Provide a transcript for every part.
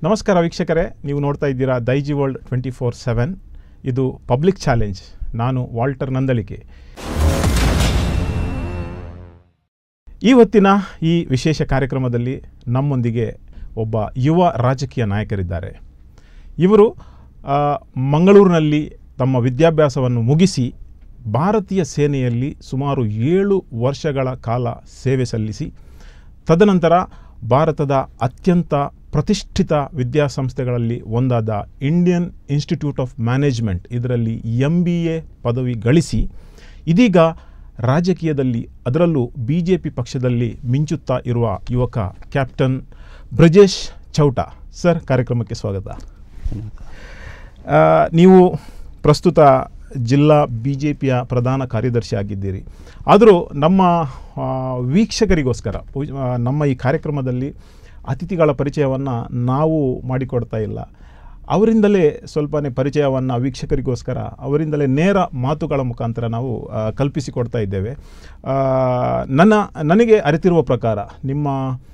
ನಮಸ್ಕಾರ ವೀಕ್ಷಕರೇ ನೀವು ನೋಡ್ತಾ ಇದ್ದೀರಾ Daiji world twenty four seven ಇದು ಪಬ್ಲಿಕ್ ಚಾಲೆಂಜ್ ನಾನು ವಾಲ್ಟರ್ ನಂದಳಿಕೆ ಇವತ್ತಿನ ಈ ವಿಶೇಷ ಕಾರ್ಯಕ್ರಮದಲ್ಲಿ ನಮ್ಮೊಂದಿಗೆ ಒಬ್ಬ ಯುವ ರಾಜಕೀಯ ನಾಯಕರಿದ್ದಾರೆ ಇವರು ಆ, ಮಂಗಳೂರಿನಲ್ಲಿ ತಮ್ಮ ವಿದ್ಯಾಭ್ಯಾಸವನ್ನು ಮುಗಿಸಿ ಭಾರತೀಯ ಸೇನೆಯಲ್ಲಿ ಸುಮಾರು ಏಳು ವರ್ಷಗಳ ಕಾಲ ಸೇವೆ ಸಲ್ಲಿಸಿ ತದನಂತರ ಭಾರತದ ಅತ್ಯಂತ ಪ್ರತಿಷ್ಠಿತ ವಿದ್ಯಾಸಂಸ್ಥೆಗಳಲ್ಲಿ ಒಂದಾದ ಇಂಡಿಯನ್ ಇನ್ಸ್ಟಿಟ್ಯೂಟ್ ಆಫ್ ಮ್ಯಾನೇಜ್ಮೆಂಟ್ ಇದರಲ್ಲಿ ಎಂ ಬಿ ಎ ಪದವಿ ಗಳಿಸಿ ಇದೀಗ ರಾಜಕೀಯದಲ್ಲಿ ಅದರಲ್ಲೂ ಬಿ ಜೆ ಪಿ ಪಕ್ಷದಲ್ಲಿ ಮಿಂಚುತ್ತಾ ಇರುವ ಯುವಕ ಕ್ಯಾಪ್ಟನ್ ಬ್ರಜೇಶ್ ಚೌಟ ಸರ್ ಕಾರ್ಯಕ್ರಮಕ್ಕೆ ಸ್ವಾಗತ ಆ, ನೀವು ಪ್ರಸ್ತುತ ಜಿಲ್ಲಾ ಬಿ ಜೆ ಪಿಯ ಪ್ರಧಾನ ಕಾರ್ಯದರ್ಶಿ ಆಗಿದ್ದೀರಿ ಆದರೂ ನಮ್ಮ ಆ, ವೀಕ್ಷಕರಿಗೋಸ್ಕರ ಪೂಜ- ಆ, ನಮ್ಮ ಈ ಕಾರ್ಯಕ್ರಮದಲ್ಲಿ ಅತಿಥಿಗಳ ಪರಿಚಯವನ್ನು ನಾವು ಮಾಡಿಕೊಡ್ತಾ ಇಲ್ಲ ಅವರಿಂದಲೇ ಸ್ವಲ್ಪನೇ ಪರಿಚಯವನ್ನು ವೀಕ್ಷಕರಿಗೋಸ್ಕರ ಅವರಿಂದಲೇ ನೇರ ಮಾತುಗಳ ಮುಖಾಂತರ ನಾವು ಆ, ಕಲ್ಪಿಸಿಕೊಡ್ತಾ ಇದ್ದೇವೆ ಆ, ನನ್ನ ನನಗೆ ಅರಿತಿರುವ ಪ್ರಕಾರ ನಿಮ್ಮ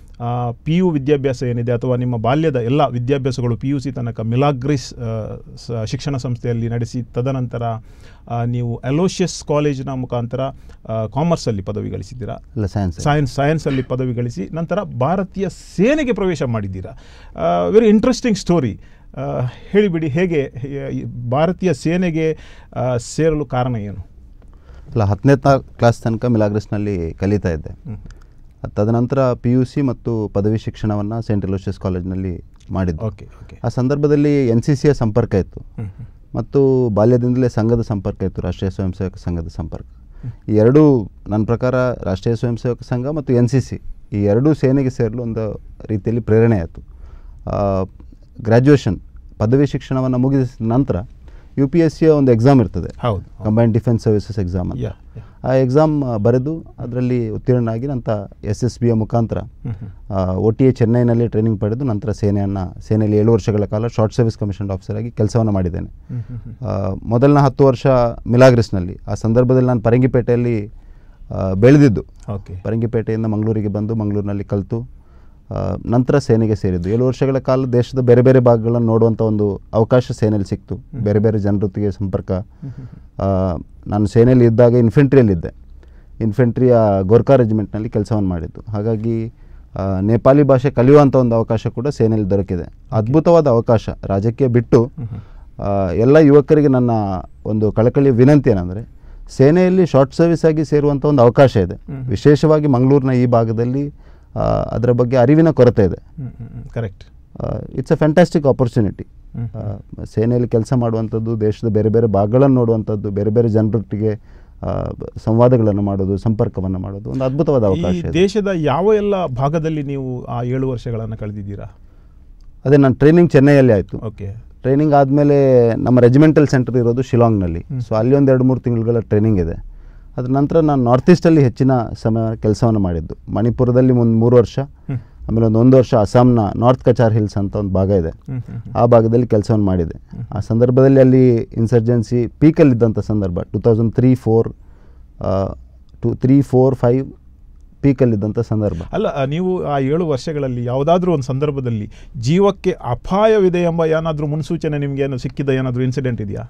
ಪಿ ಯು ವಿದ್ಯಾಭ್ಯಾಸ ಏನಿದೆ ಅಥವಾ ನಿಮ್ಮ ಬಾಲ್ಯದ ಎಲ್ಲ ವಿದ್ಯಾಭ್ಯಾಸಗಳು ಪಿ ಯು ಸಿ ತನಕ ಮಿಲಾಗ್ರಿಸ್ ಆ, ಸ- ಶಿಕ್ಷಣ ಸಂಸ್ಥೆಯಲ್ಲಿ ನಡೆಸಿ ತದನಂತರ ಆ, ನೀವು ಅಲೋಷಿಯಸ್ ಕಾಲೇಜಿನ ಮುಖಾಂತರ ಕಾಮರ್ಸಲ್ಲಿ ಪದವಿ ಗಳಿಸಿದ್ದೀರಾ ಇಲ್ಲ ಸೈನ್ಸ್ ಸೈನ್ಸ್ ಸೈನ್ಸಲ್ಲಿ ಪದವಿ ಗಳಿಸಿ ನಂತರ ಭಾರತೀಯ ಸೇನೆಗೆ ಪ್ರವೇಶ ಮಾಡಿದ್ದೀರಾ ವೆರಿ ಇಂಟ್ರೆಸ್ಟಿಂಗ್ ಸ್ಟೋರಿ ಹೇಳಿಬಿಡಿ ಹೇಗೆ ಹೇ- ಈ ಭಾರತೀಯ ಸೇನೆಗೆ ಆ, ಸೇರಲು ಕಾರಣ ಏನು ಇಲ್ಲ ಹತ್ತನೇ ಕ್ಲಾಸ್ ತನಕ ಮಿಲಾಗ್ರೆಸ್ನಲ್ಲಿ ಕಲಿತಾ ಇದ್ದೆ ತದನಂತರ ಪಿ ಯು ಸಿ ಮತ್ತು ಪದವಿ ಶಿಕ್ಷಣವನ್ನು ಸೇಂಟ್ ಎಲೋಷಿಯಸ್ ಕಾಲೇಜ್ನಲ್ಲಿ ಮಾಡಿದ್ದು ಓಕೆ ಓಕೆ ಆ ಸಂದರ್ಭದಲ್ಲಿ ಎನ್ ಸಿ ಸಿಯ ಸಂಪರ್ಕ ಇತ್ತು ಮತ್ತು ಬಾಲ್ಯದಿಂದಲೇ ಸಂಘದ ಸಂಪರ್ಕ ಇತ್ತು ರಾಷ್ಟ್ರೀಯ ಸ್ವಯಂ ಸೇವಕ ಸಂಘದ ಸಂಪರ್ಕ ಈ ಎರಡೂ ನನ್ನ ಪ್ರಕಾರ ರಾಷ್ಟ್ರೀಯ ಸ್ವಯಂ ಸೇವಕ ಸಂಘ ಮತ್ತು ಎನ್ ಸಿ ಸಿ ಈ ಎರಡೂ ಸೇನೆಗೆ ಸೇರಲು ಒಂದು ರೀತಿಯಲ್ಲಿ ಪ್ರೇರಣೆ ಆಯಿತು ಗ್ರ್ಯಾಜುಯೇಷನ್ ಪದವಿ ಶಿಕ್ಷಣವನ್ನು ಮುಗಿಸಿದ ನಂತರ ಯು ಪಿ ಎಸ್ ಸಿಯ ಒಂದು ಎಕ್ಸಾಮ್ ಇರ್ತದೆ ಹೌದು ಕಂಬೈನ್ಡ್ ಡಿಫೆನ್ಸ್ ಸರ್ವಿಸಸ್ ಎಕ್ಸಾಮ್ ಅಂತ ಯಾ ಆ ಎಕ್ಸಾಮ್ ಬರೆದು ಅದರಲ್ಲಿ ಉತ್ತೀರ್ಣನಾಗಿ ನಂತರ ಎಸ್ ಎಸ್ ಬಿಯ ಮುಖಾಂತರ ಒ ಟಿ ಎ ಚೆನ್ನೈನಲ್ಲಿ ಟ್ರೈನಿಂಗ್ ಪಡೆದು ನಂತರ ಸೇನೆಯನ್ನು ಸೇನೆಯಲ್ಲಿ ಏಳು ವರ್ಷಗಳ ಕಾಲ ಶಾರ್ಟ್ ಸರ್ವಿಸ್ ಕಮಿಷನ್ ಆಫೀಸರ್ ಆಗಿ ಕೆಲಸವನ್ನು ಮಾಡಿದ್ದೇನೆ ಆ, ಮೊದಲನ ಹತ್ತು ವರ್ಷ ಮಿಲಾಗ್ರಿಸ್ನಲ್ಲಿ ಆ ಸಂದರ್ಭದಲ್ಲಿ ನಾನು ಪರಂಗಿಪೇಟೆಯಲ್ಲಿ ಆ, ಬೆಳೆದಿದ್ದು ಓಕೆ ಪರಂಗಿಪೇಟೆಯಿಂದ ಮಂಗಳೂರಿಗೆ ಬಂದು ಮಂಗಳೂರಿನಲ್ಲಿ ಕಲಿತು ಆ, ನಂತರ ಸೇನೆಗೆ ಸೇರಿದ್ದು ಏಳು ವರ್ಷಗಳ ಕಾಲ ದೇಶದ ಬೇರೆ ಬೇರೆ ಭಾಗಗಳನ್ನು ನೋಡುವಂಥ ಒಂದು ಅವಕಾಶ ಸೇನೆಯಲ್ಲಿ ಸಿಕ್ತು ಬೇರೆ ಬೇರೆ ಜನರೊತ್ತಿಗೆ ಸಂಪರ್ಕ ಆ, ನಾನು ಸೇನೆಯಲ್ಲಿ ಇದ್ದಾಗ ಇನ್ಫೆಂಟ್ರಿಯಲ್ಲಿದ್ದೆ ಇನ್ಫೆಂಟ್ರಿಯ ಗೋರ್ಖಾ ರೆಜಿಮೆಂಟ್ನಲ್ಲಿ ಕೆಲಸವನ್ನು ಮಾಡಿದ್ದು ಹಾಗಾಗಿ ಆ, ನೇಪಾಳಿ ಭಾಷೆ ಕಲಿಯುವಂಥ ಒಂದು ಅವಕಾಶ ಕೂಡ ಸೇನೆಯಲ್ಲಿ ದೊರಕಿದೆ ಅದ್ಭುತವಾದ ಅವಕಾಶ ರಾಜಕೀಯ ಬಿಟ್ಟು ಆ, ಎಲ್ಲ ಯುವಕರಿಗೆ ನನ್ನ ಒಂದು ಕಳಕಳಿಯ ವಿನಂತಿ ಏನಂದರೆ ಸೇನೆಯಲ್ಲಿ ಶಾರ್ಟ್ ಸರ್ವಿಸ್ ಆಗಿ ಸೇರುವಂಥ ಒಂದು ಅವಕಾಶ ಇದೆ ವಿಶೇಷವಾಗಿ ಮಂಗಳೂರಿನ ಈ ಭಾಗದಲ್ಲಿ ಆ, ಅದರ ಬಗ್ಗೆ ಅರಿವಿನ ಕೊರತೆ ಇದೆ correct it's a fantastic opportunity ಸೇನೆಯಲ್ಲಿ ಕೆಲಸ ಮಾಡುವಂಥದ್ದು ದೇಶದ ಬೇರೆ ಬೇರೆ ಭಾಗಗಳನ್ನು ನೋಡುವಂಥದ್ದು ಬೇರೆ ಬೇರೆ ಜನರೊಟ್ಟಿಗೆ ಆ, ಸಂವಾದಗಳನ್ನು ಮಾಡೋದು ಸಂಪರ್ಕವನ್ನು ಮಾಡೋದು ಒಂದು ಅದ್ಭುತವಾದ ಈ ಅವಕಾಶ ಇದೆ ದೇಶದ ಯಾವ ಎಲ್ಲ ಭಾಗದಲ್ಲಿ ನೀವು ಆ ಏಳು ವರ್ಷಗಳನ್ನು ಕಳೆದಿದ್ದೀರಾ ಅದೇ ನಾನು ಟ್ರೈನಿಂಗ್ ಚೆನ್ನೈಯಲ್ಲಿ ಆಯಿತು ಓಕೆ ಟ್ರೈನಿಂಗ್ ಆದಮೇಲೆ ನಮ್ಮ ರೆಜಿಮೆಂಟಲ್ ಸೆಂಟರ್ ಇರೋದು ಶಿಲಾಂಗ್ನಲ್ಲಿ ಸೊ ಅಲ್ಲಿ ಒಂದು ಎರಡು ಮೂರು ತಿಂಗಳುಗಳ ಟ್ರೈನಿಂಗ್ ಇದೆ ಅದ್ರ ನಂತರ ನಾನು ನಾರ್ತ್ ಈಸ್ಟಲ್ಲಿ ಹೆಚ್ಚಿನ ಸಮಯ ಕೆಲಸವನ್ನು ಮಾಡಿದ್ದು ಮಣಿಪುರದಲ್ಲಿ ಒಂದು ಮೂರು ವರ್ಷ ಹ್ಮ್. ಆಮೇಲೆ ಒಂದು ಒಂದು ವರ್ಷ ಅಸ್ಸಾಂನ ನಾರ್ತ್ ಕಚಾರ್ ಹಿಲ್ಸ್ ಅಂತ ಒಂದು ಭಾಗ ಇದೆ ಹ್ಮ್ ಹ್ಮ್ ಆ ಭಾಗದಲ್ಲಿ ಕೆಲಸವನ್ನು ಮಾಡಿದೆ ಆ ಸಂದರ್ಭದಲ್ಲಿ ಅಲ್ಲಿ ಇನ್ಸರ್ಜೆನ್ಸಿ ಪೀಕಲ್ಲಿದ್ದಂಥ ಸಂದರ್ಭ two thousand three four two three four five ಪೀಕಲ್ಲಿದ್ದಂಥ ಸಂದರ್ಭ ಅಲ್ಲ ಆ, ನೀವು ಆ ಏಳು ವರ್ಷಗಳಲ್ಲಿ ಯಾವುದಾದ್ರೂ ಒಂದು ಸಂದರ್ಭದಲ್ಲಿ ಜೀವಕ್ಕೆ ಅಪಾಯವಿದೆ ಎಂಬ ಏನಾದರೂ ಮುನ್ಸೂಚನೆ ನಿಮಗೆ ಏನು ಸಿಕ್ಕಿದ ಏನಾದರೂ ಇನ್ಸಿಡೆಂಟ್ ಇದೆಯಾ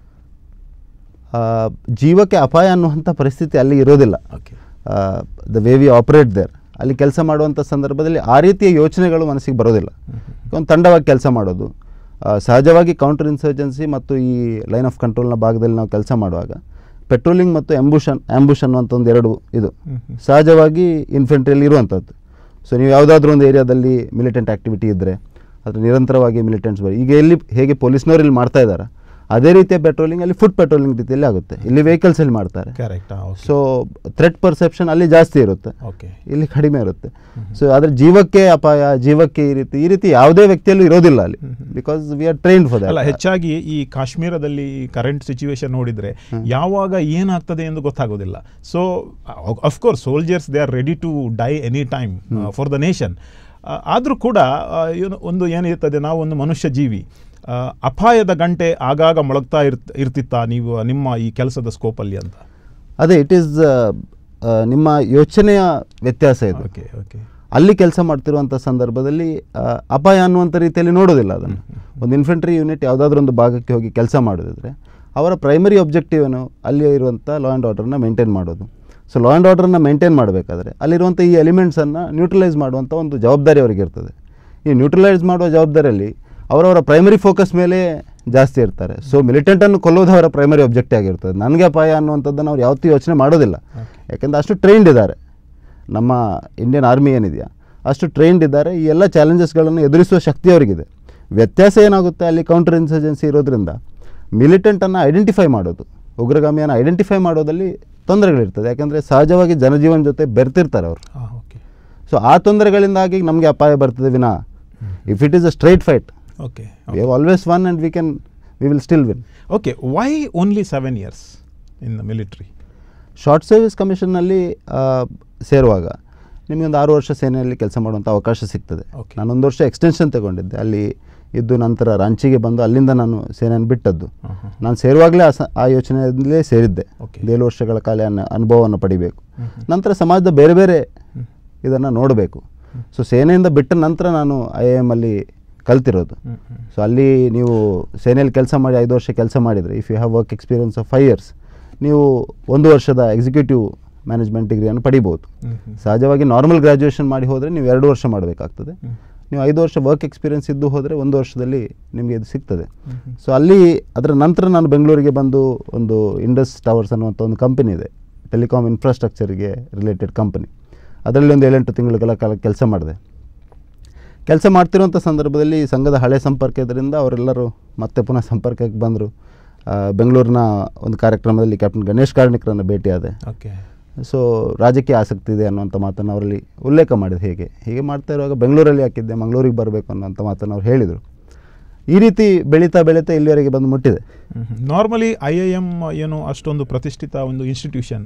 ಆ, ಜೀವಕ್ಕೆ ಅಪಾಯ ಅನ್ನುವಂಥ ಪರಿಸ್ಥಿತಿ ಅಲ್ಲಿ ಇರೋದಿಲ್ಲ okay the way we operate there ಅಲ್ಲಿ ಕೆಲಸ ಮಾಡುವಂಥ ಸಂದರ್ಭದಲ್ಲಿ ಆ ರೀತಿಯ ಯೋಚನೆಗಳು ಮನಸ್ಸಿಗೆ ಬರೋದಿಲ್ಲ ಒಂದು ತಂಡವಾಗಿ ಕೆಲಸ ಮಾಡೋದು ಆ, ಸಹಜವಾಗಿ ಕೌಂಟರ್ ಇನ್ಸರ್ಜೆನ್ಸಿ ಮತ್ತು ಈ ಲೈನ್ ಆಫ್ ಕಂಟ್ರೋಲ್ನ ಭಾಗದಲ್ಲಿ ನಾವು ಕೆಲಸ ಮಾಡುವಾಗ ಪೆಟ್ರೋಲಿಂಗ್ ಮತ್ತು ಆಂಬುಷನ್ ಆಂಬುಷ್ ಅನ್ನುವಂಥ ಒಂದು ಎರಡು ಇದು ಸಹಜವಾಗಿ ಇನ್ಫೆಂಟ್ರಿಯಲ್ಲಿ ಇರುವಂಥದ್ದು ಸೊ ನೀವು ಯಾವುದಾದ್ರೂ ಒಂದು ಏರಿಯಾದಲ್ಲಿ ಮಿಲಿಟೆಂಟ್ ಆ್ಯಕ್ಟಿವಿಟಿ ಇದ್ದರೆ ಅದು ನಿರಂತರವಾಗಿ ಮಿಲಿಟೆಂಟ್ಸ್ ಬರಿ ಈಗ ಎಲ್ಲಿ ಹೇಗೆ ಪೊಲೀಸ್ನವ್ರು ಇಲ್ಲಿ ಮಾಡ್ತಾ ಇದ್ದಾರೆ ಅದೇ ರೀತಿಯ ಪೆಟ್ರೋಲಿಂಗ್ ಅಲ್ಲಿ ಫುಡ್ ಪೆಟ್ರೋಲಿಂಗ್ ರೀತಿಯಲ್ಲಿ ಆಗುತ್ತೆ ಇಲ್ಲಿ ವೆಹಿಕಲ್ಸಲ್ಲಿ ಮಾಡ್ತಾರೆ correct okay so threat perception ಅಲ್ಲಿ ಜಾಸ್ತಿ ಇರುತ್ತೆ ಓಕೆ ಇಲ್ಲಿ ಕಡಿಮೆ ಇರುತ್ತೆ ಸೊ ಆದರೆ ಜೀವಕ್ಕೆ ಅಪಾಯ ಜೀವಕ್ಕೆ ಈ ರೀತಿ ಈ ರೀತಿ ಯಾವುದೇ ವ್ಯಕ್ತಿಯಲ್ಲೂ ಇರೋದಿಲ್ಲ ಅಲ್ಲಿ because we are trained for ಅಲ್ಲ ದಟ್ ಹೆಚ್ಚಾಗಿ ಈ ಕಾಶ್ಮೀರದಲ್ಲಿ ಕರೆಂಟ್ ಸಿಚುವೇಶನ್ ನೋಡಿದ್ರೆ ಯಾವಾಗ ಏನಾಗ್ತದೆ ಎಂದು ಗೊತ್ತಾಗೋದಿಲ್ಲ so of course soldiers they are ready to die any time for the nation ಆದರೂ ಕೂಡ ಆ, ಏನು ಒಂದು ಏನಿರ್ತದೆ ನಾವು ಒಂದು ಮನುಷ್ಯ ಜೀವಿ ಆ, ಅಪಾಯದ ಗಂಟೆ ಆಗಾಗ ಮೊಳಗ್ತಾ ಇರ್ತ ಇರ್ತಿತ್ತಾ ನೀವು ನಿಮ್ಮ ಈ ಕೆಲಸದ ಸ್ಕೋಪಲ್ಲಿ ಅಂತ ಅದೇ ಇಟ್ ಈಸ್ ನಿಮ್ಮ ಯೋಚನೆಯ ವ್ಯತ್ಯಾಸ ಇದು ಓಕೆ ಓಕೆ ಅಲ್ಲಿ ಕೆಲಸ ಮಾಡ್ತಿರುವಂಥ ಸಂದರ್ಭದಲ್ಲಿ ಆ, ಅಪಾಯ ಅನ್ನುವಂಥ ರೀತಿಯಲ್ಲಿ ನೋಡೋದಿಲ್ಲ ಅದನ್ನು ಒಂದು ಇನ್ಫೆಂಟ್ರಿ ಯೂನಿಟ್ ಯಾವುದಾದ್ರೂ ಒಂದು ಭಾಗಕ್ಕೆ ಹೋಗಿ ಕೆಲಸ ಮಾಡೋದಿದ್ರೆ ಅವರ ಪ್ರೈಮರಿ ಒಬ್ಜೆಕ್ಟಿವ್ ಏನು ಅಲ್ಲಿ ಇರುವಂಥ ಲಾ ಆ್ಯಂಡ್ ಆರ್ಡರ್ನ ಮೇಂಟೈನ್ ಮಾಡೋದು ಸೊ ಲಾ ಆ್ಯಂಡ್ ಆರ್ಡರ್ನ ಮೇಂಟೈನ್ ಮಾಡಬೇಕಾದ್ರೆ ಅಲ್ಲಿರುವಂಥ ಈ ಎಲಿಮೆಂಟ್ಸನ್ನು ನ್ಯೂಟ್ರಲೈಸ್ ಮಾಡುವಂಥ ಒಂದು ಜವಾಬ್ದಾರಿ ಅವರಿಗೆ ಇರ್ತದೆ ಈ ನ್ಯೂಟ್ರಲೈಸ್ ಮಾಡುವ ಜವಾಬ್ದಾರಿಯಲ್ಲಿ ಅವರವರ ಪ್ರೈಮರಿ ಫೋಕಸ್ ಮೇಲೆ ಜಾಸ್ತಿ ಇರ್ತಾರೆ ಸೊ ಮಿಲಿಟೆಂಟನ್ನು ಕೊಲ್ಲೋದು ಅವರ ಪ್ರೈಮರಿ ಒಬ್ಜೆಕ್ಟ್ ಆಗಿರ್ತದೆ ನನಗೆ ಅಪಾಯ ಅನ್ನುವಂಥದ್ದನ್ನು ಅವ್ರು ಯಾವತ್ತೂ ಯೋಚನೆ ಮಾಡೋದಿಲ್ಲ ಯಾಕೆಂದರೆ ಅಷ್ಟು ಟ್ರೈನ್ಡ್ ಇದ್ದಾರೆ ನಮ್ಮ ಇಂಡಿಯನ್ ಆರ್ಮಿ ಏನಿದೆಯಾ ಅಷ್ಟು ಟ್ರೈನ್ಡ್ ಇದ್ದಾರೆ ಈ ಎಲ್ಲ ಚಾಲೆಂಜಸ್ಗಳನ್ನು ಎದುರಿಸುವ ಶಕ್ತಿ ಅವರಿಗಿದೆ ವ್ಯತ್ಯಾಸ ಏನಾಗುತ್ತೆ ಅಲ್ಲಿ ಕೌಂಟರ್ ಇನ್ಸರ್ಜೆನ್ಸಿ ಇರೋದ್ರಿಂದ ಮಿಲಿಟೆಂಟನ್ನು ಐಡೆಂಟಿಫೈ ಮಾಡೋದು ಉಗ್ರಗಾಮಿಯನ್ನು ಐಡೆಂಟಿಫೈ ಮಾಡೋದಲ್ಲಿ ತೊಂದರೆಗಳಿರ್ತದೆ ಯಾಕೆಂದರೆ ಸಹಜವಾಗಿ ಜನಜೀವನ ಜೊತೆ ಬೆರ್ತಿರ್ತಾರೆ ಅವರು ಹಾಂ ಓಕೆ ಸೊ ಆ ತೊಂದರೆಗಳಿಂದಾಗಿ ನಮಗೆ ಅಪಾಯ ಬರ್ತದೆ ವಿನಾ if it is a straight fight okay we have always won and we can we will still win okay why only seven years in the military short service ಕಮಿಷನ್ನಲ್ಲಿ ಸೇರುವಾಗ ನಿಮಗೆ ಒಂದು ಆರು ವರ್ಷ ಸೇನೆಯಲ್ಲಿ ಕೆಲಸ ಮಾಡುವಂಥ ಅವಕಾಶ ಸಿಗ್ತದೆ Okay. ನಾನೊಂದು ವರ್ಷ ಎಕ್ಸ್ಟೆನ್ಷನ್ ತಗೊಂಡಿದ್ದೆ ಅಲ್ಲಿ ಇದ್ದು ನಂತರ ರಾಂಚಿಗೆ ಬಂದು ಅಲ್ಲಿಂದ ನಾನು ಸೇನೆಯನ್ನು ಬಿಟ್ಟದ್ದು ಹಾಂ ಹಾಂ ನಾನು ಸೇರುವಾಗಲೇ ಆ ಸ ಆ ಯೋಚನೆಯಲ್ಲೇ ಸೇರಿದ್ದೆ Okay. ಏಳು ವರ್ಷಗಳ ಕಾಲ ಅನ್ನ- ಅನುಭವವನ್ನು ಪಡಿಬೇಕು ನಂತರ ಸಮಾಜದ ಬೇರೆ ಬೇರೆ ಇದನ್ನು ನೋಡಬೇಕು ಸೊ ಸೇನೆಯಿಂದ ಬಿಟ್ಟ ನಂತರ ನಾನು ಐ ಎ ಎಮ್ಮಲ್ಲಿ ಕಲ್ತಿರೋದು ಹ್ಞೂ ಹ್ಞೂ ಸೊ ಅಲ್ಲಿ ನೀವು ಸೇನೆಯಲ್ಲಿ ಕೆಲಸ ಮಾಡಿ ಐದು ವರ್ಷ ಕೆಲಸ ಮಾಡಿದರೆ if you have work experience of five years ನೀವು ಒಂದು ವರ್ಷದ ಎಕ್ಸಿಕ್ಯೂಟಿವ್ ಮ್ಯಾನೇಜ್ಮೆಂಟ್ ಡಿಗ್ರಿಯನ್ನು ಪಡಿಬೋದು ಹ್ಞೂ ಹ್ಞೂ ಸಹಜವಾಗಿ ನಾರ್ಮಲ್ ಗ್ರ್ಯಾಜುಯೇಷನ್ ಮಾಡಿ ಹೋದರೆ ನೀವು ಎರಡು ವರ್ಷ ಮಾಡಬೇಕಾಗ್ತದೆ ಹ್ಮ್. ನೀವು ಐದು ವರ್ಷ ವರ್ಕ್ ಎಕ್ಸ್ಪೀರಿಯನ್ಸ್ ಇದ್ದು ಹೋದರೆ ಒಂದು ವರ್ಷದಲ್ಲಿ ನಿಮಗೆ ಇದು ಸಿಗ್ತದೆ ಹ್ಮ್ ಹ್ಮ್. ಸೊ ಅಲ್ಲಿ ಅದರ ನಂತರ ನಾನು ಬೆಂಗಳೂರಿಗೆ ಬಂದು ಒಂದು ಇಂಡಸ್ ಟವರ್ಸ್ ಅನ್ನುವಂಥ ಒಂದು ಕಂಪನಿ ಇದೆ ಟೆಲಿಕಾಮ್ ಇನ್ಫ್ರಾಸ್ಟ್ರಕ್ಚರ್ಗೆ ರಿಲೇಟೆಡ್ ಕಂಪನಿ ಅದರಲ್ಲಿ ಒಂದು ಏಳೆಂಟು ತಿಂಗಳುಗಳ ಕಾಲ ಕೆಲಸ ಮಾಡಿದೆ ಕೆಲಸ ಮಾಡ್ತಿರುವಂಥ ಸಂದರ್ಭದಲ್ಲಿ ಸಂಘದ ಹಳೆ ಸಂಪರ್ಕ ಇದರಿಂದ ಅವರೆಲ್ಲರೂ ಮತ್ತೆ ಪುನಃ ಸಂಪರ್ಕಕ್ಕೆ ಬಂದರು ಬೆಂಗಳೂರಿನ ಒಂದು ಕಾರ್ಯಕ್ರಮದಲ್ಲಿ ಕ್ಯಾಪ್ಟನ್ ಗಣೇಶ್ ಕಾರ್ಣಿಕರನ್ನು ಭೇಟಿಯಾದೆ ಓಕೆ ಸೊ ರಾಜಕೀಯ ಆಸಕ್ತಿ ಇದೆ ಅನ್ನುವಂಥ ಮಾತನ್ನು ಅವರಲ್ಲಿ ಉಲ್ಲೇಖ ಮಾಡಿದೆ ಹೇಗೆ ಹೀಗೆ ಮಾಡ್ತಾ ಇರುವಾಗ ಬೆಂಗಳೂರಲ್ಲಿ ಹಾಕಿದ್ದೆ ಮಂಗಳೂರಿಗೆ ಬರಬೇಕು ಅನ್ನುವಂಥ ಮಾತನ್ನು ಅವ್ರು ಹೇಳಿದರು ಈ ರೀತಿ ಬೆಳೀತಾ ಬೆಳೀತಾ ಇಲ್ಲಿವರೆಗೆ ಬಂದು ಮುಟ್ಟಿದೆ ನಾರ್ಮಲಿ ಐ ಐ ಎಮ್ ಏನು ಅಷ್ಟೊಂದು ಪ್ರತಿಷ್ಠಿತ ಒಂದು ಇನ್ಸ್ಟಿಟ್ಯೂಷನ್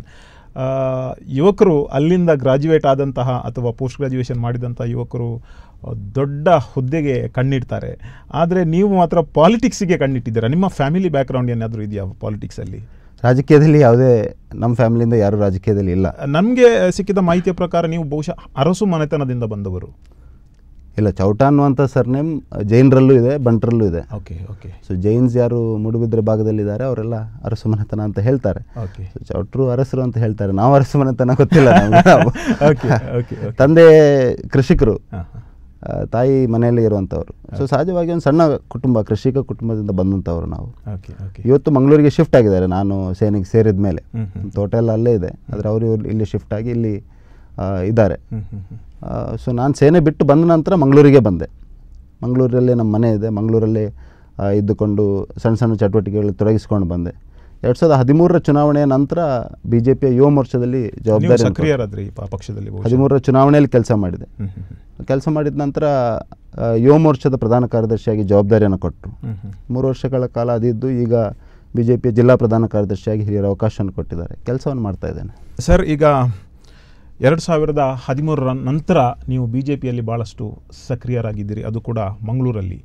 ಯುವಕರು ಅಲ್ಲಿಂದ ಗ್ರಾಜ್ಯುಯೇಟ್ ಆದಂತಹ ಅಥವಾ ಪೋಸ್ಟ್ ಗ್ರಾಜ್ಯುಯೇಷನ್ ಮಾಡಿದಂಥ ಯುವಕರು ಆ, ದೊಡ್ಡ ಹುದ್ದೆಗೆ ಕಣ್ಣಿಡ್ತಾರೆ ಆದರೆ ನೀವು ಮಾತ್ರ ಪಾಲಿಟಿಕ್ಸಿಗೆ ಕಣ್ಣಿಟ್ಟಿದ್ದೀರಾ ನಿಮ್ಮ ಫ್ಯಾಮಿಲಿ ಬ್ಯಾಕ್ಗ್ರೌಂಡ್ ಏನಾದರೂ ಇದೆಯಾ ಪಾಲಿಟಿಕ್ಸಲ್ಲಿ ರಾಜಕೀಯದಲ್ಲಿ ಯಾವುದೇ ನಮ್ಮ ಫ್ಯಾಮಿಲಿಯಿಂದ ಯಾರೂ ರಾಜಕೀಯದಲ್ಲಿ ಇಲ್ಲ ನಮಗೆ ಸಿಕ್ಕಿದ ಮಾಹಿತಿಯ ಪ್ರಕಾರ ನೀವು ಬಹುಶಃ ಅರಸು ಮನೆತನದಿಂದ ಬಂದವರು ಇಲ್ಲ ಚೌಟ ಅನ್ನುವಂಥ ಸರ್ನೇಮ್ ಜೈನರಲ್ಲೂ ಇದೆ ಬಂಟರಲ್ಲೂ ಇದೆ ಓಕೆ ಓಕೆ ಸೊ ಜೈನ್ಸ್ ಯಾರು ಮುಡುಬಿದ್ರೆ ಭಾಗದಲ್ಲಿದ್ದಾರೆ ಅವರೆಲ್ಲ ಅರಸು ಮನೆತನ ಅಂತ ಹೇಳ್ತಾರೆ ಓಕೆ ಸೊ ಚೌಟ್ರು ಅರಸರು ಅಂತ ಹೇಳ್ತಾರೆ ನಾವು ಅರಸು ಮನೆತನ ಗೊತ್ತಿಲ್ಲ ನಮ್ಗೆ. ಓಕೆ ಓಕೆ ಓಕೆ ತಂದೆ ಕೃಷಿಕರು ಹಾಂ ಹಾಂ ಆ, ತಾಯಿ ಮನೆಯಲ್ಲಿ ಇರುವಂಥವ್ರು ಸೊ ಸಹಜವಾಗಿ ಒಂದು ಸಣ್ಣ ಕುಟುಂಬ ಕೃಷಿಕ ಕುಟುಂಬದಿಂದ ಬಂದಂಥವ್ರು ನಾವು ಓಕೆ ಓಕೆ ಇವತ್ತು ಮಂಗಳೂರಿಗೆ ಶಿಫ್ಟ್ ಆಗಿದ್ದಾರೆ ನಾನು ಸೇನೆಗೆ ಸೇರಿದ ಮೇಲೆ ಹ್ಮ್ ಹ್ಮ್ ತೋಟ ಎಲ್ಲ ಅಲ್ಲೇ ಇದೆ ಆದರೆ ಅವರು ಇವ್ರು ಇಲ್ಲಿ ಶಿಫ್ಟ್ ಆಗಿ ಇಲ್ಲಿ ಆ, ಇದ್ದಾರೆ ಹ್ಮ್ ಹ್ಮ್ ಹ್ಮ್ ಸೊ ನಾನು ಸೇನೆ ಬಿಟ್ಟು ಬಂದ ನಂತರ ಮಂಗಳೂರಿಗೆ ಬಂದೆ ಮಂಗಳೂರಲ್ಲೇ ನಮ್ಮ ಮನೆ ಇದೆ ಮಂಗಳೂರಲ್ಲೇ ಆ, ಇದ್ದುಕೊಂಡು ಸಣ್ಣ ಸಣ್ಣ ಚಟುವಟಿಕೆಗಳಲ್ಲಿ ತೊಡಗಿಸ್ಕೊಂಡು ಬಂದೆ ಎರಡು ಸಾವಿರದ ಹದಿಮೂರರ ಚುನಾವಣೆಯ ನಂತರ ಬಿ ಜೆ ಪಿಯ ಯುವ ಮೋರ್ಚಾದಲ್ಲಿ ನೀವು ಜವಾಬ್ದಾರಿ ಸಕ್ರಿಯರಾದ್ರಿ ಪ- ಪಕ್ಷದಲ್ಲಿ ಬಹುಶಃ. ಹದಿಮೂರರ ಚುನಾವಣೆಯಲ್ಲಿ ಕೆಲಸ ಮಾಡಿದೆ ಹ್ಮ್ ಹ್ಮ್ ಹ್ಮ್. ಕೆಲಸ ಮಾಡಿದ ನಂತರ ಆ, ಯುವ ಮೋರ್ಚಾದ ಪ್ರಧಾನ ಕಾರ್ಯದರ್ಶಿಯಾಗಿ ಜವಾಬ್ದಾರಿಯನ್ನು ಕೊಟ್ಟರು ಹ್ಮ್ ಹ್ಮ್. ಮೂರು ವರ್ಷಗಳ ಕಾಲ ಅದಿದ್ದು ಈಗ ಬಿ ಜೆ ಪಿಯ ಜಿಲ್ಲಾ ಪ್ರಧಾನ ಕಾರ್ಯದರ್ಶಿಯಾಗಿ ಹಿರಿಯರ ಅವಕಾಶವನ್ನು ಕೊಟ್ಟಿದ್ದಾರೆ ಕೆಲಸವನ್ನು ಮಾಡ್ತಾ ಇದ್ದೇನೆ ಸರ್ ಈಗ ಎರಡು ಸಾವಿರದ ಹದಿಮೂರರ ನಂತರ ನೀವು ಬಿ ಜೆ ಪಿಯಲ್ಲಿ ಭಾಳಷ್ಟು ಸಕ್ರಿಯರಾಗಿದ್ದೀರಿ ಅದು ಕೂಡ ಮಂಗಳೂರಲ್ಲಿ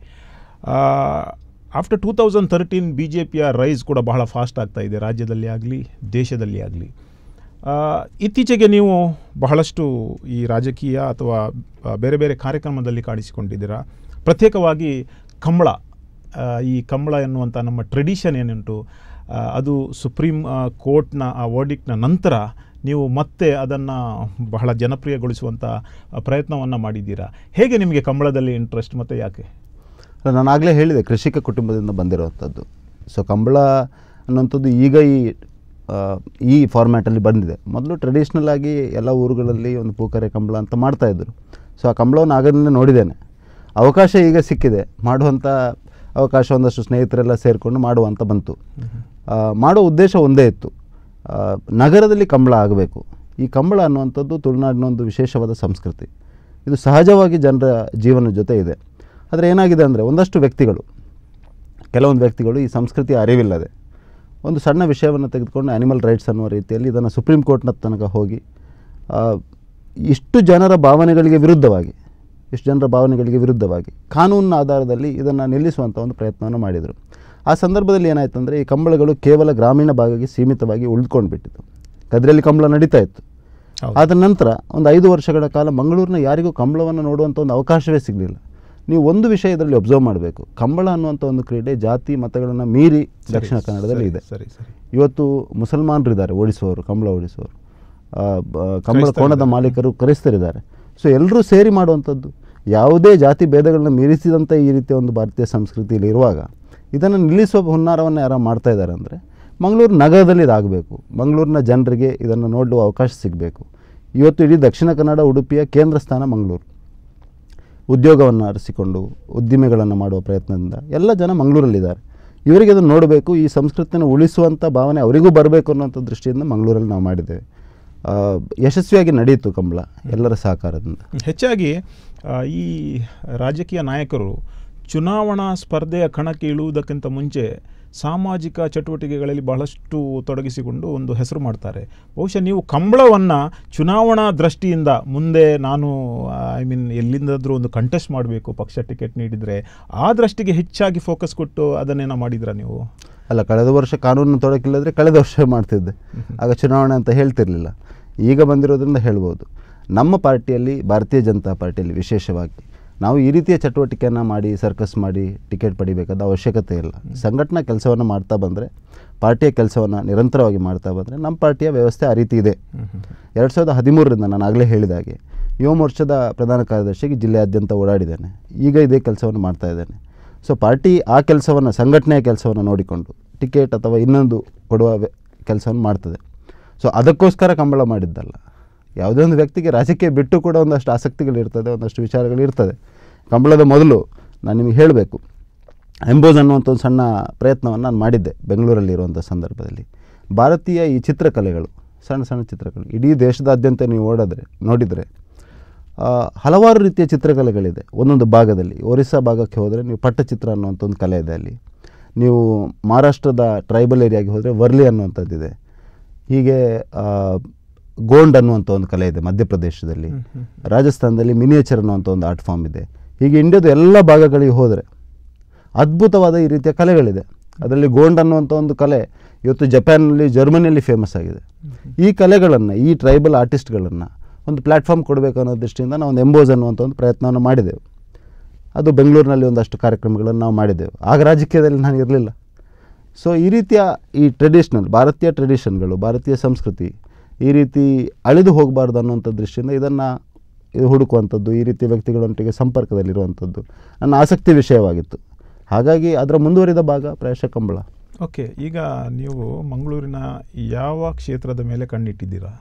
after two thousand thirteen B J ಪಿಯ ರೈಸ್ ಕೂಡ ಬಹಳ ಫಾಸ್ಟ್ ಆಗ್ತಾ ಇದೆ ರಾಜ್ಯದಲ್ಲಿ ಆಗಲಿ ದೇಶದಲ್ಲಿ ಆಗಲಿ ಇತ್ತೀಚೆಗೆ ನೀವು ಬಹಳಷ್ಟು ಈ ರಾಜಕೀಯ ಅಥವಾ ಆ, ಬೇರೆ ಬೇರೆ ಕಾರ್ಯಕ್ರಮದಲ್ಲಿ ಕಾಣಿಸಿಕೊಂಡಿದ್ದೀರಾ ಪ್ರತ್ಯೇಕವಾಗಿ ಕಂಬಳ ಆ, ಈ ಕಂಬಳ ಎನ್ನುವಂಥ ನಮ್ಮ ಟ್ರೆಡಿಷನ್ ಏನುಂಟು ಆ, ಅದು ಸುಪ್ರೀಂ ಆ, ಕೋರ್ಟ್ನ ಆ ವರ್ಡಿಕ್ಟ್ನ ನಂತರ ನೀವು ಮತ್ತೆ ಅದನ್ನು ಬಹಳ ಜನಪ್ರಿಯಗೊಳಿಸುವಂಥ ಪ್ರಯತ್ನವನ್ನು ಮಾಡಿದ್ದೀರಾ ಹೇಗೆ ನಿಮಗೆ ಕಂಬಳದಲ್ಲಿ ಇಂಟ್ರೆಸ್ಟ್ ಮತ್ತು ಯಾಕೆ ಅಲ್ಲ, ನಾನು ಆಗಲೇ ಹೇಳಿದೆ ಕೃಷಿಕ ಕುಟುಂಬದಿಂದ ಬಂದಿರುವಂಥದ್ದು ಸೊ ಕಂಬಳ ಅನ್ನುವಂಥದ್ದು ಈಗ ಈ ಆ, ಈ ಫಾರ್ಮ್ಯಾಟಲ್ಲಿ ಬಂದಿದೆ ಮೊದಲು ಟ್ರೆಡಿಷ್ನಲ್ ಆಗಿ ಎಲ್ಲ ಊರುಗಳಲ್ಲಿ ಒಂದು ಪೂಕರೆ ಕಂಬಳ ಅಂತ ಮಾಡ್ತಾಯಿದ್ರು ಸೊ ಆ ಕಂಬಳವನ್ನು ಆಗದಿಂದ ನೋಡಿದ್ದೇನೆ ಅವಕಾಶ ಈಗ ಸಿಕ್ಕಿದೆ ಮಾಡುವಂಥ ಅವಕಾಶ ಒಂದಷ್ಟು ಸ್ನೇಹಿತರೆಲ್ಲ ಸೇರಿಕೊಂಡು ಮಾಡುವಂಥ ಬಂತು ಆ, ಮಾಡೋ ಉದ್ದೇಶ ಒಂದೇ ಇತ್ತು ಆ, ನಗರದಲ್ಲಿ ಕಂಬಳ ಆಗಬೇಕು ಈ ಕಂಬಳ ಅನ್ನುವಂಥದ್ದು ತುಳುನಾಡಿನ ಒಂದು ವಿಶೇಷವಾದ ಸಂಸ್ಕೃತಿ ಇದು ಸಹಜವಾಗಿ ಜನರ ಜೀವನದ ಜೊತೆ ಇದೆ ಆದರೆ ಏನಾಗಿದೆ ಅಂದರೆ ಒಂದಷ್ಟು ವ್ಯಕ್ತಿಗಳು ಕೆಲವೊಂದು ವ್ಯಕ್ತಿಗಳು ಈ ಸಂಸ್ಕೃತಿಯ ಅರಿವಿಲ್ಲದೆ ಒಂದು ಸಣ್ಣ ವಿಷಯವನ್ನು ತೆಗೆದುಕೊಂಡು ಆ್ಯನಿಮಲ್ ರೈಟ್ಸ್ ಅನ್ನುವ ರೀತಿಯಲ್ಲಿ ಇದನ್ನು ಸುಪ್ರೀಂ ಕೋರ್ಟ್ನ ತನಕ ಹೋಗಿ ಆ, ಇಷ್ಟು ಜನರ ಭಾವನೆಗಳಿಗೆ ವಿರುದ್ಧವಾಗಿ ಇಷ್ಟು ಜನರ ಭಾವನೆಗಳಿಗೆ ವಿರುದ್ಧವಾಗಿ ಕಾನೂನಿನ ಆಧಾರದಲ್ಲಿ ಇದನ್ನು ನಿಲ್ಲಿಸುವಂಥ ಒಂದು ಪ್ರಯತ್ನವನ್ನು ಮಾಡಿದರು ಆ ಸಂದರ್ಭದಲ್ಲಿ ಏನಾಯ್ತು ಅಂದರೆ ಈ ಕಂಬಳಗಳು ಕೇವಲ ಗ್ರಾಮೀಣ ಭಾಗಕ್ಕೆ ಸೀಮಿತವಾಗಿ ಉಳಿದುಕೊಂಡು ಬಿಟ್ಟಿತ್ತು ಕದ್ರಲ್ಲಿ ಕಂಬಳ ನಡೀತಾ ಇತ್ತು ಹೌದು. ಆದ ನಂತರ ಒಂದು ಐದು ವರ್ಷಗಳ ಕಾಲ ಮಂಗಳೂರಿನ ಯಾರಿಗೂ ಕಂಬಳವನ್ನು ನೋಡುವಂಥ ಒಂದು ಅವಕಾಶವೇ ಸಿಗಲಿಲ್ಲ ನೀವು ಒಂದು ವಿಷಯ ಇದರಲ್ಲಿ ಒಬ್ಸರ್ವ್ ಮಾಡಬೇಕು ಕಂಬಳ ಅನ್ನುವಂಥ ಒಂದು ಕ್ರೀಡೆ ಜಾತಿ ಮತಗಳನ್ನು ಮೀರಿ ಸರಿ, ದಕ್ಷಿಣ ಕನ್ನಡದಲ್ಲಿ ಸರಿ, ಇದೆ ಸರಿ ಸರಿ ಇವತ್ತು ಮುಸಲ್ಮಾನರು ಇದ್ದಾರೆ ಓಡಿಸುವವರು ಕಂಬಳ ಓಡಿಸುವವರು ಆ, ಬ- ಕಂಬಳ ಕ್ರೈಸ್ತರಿದ್ದಾರೆ. ಕೋಣದ ಮಾಲೀಕರು ಕ್ರೈಸ್ತರಿದ್ದಾರೆ ಸೊ ಎಲ್ಲರೂ ಸೇರಿ ಮಾಡುವಂಥದ್ದು ಯಾವುದೇ ಜಾತಿ ಭೇದಗಳನ್ನ ಮೀರಿಸಿದಂಥ ಈ ರೀತಿಯ ಒಂದು ಭಾರತೀಯ ಸಂಸ್ಕೃತಿಯಲ್ಲಿ ಇರುವಾಗ ಇದನ್ನು ನಿಲ್ಲಿಸುವ ಹುನ್ನಾರವನ್ನು ಯಾರು ಮಾಡ್ತಾ ಇದ್ದಾರೆ ಅಂದರೆ ಮಂಗಳೂರು ನಗರದಲ್ಲಿ ಇದಾಗಬೇಕು ಮಂಗಳೂರಿನ ಜನರಿಗೆ ಇದನ್ನು ನೋಡುವ ಅವಕಾಶ ಸಿಗಬೇಕು ಇವತ್ತು ಇಡೀ ದಕ್ಷಿಣ ಕನ್ನಡ ಉಡುಪಿಯ ಕೇಂದ್ರ ಸ್ಥಾನ ಮಂಗಳೂರು ಉದ್ಯೋಗವನ್ನು ಅರಸಿಕೊಂಡು ಉದ್ದಿಮೆಗಳನ್ನು ಮಾಡುವ ಪ್ರಯತ್ನದಿಂದ ಎಲ್ಲ ಜನ ಮಂಗಳೂರಲ್ಲಿದ್ದಾರೆ ಇವರಿಗೆ ಅದನ್ನು ನೋಡಬೇಕು ಈ ಸಂಸ್ಕೃತಿಯನ್ನು ಉಳಿಸುವಂಥ ಭಾವನೆ ಅವರಿಗೂ ಬರಬೇಕು ಅನ್ನೋಂಥ ದೃಷ್ಟಿಯಿಂದ ಮಂಗಳೂರಲ್ಲಿ ನಾವು ಮಾಡಿದ್ದೇವೆ ಆ, ಯಶಸ್ವಿಯಾಗಿ ನಡೆಯಿತು ಕಂಬಳ ಎಲ್ಲರ ಸಹಕಾರದಿಂದ ಹೆಚ್ಚಾಗಿ ಆ, ಈ ರಾಜಕೀಯ ನಾಯಕರು ಚುನಾವಣಾ ಸ್ಪರ್ಧೆಯ ಕಣಕ್ಕೆ ಇಳುವುದಕ್ಕಿಂತ ಮುಂಚೆ ಸಾಮಾಜಿಕ ಚಟುವಟಿಕೆಗಳಲ್ಲಿ ಬಹಳಷ್ಟು ತೊಡಗಿಸಿಕೊಂಡು ಒಂದು ಹೆಸರು ಮಾಡ್ತಾರೆ ಬಹುಶಃ ನೀವು ಕಂಬಳವನ್ನು ಚುನಾವಣಾ ದೃಷ್ಟಿಯಿಂದ ಮುಂದೆ ನಾನು ಐ ಮೀನ್ ಎಲ್ಲಿಂದಾದರೂ ಒಂದು ಕಂಟೆಸ್ಟ್ ಮಾಡಬೇಕು ಪಕ್ಷ ಟಿಕೆಟ್ ನೀಡಿದರೆ ಆ ದೃಷ್ಟಿಗೆ ಹೆಚ್ಚಾಗಿ ಫೋಕಸ್ ಕೊಟ್ಟು ಅದನ್ನೇನೋ ಮಾಡಿದ್ರಾ ನೀವು ಅಲ್ಲ ಕಳೆದ ವರ್ಷ ಕಾನೂನು ತೊಡಕಿಲ್ಲದ್ರೆ ಕಳೆದ ವರ್ಷ ಮಾಡ್ತಿದ್ದೆ ಆಗ ಚುನಾವಣೆ ಅಂತ ಹೇಳ್ತಿರ್ಲಿಲ್ಲ ಈಗ ಬಂದಿರೋದ್ರಿಂದ ಹೇಳ್ಬೋದು ನಮ್ಮ ಪಾರ್ಟಿಯಲ್ಲಿ ಭಾರತೀಯ ಜನತಾ ಪಾರ್ಟಿಯಲ್ಲಿ ವಿಶೇಷವಾಗಿ ನಾವು ಈ ರೀತಿಯ ಚಟುವಟಿಕೆಯನ್ನು ಮಾಡಿ ಸರ್ಕಸ್ ಮಾಡಿ ಟಿಕೆಟ್ ಪಡಿಬೇಕಾದ ಅವಶ್ಯಕತೆ ಇಲ್ಲ ಸಂಘಟನಾ ಕೆಲಸವನ್ನು ಮಾಡ್ತಾ ಬಂದರೆ ಪಾರ್ಟಿಯ ಕೆಲಸವನ್ನು ನಿರಂತರವಾಗಿ ಮಾಡ್ತಾ ಬಂದರೆ ನಮ್ಮ ಪಾರ್ಟಿಯ ವ್ಯವಸ್ಥೆ ಆ ರೀತಿ ಇದೆ ಎರಡು ಸಾವಿರದ ಹದಿಮೂರರಿಂದ ನಾನು ಆಗಲೇ ಹೇಳಿದ ಹಾಗೆ ಯುವ ಮೋರ್ಚಾದ ಪ್ರಧಾನ ಕಾರ್ಯದರ್ಶಿಗೆ ಜಿಲ್ಲೆಯಾದ್ಯಂತ ಓಡಾಡಿದ್ದೇನೆ ಈಗ ಇದೇ ಕೆಲಸವನ್ನು ಮಾಡ್ತಾ ಇದ್ದೇನೆ ಸೊ ಪಾರ್ಟಿ ಆ ಕೆಲಸವನ್ನು ಸಂಘಟನೆಯ ಕೆಲಸವನ್ನು ನೋಡಿಕೊಂಡು ಟಿಕೆಟ್ ಅಥವಾ ಇನ್ನೊಂದು ಕೊಡುವ ಕೆಲಸವನ್ನು ಮಾಡ್ತದೆ ಸೊ ಅದಕ್ಕೋಸ್ಕರ ಕಂಬಳ ಮಾಡಿದ್ದಲ್ಲ ಯಾವುದೇ ಒಂದು ವ್ಯಕ್ತಿಗೆ ರಾಜಕೀಯ ಬಿಟ್ಟು ಕೂಡ ಒಂದಷ್ಟು ಆಸಕ್ತಿಗಳಿರ್ತದೆ ಒಂದಷ್ಟು ವಿಚಾರಗಳಿರ್ತದೆ ಕಂಬಳದ ಮೊದಲು ನಾನು ನಿಮಗೆ ಹೇಳಬೇಕು ಎಂಬೋಸ್ ಅನ್ನುವಂಥ ಒಂದು ಸಣ್ಣ ಪ್ರಯತ್ನವನ್ನು ನಾನು ಮಾಡಿದ್ದೆ ಬೆಂಗಳೂರಲ್ಲಿರುವಂಥ ಸಂದರ್ಭದಲ್ಲಿ ಭಾರತೀಯ ಈ ಚಿತ್ರಕಲೆಗಳು ಸಣ್ಣ ಸಣ್ಣ ಚಿತ್ರಕಲೆ ಇಡೀ ದೇಶದಾದ್ಯಂತ ನೀವು ಓಡಿದ್ರೆ ನೋಡಿದರೆ ಆ, ಹಲವಾರು ರೀತಿಯ ಚಿತ್ರಕಲೆಗಳಿದೆ ಒಂದೊಂದು ಭಾಗದಲ್ಲಿ ಒರಿಸ್ಸಾ ಭಾಗಕ್ಕೆ ಹೋದರೆ ನೀವು ಪಟ್ಟಚಿತ್ರ ಅನ್ನುವಂಥ ಒಂದು ಕಲೆ ಇದೆ ಅಲ್ಲಿ ನೀವು ಮಹಾರಾಷ್ಟ್ರದ ಟ್ರೈಬಲ್ ಏರಿಯಾಗೆ ಹೋದರೆ ವರ್ಲಿ ಅನ್ನುವಂಥದ್ದಿದೆ ಹೀಗೆ ಆ, ಗೋಂಡ್ ಅನ್ನುವಂಥ ಒಂದು ಕಲೆ ಇದೆ ಮಧ್ಯಪ್ರದೇಶದಲ್ಲಿ ರಾಜಸ್ಥಾನದಲ್ಲಿ ಮಿನಿಯೇಚರ್ ಅನ್ನುವಂಥ ಒಂದು ಆರ್ಟ್ ಫಾರ್ಮ್ ಇದೆ ಹೀಗೆ ಇಂಡಿಯಾದ ಎಲ್ಲ ಭಾಗಗಳಿಗೆ ಹೋದರೆ ಅದ್ಭುತವಾದ ಈ ರೀತಿಯ ಕಲೆಗಳಿದೆ ಅದರಲ್ಲಿ ಗೋಂಡ್ ಅನ್ನುವಂಥ ಒಂದು ಕಲೆ ಇವತ್ತು ಜಪಾನ್ನಲ್ಲಿ ಜರ್ಮನಿಯಲ್ಲಿ ಫೇಮಸ್ ಆಗಿದೆ ಈ ಕಲೆಗಳನ್ನು ಈ ಟ್ರೈಬಲ್ ಆರ್ಟಿಸ್ಟ್ಗಳನ್ನು ಒಂದು ಪ್ಲ್ಯಾಟ್ಫಾರ್ಮ್ ಕೊಡಬೇಕು ಅನ್ನೋ ದೃಷ್ಟಿಯಿಂದ ನಾವು ಒಂದು ಎಂಬೋಸ್ ಅನ್ನುವಂಥ ಒಂದು ಪ್ರಯತ್ನವನ್ನು ಮಾಡಿದೆವು ಅದು ಬೆಂಗಳೂರಿನಲ್ಲಿ ಒಂದಷ್ಟು ಕಾರ್ಯಕ್ರಮಗಳನ್ನು ನಾವು ಮಾಡಿದೆವು ಆಗ ರಾಜಕೀಯದಲ್ಲಿ ನಾನು ಇರಲಿಲ್ಲ ಸೊ ಈ ರೀತಿಯ ಈ ಟ್ರೆಡಿಷ್ನಲ್ ಭಾರತೀಯ ಟ್ರೆಡಿಷನ್ಗಳು ಭಾರತೀಯ ಸಂಸ್ಕೃತಿ ಈ ರೀತಿ ಅಳಿದು ಹೋಗಬಾರ್ದು ಅನ್ನುವಂಥ ದೃಷ್ಟಿಯಿಂದ ಇದನ್ನು ಇದು ಹುಡುಕುವಂಥದ್ದು ಈ ರೀತಿಯ ವ್ಯಕ್ತಿಗಳೊಟ್ಟಿಗೆ ಸಂಪರ್ಕದಲ್ಲಿರುವಂಥದ್ದು ನನ್ನ ಆಸಕ್ತಿ ವಿಷಯವಾಗಿತ್ತು ಹಾಗಾಗಿ ಅದರ ಮುಂದುವರಿದ ಭಾಗ ಪ್ರಾಯಶಃ ಕಂಬಳ ಓಕೆ ಈಗ ನೀವು ಮಂಗಳೂರಿನ ಯಾವ ಕ್ಷೇತ್ರದ ಮೇಲೆ ಕಣ್ಣಿಟ್ಟಿದ್ದೀರಾ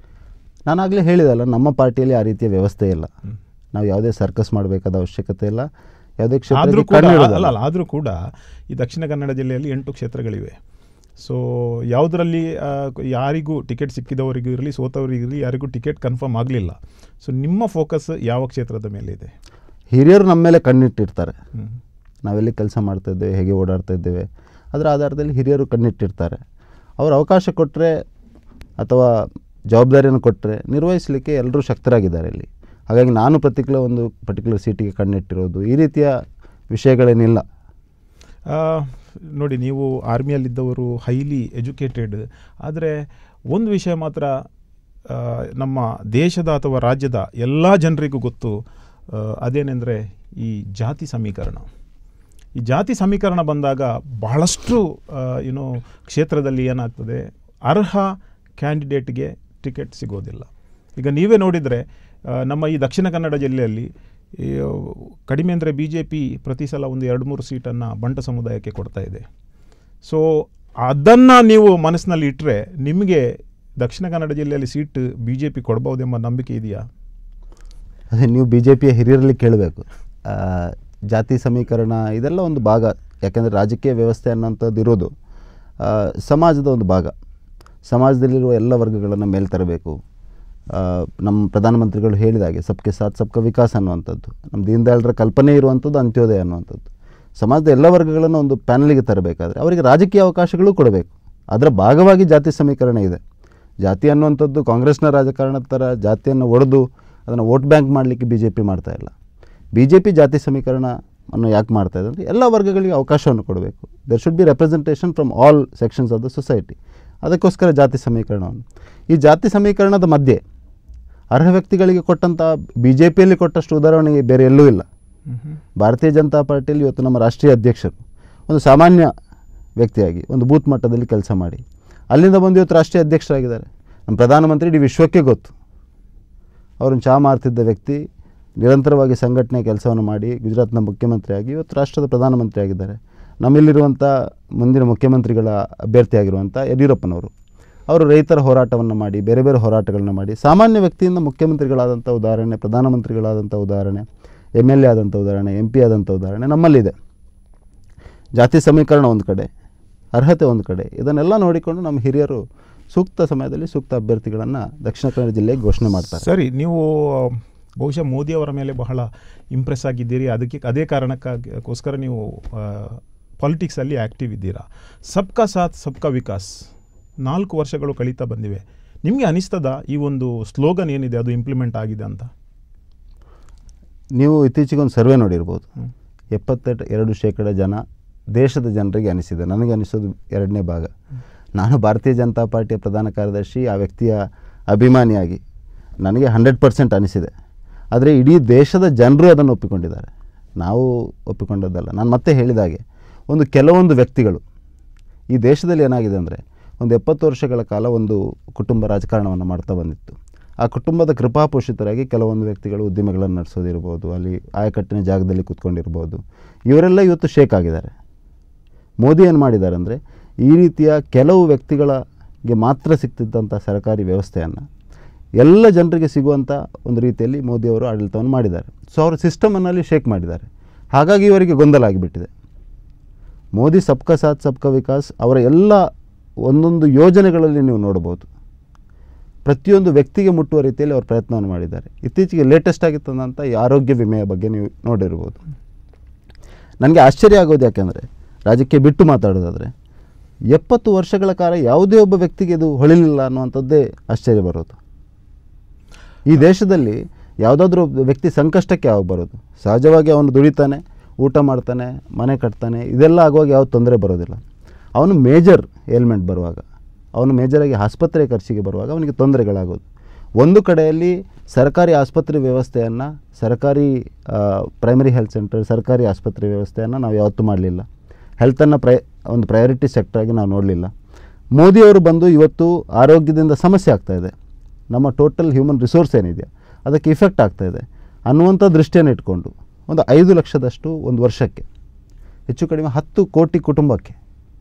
ನಾನಾಗಲೇ ಹೇಳಿದಲ್ಲ ನಮ್ಮ ಪಾರ್ಟಿಯಲ್ಲಿ ಆ ರೀತಿಯ ವ್ಯವಸ್ಥೆ ಇಲ್ಲ ಹ್ಮ್. ನಾವು ಯಾವುದೇ ಸರ್ಕಸ್ ಮಾಡಬೇಕಾದ ಅವಶ್ಯಕತೆ ಇಲ್ಲ ಯಾವುದೇ ಆದರೂ ಕ್ಷೇತ್ರಕ್ಕೆ ಕೂಡ ಕಣ್ಣು ಅಲ್ಲ ಇಡೋದಲ್ಲ. ಅಲ್ಲ ಆದರೂ ಕೂಡ ಈ ದಕ್ಷಿಣ ಕನ್ನಡ ಜಿಲ್ಲೆಯಲ್ಲಿ ಎಂಟು ಕ್ಷೇತ್ರಗಳಿವೆ ಸೊ ಯಾವುದರಲ್ಲಿ ಆ, ಯಾರಿಗೂ ಟಿಕೆಟ್ ಸಿಕ್ಕಿದವರಿಗೂ ಇರಲಿ ಸೋತವರಿಗಿರಲಿ ಯಾರಿಗೂ ಟಿಕೆಟ್ ಕನ್ಫರ್ಮ್ ಆಗಲಿಲ್ಲ ಸೊ ನಿಮ್ಮ ಫೋಕಸ್ ಯಾವ ಕ್ಷೇತ್ರದ ಮೇಲೆ ಇದೆ ಹಿರಿಯರು ನಮ್ಮ ಮೇಲೆ ಕಣ್ಣಿಟ್ಟಿರ್ತಾರೆ ಹ್ಮ್. ನಾವೆಲ್ಲಿ ಕೆಲಸ ಮಾಡ್ತಾ ಇದ್ದೇವೆ ಹೇಗೆ ಓಡಾಡ್ತಾ ಇದ್ದೇವೆ ಅದರ ಆಧಾರದಲ್ಲಿ ಹಿರಿಯರು ಕಣ್ಣಿಟ್ಟಿರ್ತಾರೆ ಅವರು ಅವಕಾಶ ಕೊಟ್ಟರೆ ಅಥವಾ ಜವಾಬ್ದಾರಿಯನ್ನು ಕೊಟ್ಟರೆ ನಿರ್ವಹಿಸಲಿಕ್ಕೆ ಎಲ್ಲರೂ ಶಕ್ತರಾಗಿದ್ದಾರೆ ಇಲ್ಲಿ ಹಾಗಾಗಿ ನಾನು ಪ್ರತಿಕ್ರಿಯೆ ಒಂದು ಪರ್ಟಿಕ್ಯುಲರ್ ಸೀಟಿಗೆ ಕಣ್ಣಿಟ್ಟಿರೋದು ಈ ರೀತಿಯ ವಿಷಯಗಳೇನಿಲ್ಲ ಆ, ನೋಡಿ ನೀವು ಆರ್ಮಿಯಲ್ಲಿದ್ದವರು ಹೈಲಿ ಎಜುಕೇಟೆಡ್ ಆದರೆ ಒಂದು ವಿಷಯ ಮಾತ್ರ ಆ, ನಮ್ಮ ದೇಶದ ಅಥವಾ ರಾಜ್ಯದ ಎಲ್ಲ ಜನರಿಗೂ ಗೊತ್ತು ಆ, ಅದೇನೆಂದರೆ ಈ ಜಾತಿ ಸಮೀಕರಣ ಈ ಜಾತಿ ಸಮೀಕರಣ ಬಂದಾಗ ಬಹಳಷ್ಟು ಏನು ಕ್ಷೇತ್ರದಲ್ಲಿ ಏನಾಗ್ತದೆ ಅರ್ಹ ಕ್ಯಾಂಡಿಡೇಟ್ಗೆ ಟಿಕೆಟ್ ಸಿಗೋದಿಲ್ಲ ಈಗ ನೀವೇ ನೋಡಿದರೆ ಆ, ನಮ್ಮ ಈ ದಕ್ಷಿಣ ಕನ್ನಡ ಜಿಲ್ಲೆಯಲ್ಲಿ ಈ, ಕಡಿಮೆ ಅಂದರೆ ಬಿ ಜೆ ಪಿ ಪ್ರತಿ ಸಲ ಒಂದು ಎರಡು ಮೂರು ಸೀಟನ್ನು ಬಂಟ ಸಮುದಾಯಕ್ಕೆ ಕೊಡ್ತಾ ಇದೆ ಸೊ ಅದನ್ನು ನೀವು ಮನಸ್ಸಿನಲ್ಲಿ ಇಟ್ಟರೆ ನಿಮಗೆ ದಕ್ಷಿಣ ಕನ್ನಡ ಜಿಲ್ಲೆಯಲ್ಲಿ ಸೀಟ್ ಬಿ ಜೆ ಪಿ ಕೊಡ್ಬೋದೆಂಬ ನಂಬಿಕೆ ಇದೆಯಾ ಅದೇ ನೀವು ಬಿ ಜೆ ಪಿಯ ಹಿರಿಯರಲ್ಲಿ ಕೇಳಬೇಕು ಜಾತಿ ಸಮೀಕರಣ ಇದೆಲ್ಲ ಒಂದು ಭಾಗ ಯಾಕೆಂದರೆ ರಾಜಕೀಯ ವ್ಯವಸ್ಥೆ ಅನ್ನೋಂಥದ್ದು ಇರೋದು ಆ, ಸಮಾಜದ ಒಂದು ಭಾಗ ಸಮಾಜದಲ್ಲಿರುವ ಎಲ್ಲ ವರ್ಗಗಳನ್ನು ಮೇಲ್ ತರಬೇಕು ಆ, ನಮ್ಮ ಪ್ರಧಾನಮಂತ್ರಿಗಳು ಹೇಳಿದ ಹಾಗೆ ಸಬ್ಕೆ ಸಾಥ್ ಸಬ್ಕ ವಿಕಾಸ್ ಅನ್ನುವಂಥದ್ದು ನಮ್ಮ ದೀನ್ ದಯಾಳರ ಕಲ್ಪನೆ ಇರುವಂಥದ್ದು ಅಂತ್ಯೋದಯ ಅನ್ನುವಂಥದ್ದು ಸಮಾಜದ ಎಲ್ಲ ವರ್ಗಗಳನ್ನು ಒಂದು ಪ್ಯಾನಲಿಗೆ ತರಬೇಕಾದ್ರೆ ಅವರಿಗೆ ರಾಜಕೀಯ ಅವಕಾಶಗಳು ಕೊಡಬೇಕು ಅದರ ಭಾಗವಾಗಿ ಜಾತಿ ಸಮೀಕರಣ ಇದೆ ಜಾತಿ ಅನ್ನುವಂಥದ್ದು ಕಾಂಗ್ರೆಸ್ನ ರಾಜಕಾರಣದ ಥರ ಜಾತಿಯನ್ನು ಒಡೆದು ಅದನ್ನು ವೋಟ್ ಬ್ಯಾಂಕ್ ಮಾಡಲಿಕ್ಕೆ ಬಿ ಜೆ ಪಿ ಮಾಡ್ತಾ ಇಲ್ಲ ಬಿ ಜೆ ಪಿ ಜಾತಿ ಸಮೀಕರಣ ಅನ್ನು ಯಾಕೆ ಮಾಡ್ತಾ ಇದೆ ಅಂದರೆ ಎಲ್ಲ ವರ್ಗಗಳಿಗೆ ಅವಕಾಶವನ್ನು ಕೊಡಬೇಕು there should be representation from all sections of the society ಅದಕ್ಕೋಸ್ಕರ ಜಾತಿ ಸಮೀಕರಣವನ್ನು ಈ ಜಾತಿ ಸಮೀಕರಣದ ಮಧ್ಯೆ ಅರ್ಹ ವ್ಯಕ್ತಿಗಳಿಗೆ ಕೊಟ್ಟಂಥ ಬಿ ಜೆ ಪಿಯಲ್ಲಿ ಕೊಟ್ಟಷ್ಟು ಉದಾಹರಣೆ ಬೇರೆ ಎಲ್ಲೂ ಇಲ್ಲ ಭಾರತೀಯ ಜನತಾ ಪಾರ್ಟಿಯಲ್ಲಿ ಇವತ್ತು ನಮ್ಮ ರಾಷ್ಟ್ರೀಯ ಅಧ್ಯಕ್ಷರು ಒಂದು ಸಾಮಾನ್ಯ ವ್ಯಕ್ತಿಯಾಗಿ ಒಂದು ಬೂತ್ ಮಟ್ಟದಲ್ಲಿ ಕೆಲಸ ಮಾಡಿ ಅಲ್ಲಿಂದ ಬಂದು ಇವತ್ತು ರಾಷ್ಟ್ರೀಯ ಅಧ್ಯಕ್ಷರಾಗಿದ್ದಾರೆ ನಮ್ಮ ಪ್ರಧಾನಮಂತ್ರಿ ಇಡೀ ವಿಶ್ವಕ್ಕೆ ಗೊತ್ತು ಅವರನ್ನು ಚಾ ಮಾರ್ತಿದ್ದ ವ್ಯಕ್ತಿ ನಿರಂತರವಾಗಿ ಸಂಘಟನೆ ಕೆಲಸವನ್ನು ಮಾಡಿ ಗುಜರಾತ್ನ ಮುಖ್ಯಮಂತ್ರಿಯಾಗಿ ಇವತ್ತು ರಾಷ್ಟ್ರದ ಪ್ರಧಾನಮಂತ್ರಿ ಆಗಿದ್ದಾರೆ ನಮ್ಮಲ್ಲಿರುವಂಥ ಮುಂದಿನ ಮುಖ್ಯಮಂತ್ರಿಗಳ ಅಭ್ಯರ್ಥಿಯಾಗಿರುವಂಥ ಯಡಿಯೂರಪ್ಪನವರು ಅವರು ರೈತರ ಹೋರಾಟವನ್ನು ಮಾಡಿ ಬೇರೆ ಬೇರೆ ಹೋರಾಟಗಳನ್ನ ಮಾಡಿ ಸಾಮಾನ್ಯ ವ್ಯಕ್ತಿಯಿಂದ ಮುಖ್ಯಮಂತ್ರಿಗಳಾದಂಥ ಉದಾಹರಣೆ ಪ್ರಧಾನಮಂತ್ರಿಗಳಾದಂಥ ಉದಾಹರಣೆ ಎಮ್ ಎಲ್ ಎ ಆದಂಥ ಉದಾಹರಣೆ ಎಂ ಪಿ ಆದಂಥ ಉದಾಹರಣೆ ನಮ್ಮಲ್ಲಿದೆ ಜಾತಿ ಸಮೀಕರಣ ಒಂದು ಕಡೆ ಅರ್ಹತೆ ಒಂದು ಕಡೆ ಇದನ್ನೆಲ್ಲ ನೋಡಿಕೊಂಡು ನಮ್ಮ ಹಿರಿಯರು ಸೂಕ್ತ ಸಮಯದಲ್ಲಿ ಸೂಕ್ತ ಅಭ್ಯರ್ಥಿಗಳನ್ನು ದಕ್ಷಿಣ ಕನ್ನಡ ಜಿಲ್ಲೆಗೆ ಘೋಷಣೆ ಮಾಡ್ತಾರೆ ಸರಿ ನೀವು ಬಹುಶಃ ಮೋದಿ ಅವರ ಮೇಲೆ ಬಹಳ ಇಂಪ್ರೆಸ್ ಆಗಿದ್ದೀರಿ ಅದಕ್ಕೆ ಅದೇ ಕಾರಣಕ್ಕಾಗೋಸ್ಕರ ನೀವು ಪಾಲಿಟಿಕ್ಸಲ್ಲಿ ಆ್ಯಕ್ಟಿವ್ ಇದ್ದೀರಾ ಸಬ್ಕಾ ಸಾಥ್ ಸಬ್ಕಾ ವಿಕಾಸ್ ನಾಲ್ಕು ವರ್ಷಗಳು ಕಳೀತಾ ಬಂದಿವೆ ನಿಮಗೆ ಅನಿಸ್ತದ ಈ ಒಂದು ಸ್ಲೋಗನ್ ಏನಿದೆ ಅದು ಇಂಪ್ಲಿಮೆಂಟ್ ಆಗಿದೆ ಅಂತ ನೀವು ಇತ್ತೀಚೆಗೆ ಒಂದು ಸರ್ವೆ ನೋಡಿರ್ಬೋದು ಹ್ಮ್. ಎಪ್ಪತ್ತೆರಡು ಎರಡು ಶೇಕಡ ಜನ ದೇಶದ ಜನರಿಗೆ ಅನಿಸಿದೆ ನನಗೆ ಅನಿಸೋದು ಎರಡನೇ ಭಾಗ ನಾನು ಭಾರತೀಯ ಜನತಾ ಪಾರ್ಟಿಯ ಪ್ರಧಾನ ಕಾರ್ಯದರ್ಶಿ ಆ ವ್ಯಕ್ತಿಯ ಅಭಿಮಾನಿಯಾಗಿ ನನಗೆ ಹಂಡ್ರೆಡ್ ಪರ್ಸೆಂಟ್ ಅನಿಸಿದೆ ಆದರೆ ಇಡೀ ದೇಶದ ಜನರು ಅದನ್ನು ಒಪ್ಪಿಕೊಂಡಿದ್ದಾರೆ ನಾವು ಒಪ್ಪಿಕೊಂಡದ್ದಲ್ಲ ನಾನು ಮತ್ತೆ ಹೇಳಿದ ಹಾಗೆ ಒಂದು ಕೆಲವೊಂದು ವ್ಯಕ್ತಿಗಳು ಈ ದೇಶದಲ್ಲಿ ಏನಾಗಿದೆ ಅಂದರೆ ಒಂದು ಎಪ್ಪತ್ತು ವರ್ಷಗಳ ಕಾಲ ಒಂದು ಕುಟುಂಬ ರಾಜಕಾರಣವನ್ನು ಮಾಡ್ತಾ ಬಂದಿತ್ತು ಆ ಕುಟುಂಬದ ಕೃಪಾಪೋಷಿತರಾಗಿ ಕೆಲವೊಂದು ವ್ಯಕ್ತಿಗಳು ಉದ್ದಿಮೆಗಳನ್ನು ನಡೆಸೋದಿರ್ಬೋದು ಅಲ್ಲಿ ಆಯಕಟ್ಟಿನ ಜಾಗದಲ್ಲಿ ಕೂತ್ಕೊಂಡಿರ್ಬೋದು ಇವರೆಲ್ಲ ಇವತ್ತು ಶೇಕ್ ಆಗಿದ್ದಾರೆ ಮೋದಿ ಏನು ಮಾಡಿದ್ದಾರೆ ಅಂದರೆ ಈ ರೀತಿಯ ಕೆಲವು ವ್ಯಕ್ತಿಗಳಿಗೆ ಮಾತ್ರ ಸಿಗ್ತಿದ್ದಂಥ ಸರ್ಕಾರಿ ವ್ಯವಸ್ಥೆಯನ್ನು ಎಲ್ಲ ಜನರಿಗೆ ಸಿಗುವಂಥ ಒಂದು ರೀತಿಯಲ್ಲಿ ಮೋದಿಯವರು ಆಡಳಿತವನ್ನು ಮಾಡಿದ್ದಾರೆ ಸೊ ಅವರು ಸಿಸ್ಟಮನ್ನಲ್ಲಿ ಶೇಕ್ ಮಾಡಿದ್ದಾರೆ ಹಾಗಾಗಿ ಇವರಿಗೆ ಗೊಂದಲ ಆಗಿಬಿಟ್ಟಿದೆ ಮೋದಿ ಸಬ್ಕಾ ಸಾಥ್ ಸಬ್ಕಾ ವಿಕಾಸ್ ಅವರ ಎಲ್ಲ ಒಂದೊಂದು ಯೋಜನೆಗಳಲ್ಲಿ ನೀವು ನೋಡ್ಬೋದು ಪ್ರತಿಯೊಂದು ವ್ಯಕ್ತಿಗೆ ಮುಟ್ಟುವ ರೀತಿಯಲ್ಲಿ ಅವರು ಪ್ರಯತ್ನವನ್ನು ಮಾಡಿದ್ದಾರೆ ಇತ್ತೀಚೆಗೆ ಲೇಟೆಸ್ಟ್ ಆಗಿ ತಂದಂಥ ಈ ಆರೋಗ್ಯ ವಿಮೆಯ ಬಗ್ಗೆ ನೀವು ನೋಡಿರ್ಬೋದು ನನಗೆ ಆಶ್ಚರ್ಯ ಆಗೋದು ಯಾಕೆಂದರೆ ರಾಜ್ಯಕ್ಕೆ ಬಿಟ್ಟು ಮಾತಾಡೋದಾದರೆ ಎಪ್ಪತ್ತು ವರ್ಷಗಳ ಕಾಲ ಯಾವುದೇ ಒಬ್ಬ ವ್ಯಕ್ತಿಗೆ ಇದು ಹೊಳಿಲಿಲ್ಲ ಅನ್ನುವಂಥದ್ದೇ ಆಶ್ಚರ್ಯ ಬರೋದು ಈ ದೇಶದಲ್ಲಿ ಯಾವುದಾದ್ರೂ ಒಬ್ಬ ವ್ಯಕ್ತಿ ಸಂಕಷ್ಟಕ್ಕೆ ಯಾವಾಗ ಬರೋದು ಸಹಜವಾಗಿ ಅವನು ದುಡಿತಾನೆ ಊಟ ಮಾಡ್ತಾನೆ ಮನೆ ಕಟ್ತಾನೆ ಇದೆಲ್ಲ ಆಗುವಾಗ ಯಾವ ತೊಂದರೆ ಬರೋದಿಲ್ಲ ಅವನು ಮೇಜರ್ ಏಲ್ಮೆಂಟ್ ಬರುವಾಗ ಅವನು ಮೇಜರಾಗಿ ಆಸ್ಪತ್ರೆ ಖರ್ಚಿಗೆ ಬರುವಾಗ ಅವನಿಗೆ ತೊಂದರೆಗಳಾಗೋದು ಒಂದು ಕಡೆಯಲ್ಲಿ ಸರ್ಕಾರಿ ಆಸ್ಪತ್ರೆ ವ್ಯವಸ್ಥೆಯನ್ನು ಸರ್ಕಾರಿ ಪ್ರೈಮರಿ ಹೆಲ್ತ್ ಸೆಂಟರ್ ಸರ್ಕಾರಿ ಆಸ್ಪತ್ರೆ ವ್ಯವಸ್ಥೆಯನ್ನು ನಾವು ಯಾವತ್ತೂ ಮಾಡಲಿಲ್ಲ ಹೆಲ್ತನ್ನು ಪ್ರೈ ಒಂದು ಪ್ರಯಾರಿಟಿ ಸೆಕ್ಟ್ರಾಗಿ ನಾವು ನೋಡಲಿಲ್ಲ ಮೋದಿಯವರು ಬಂದು ಇವತ್ತು ಆರೋಗ್ಯದಿಂದ ಸಮಸ್ಯೆ ಆಗ್ತಾ ಇದೆ ನಮ್ಮ ಟೋಟಲ್ ಹ್ಯೂಮನ್ ರಿಸೋರ್ಸ್ ಏನಿದೆ ಅದಕ್ಕೆ ಇಫೆಕ್ಟ್ ಆಗ್ತಾ ಇದೆ ಅನ್ನುವಂಥ ದೃಷ್ಟಿಯನ್ನು ಇಟ್ಕೊಂಡು ಒಂದು ಐದು ಲಕ್ಷದಷ್ಟು ಒಂದು ವರ್ಷಕ್ಕೆ ಹೆಚ್ಚು ಕಡಿಮೆ ಹತ್ತು ಕೋಟಿ ಕುಟುಂಬಕ್ಕೆ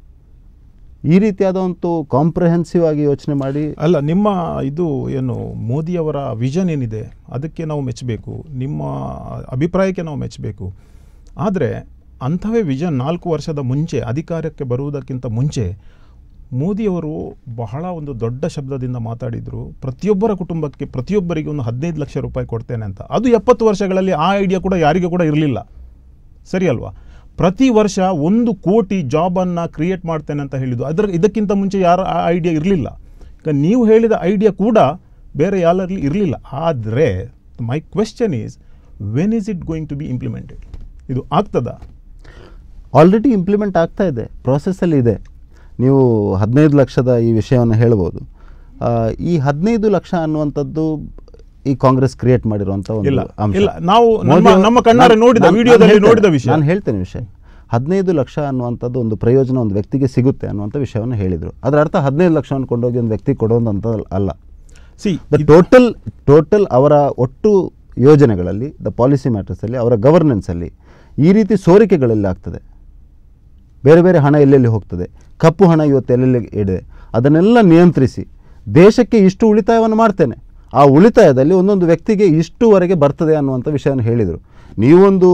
ಈ ರೀತಿಯಾದ ಒಂದು ಕಾಂಪ್ರಹೆನ್ಸಿವ್ ಆಗಿ ಯೋಚನೆ ಮಾಡಿ ಅಲ್ಲ ನಿಮ್ಮ ಇದು ಏನು ಮೋದಿಯವರ ವಿಷನ್ ಏನಿದೆ ಅದಕ್ಕೆ ನಾವು ಮೆಚ್ಚಬೇಕು ನಿಮ್ಮ ಅಭಿಪ್ರಾಯಕ್ಕೆ ನಾವು ಮೆಚ್ಚಬೇಕು ಆದರೆ ಅಂಥವೇ ವಿಷನ್ ನಾಲ್ಕು ವರ್ಷದ ಮುಂಚೆ ಅಧಿಕಾರಕ್ಕೆ ಬರುವುದಕ್ಕಿಂತ ಮುಂಚೆ ಮೋದಿಯವರು ಬಹಳ ಒಂದು ದೊಡ್ಡ ಶಬ್ದದಿಂದ ಮಾತಾಡಿದರು ಪ್ರತಿಯೊಬ್ಬರ ಕುಟುಂಬಕ್ಕೆ ಪ್ರತಿಯೊಬ್ಬರಿಗೆ ಒಂದು ಹದಿನೈದು ಲಕ್ಷ ರೂಪಾಯಿ ಕೊಡ್ತೇನೆ ಅಂತ ಅದು ಎಪ್ಪತ್ತು ವರ್ಷಗಳಲ್ಲಿ ಆ ಐಡಿಯಾ ಕೂಡ ಯಾರಿಗೂ ಕೂಡ ಇರಲಿಲ್ಲ ಸರಿ ಅಲ್ವಾ ಪ್ರತಿ ವರ್ಷ ಒಂದು ಕೋಟಿ ಜಾಬನ್ನು ಕ್ರಿಯೇಟ್ ಮಾಡ್ತೇನೆ ಅಂತ ಹೇಳಿದ್ದು ಅದರ ಇದಕ್ಕಿಂತ ಮುಂಚೆ ಯಾರ ಆ ಐಡಿಯಾ ಇರಲಿಲ್ಲ ಈಗ ನೀವು ಹೇಳಿದ ಐಡಿಯಾ ಕೂಡ ಬೇರೆ ಯಾರಲ್ಲಿ ಇರಲಿಲ್ಲ ಆದರೆ my question is when is it going to be implemented ಇದು ಆಗ್ತದಾ ಆಲ್ರೆಡಿ ಇಂಪ್ಲಿಮೆಂಟ್ ಆಗ್ತಾ ಇದೆ ಪ್ರಾಸೆಸ್ಸಲ್ಲಿ ಇದೆ ನೀವು ಹದಿನೈದು ಲಕ್ಷದ ಈ ವಿಷಯವನ್ನು ಹೇಳ್ಬೋದು ಆ, ಈ ಹದಿನೈದು ಲಕ್ಷ ಅನ್ನುವಂಥದ್ದು ಈ ಕಾಂಗ್ರೆಸ್ ಕ್ರಿಯೇಟ್ ಮಾಡಿರುವಂಥ ಒಂದು ಇಲ್ಲ, ಅಂಶ ಇಲ್ಲ, ನಾವು ನಮ್ಮ- ಮೋದಿ- ನಮ್ಮ ಕಣ್ಣಾರೆ ನಾನ್- ನೋಡಿದ, ನಾನ್- ವಿಡಿಯೋದಲ್ಲಿ ನಾನ್ ಹೇಳ್ತೇನೆ, ನೋಡಿದ ವಿಷಯ. ನಾನು ಹೇಳ್ತೇನೆ ವಿಷಯ ಹದಿನೈದು ಲಕ್ಷ ಅನ್ನುವಂಥದ್ದು ಒಂದು ಪ್ರಯೋಜನ ಒಂದು ವ್ಯಕ್ತಿಗೆ ಸಿಗುತ್ತೆ ಅನ್ನುವಂಥ ವಿಷಯವನ್ನು ಹೇಳಿದರು ಅದರ ಅರ್ಥ ಹದಿನೈದು ಲಕ್ಷವನ್ನು ಕೊಂಡೋಗಿ ಒಂದು ವ್ಯಕ್ತಿ ಕೊಡುವಂಥ ಅಲ್ಲ ಸಿ ದ ಟೋಟಲ್ ಟೋಟಲ್ ಅವರ ಒಟ್ಟು ಯೋಜನೆಗಳಲ್ಲಿ ದ ಪಾಲಿಸಿ ಮ್ಯಾಟರ್ಸಲ್ಲಿ ಅವರ ಗವರ್ನೆನ್ಸಲ್ಲಿ ಈ ರೀತಿ ಸೋರಿಕೆಗಳೆಲ್ಲ ಆಗ್ತದೆ ಬೇರೆ ಬೇರೆ ಹಣ ಎಲ್ಲೆಲ್ಲಿ ಹೋಗ್ತದೆ ಕಪ್ಪು ಹಣ ಇವತ್ತು ಎಲ್ಲೆಲ್ಲಿ ಇದೆ ಅದನ್ನೆಲ್ಲ ನಿಯಂತ್ರಿಸಿ ದೇಶಕ್ಕೆ ಇಷ್ಟು ಉಳಿತಾಯವನ್ನು ಮಾಡ್ತೇನೆ ಆ ಉಳಿತಾಯದಲ್ಲಿ ಒಂದೊಂದು ವ್ಯಕ್ತಿಗೆ ಇಷ್ಟುವರೆಗೆ ಬರ್ತದೆ ಅನ್ನುವಂಥ ವಿಷಯವನ್ನು ಹೇಳಿದರು ನೀವೊಂದು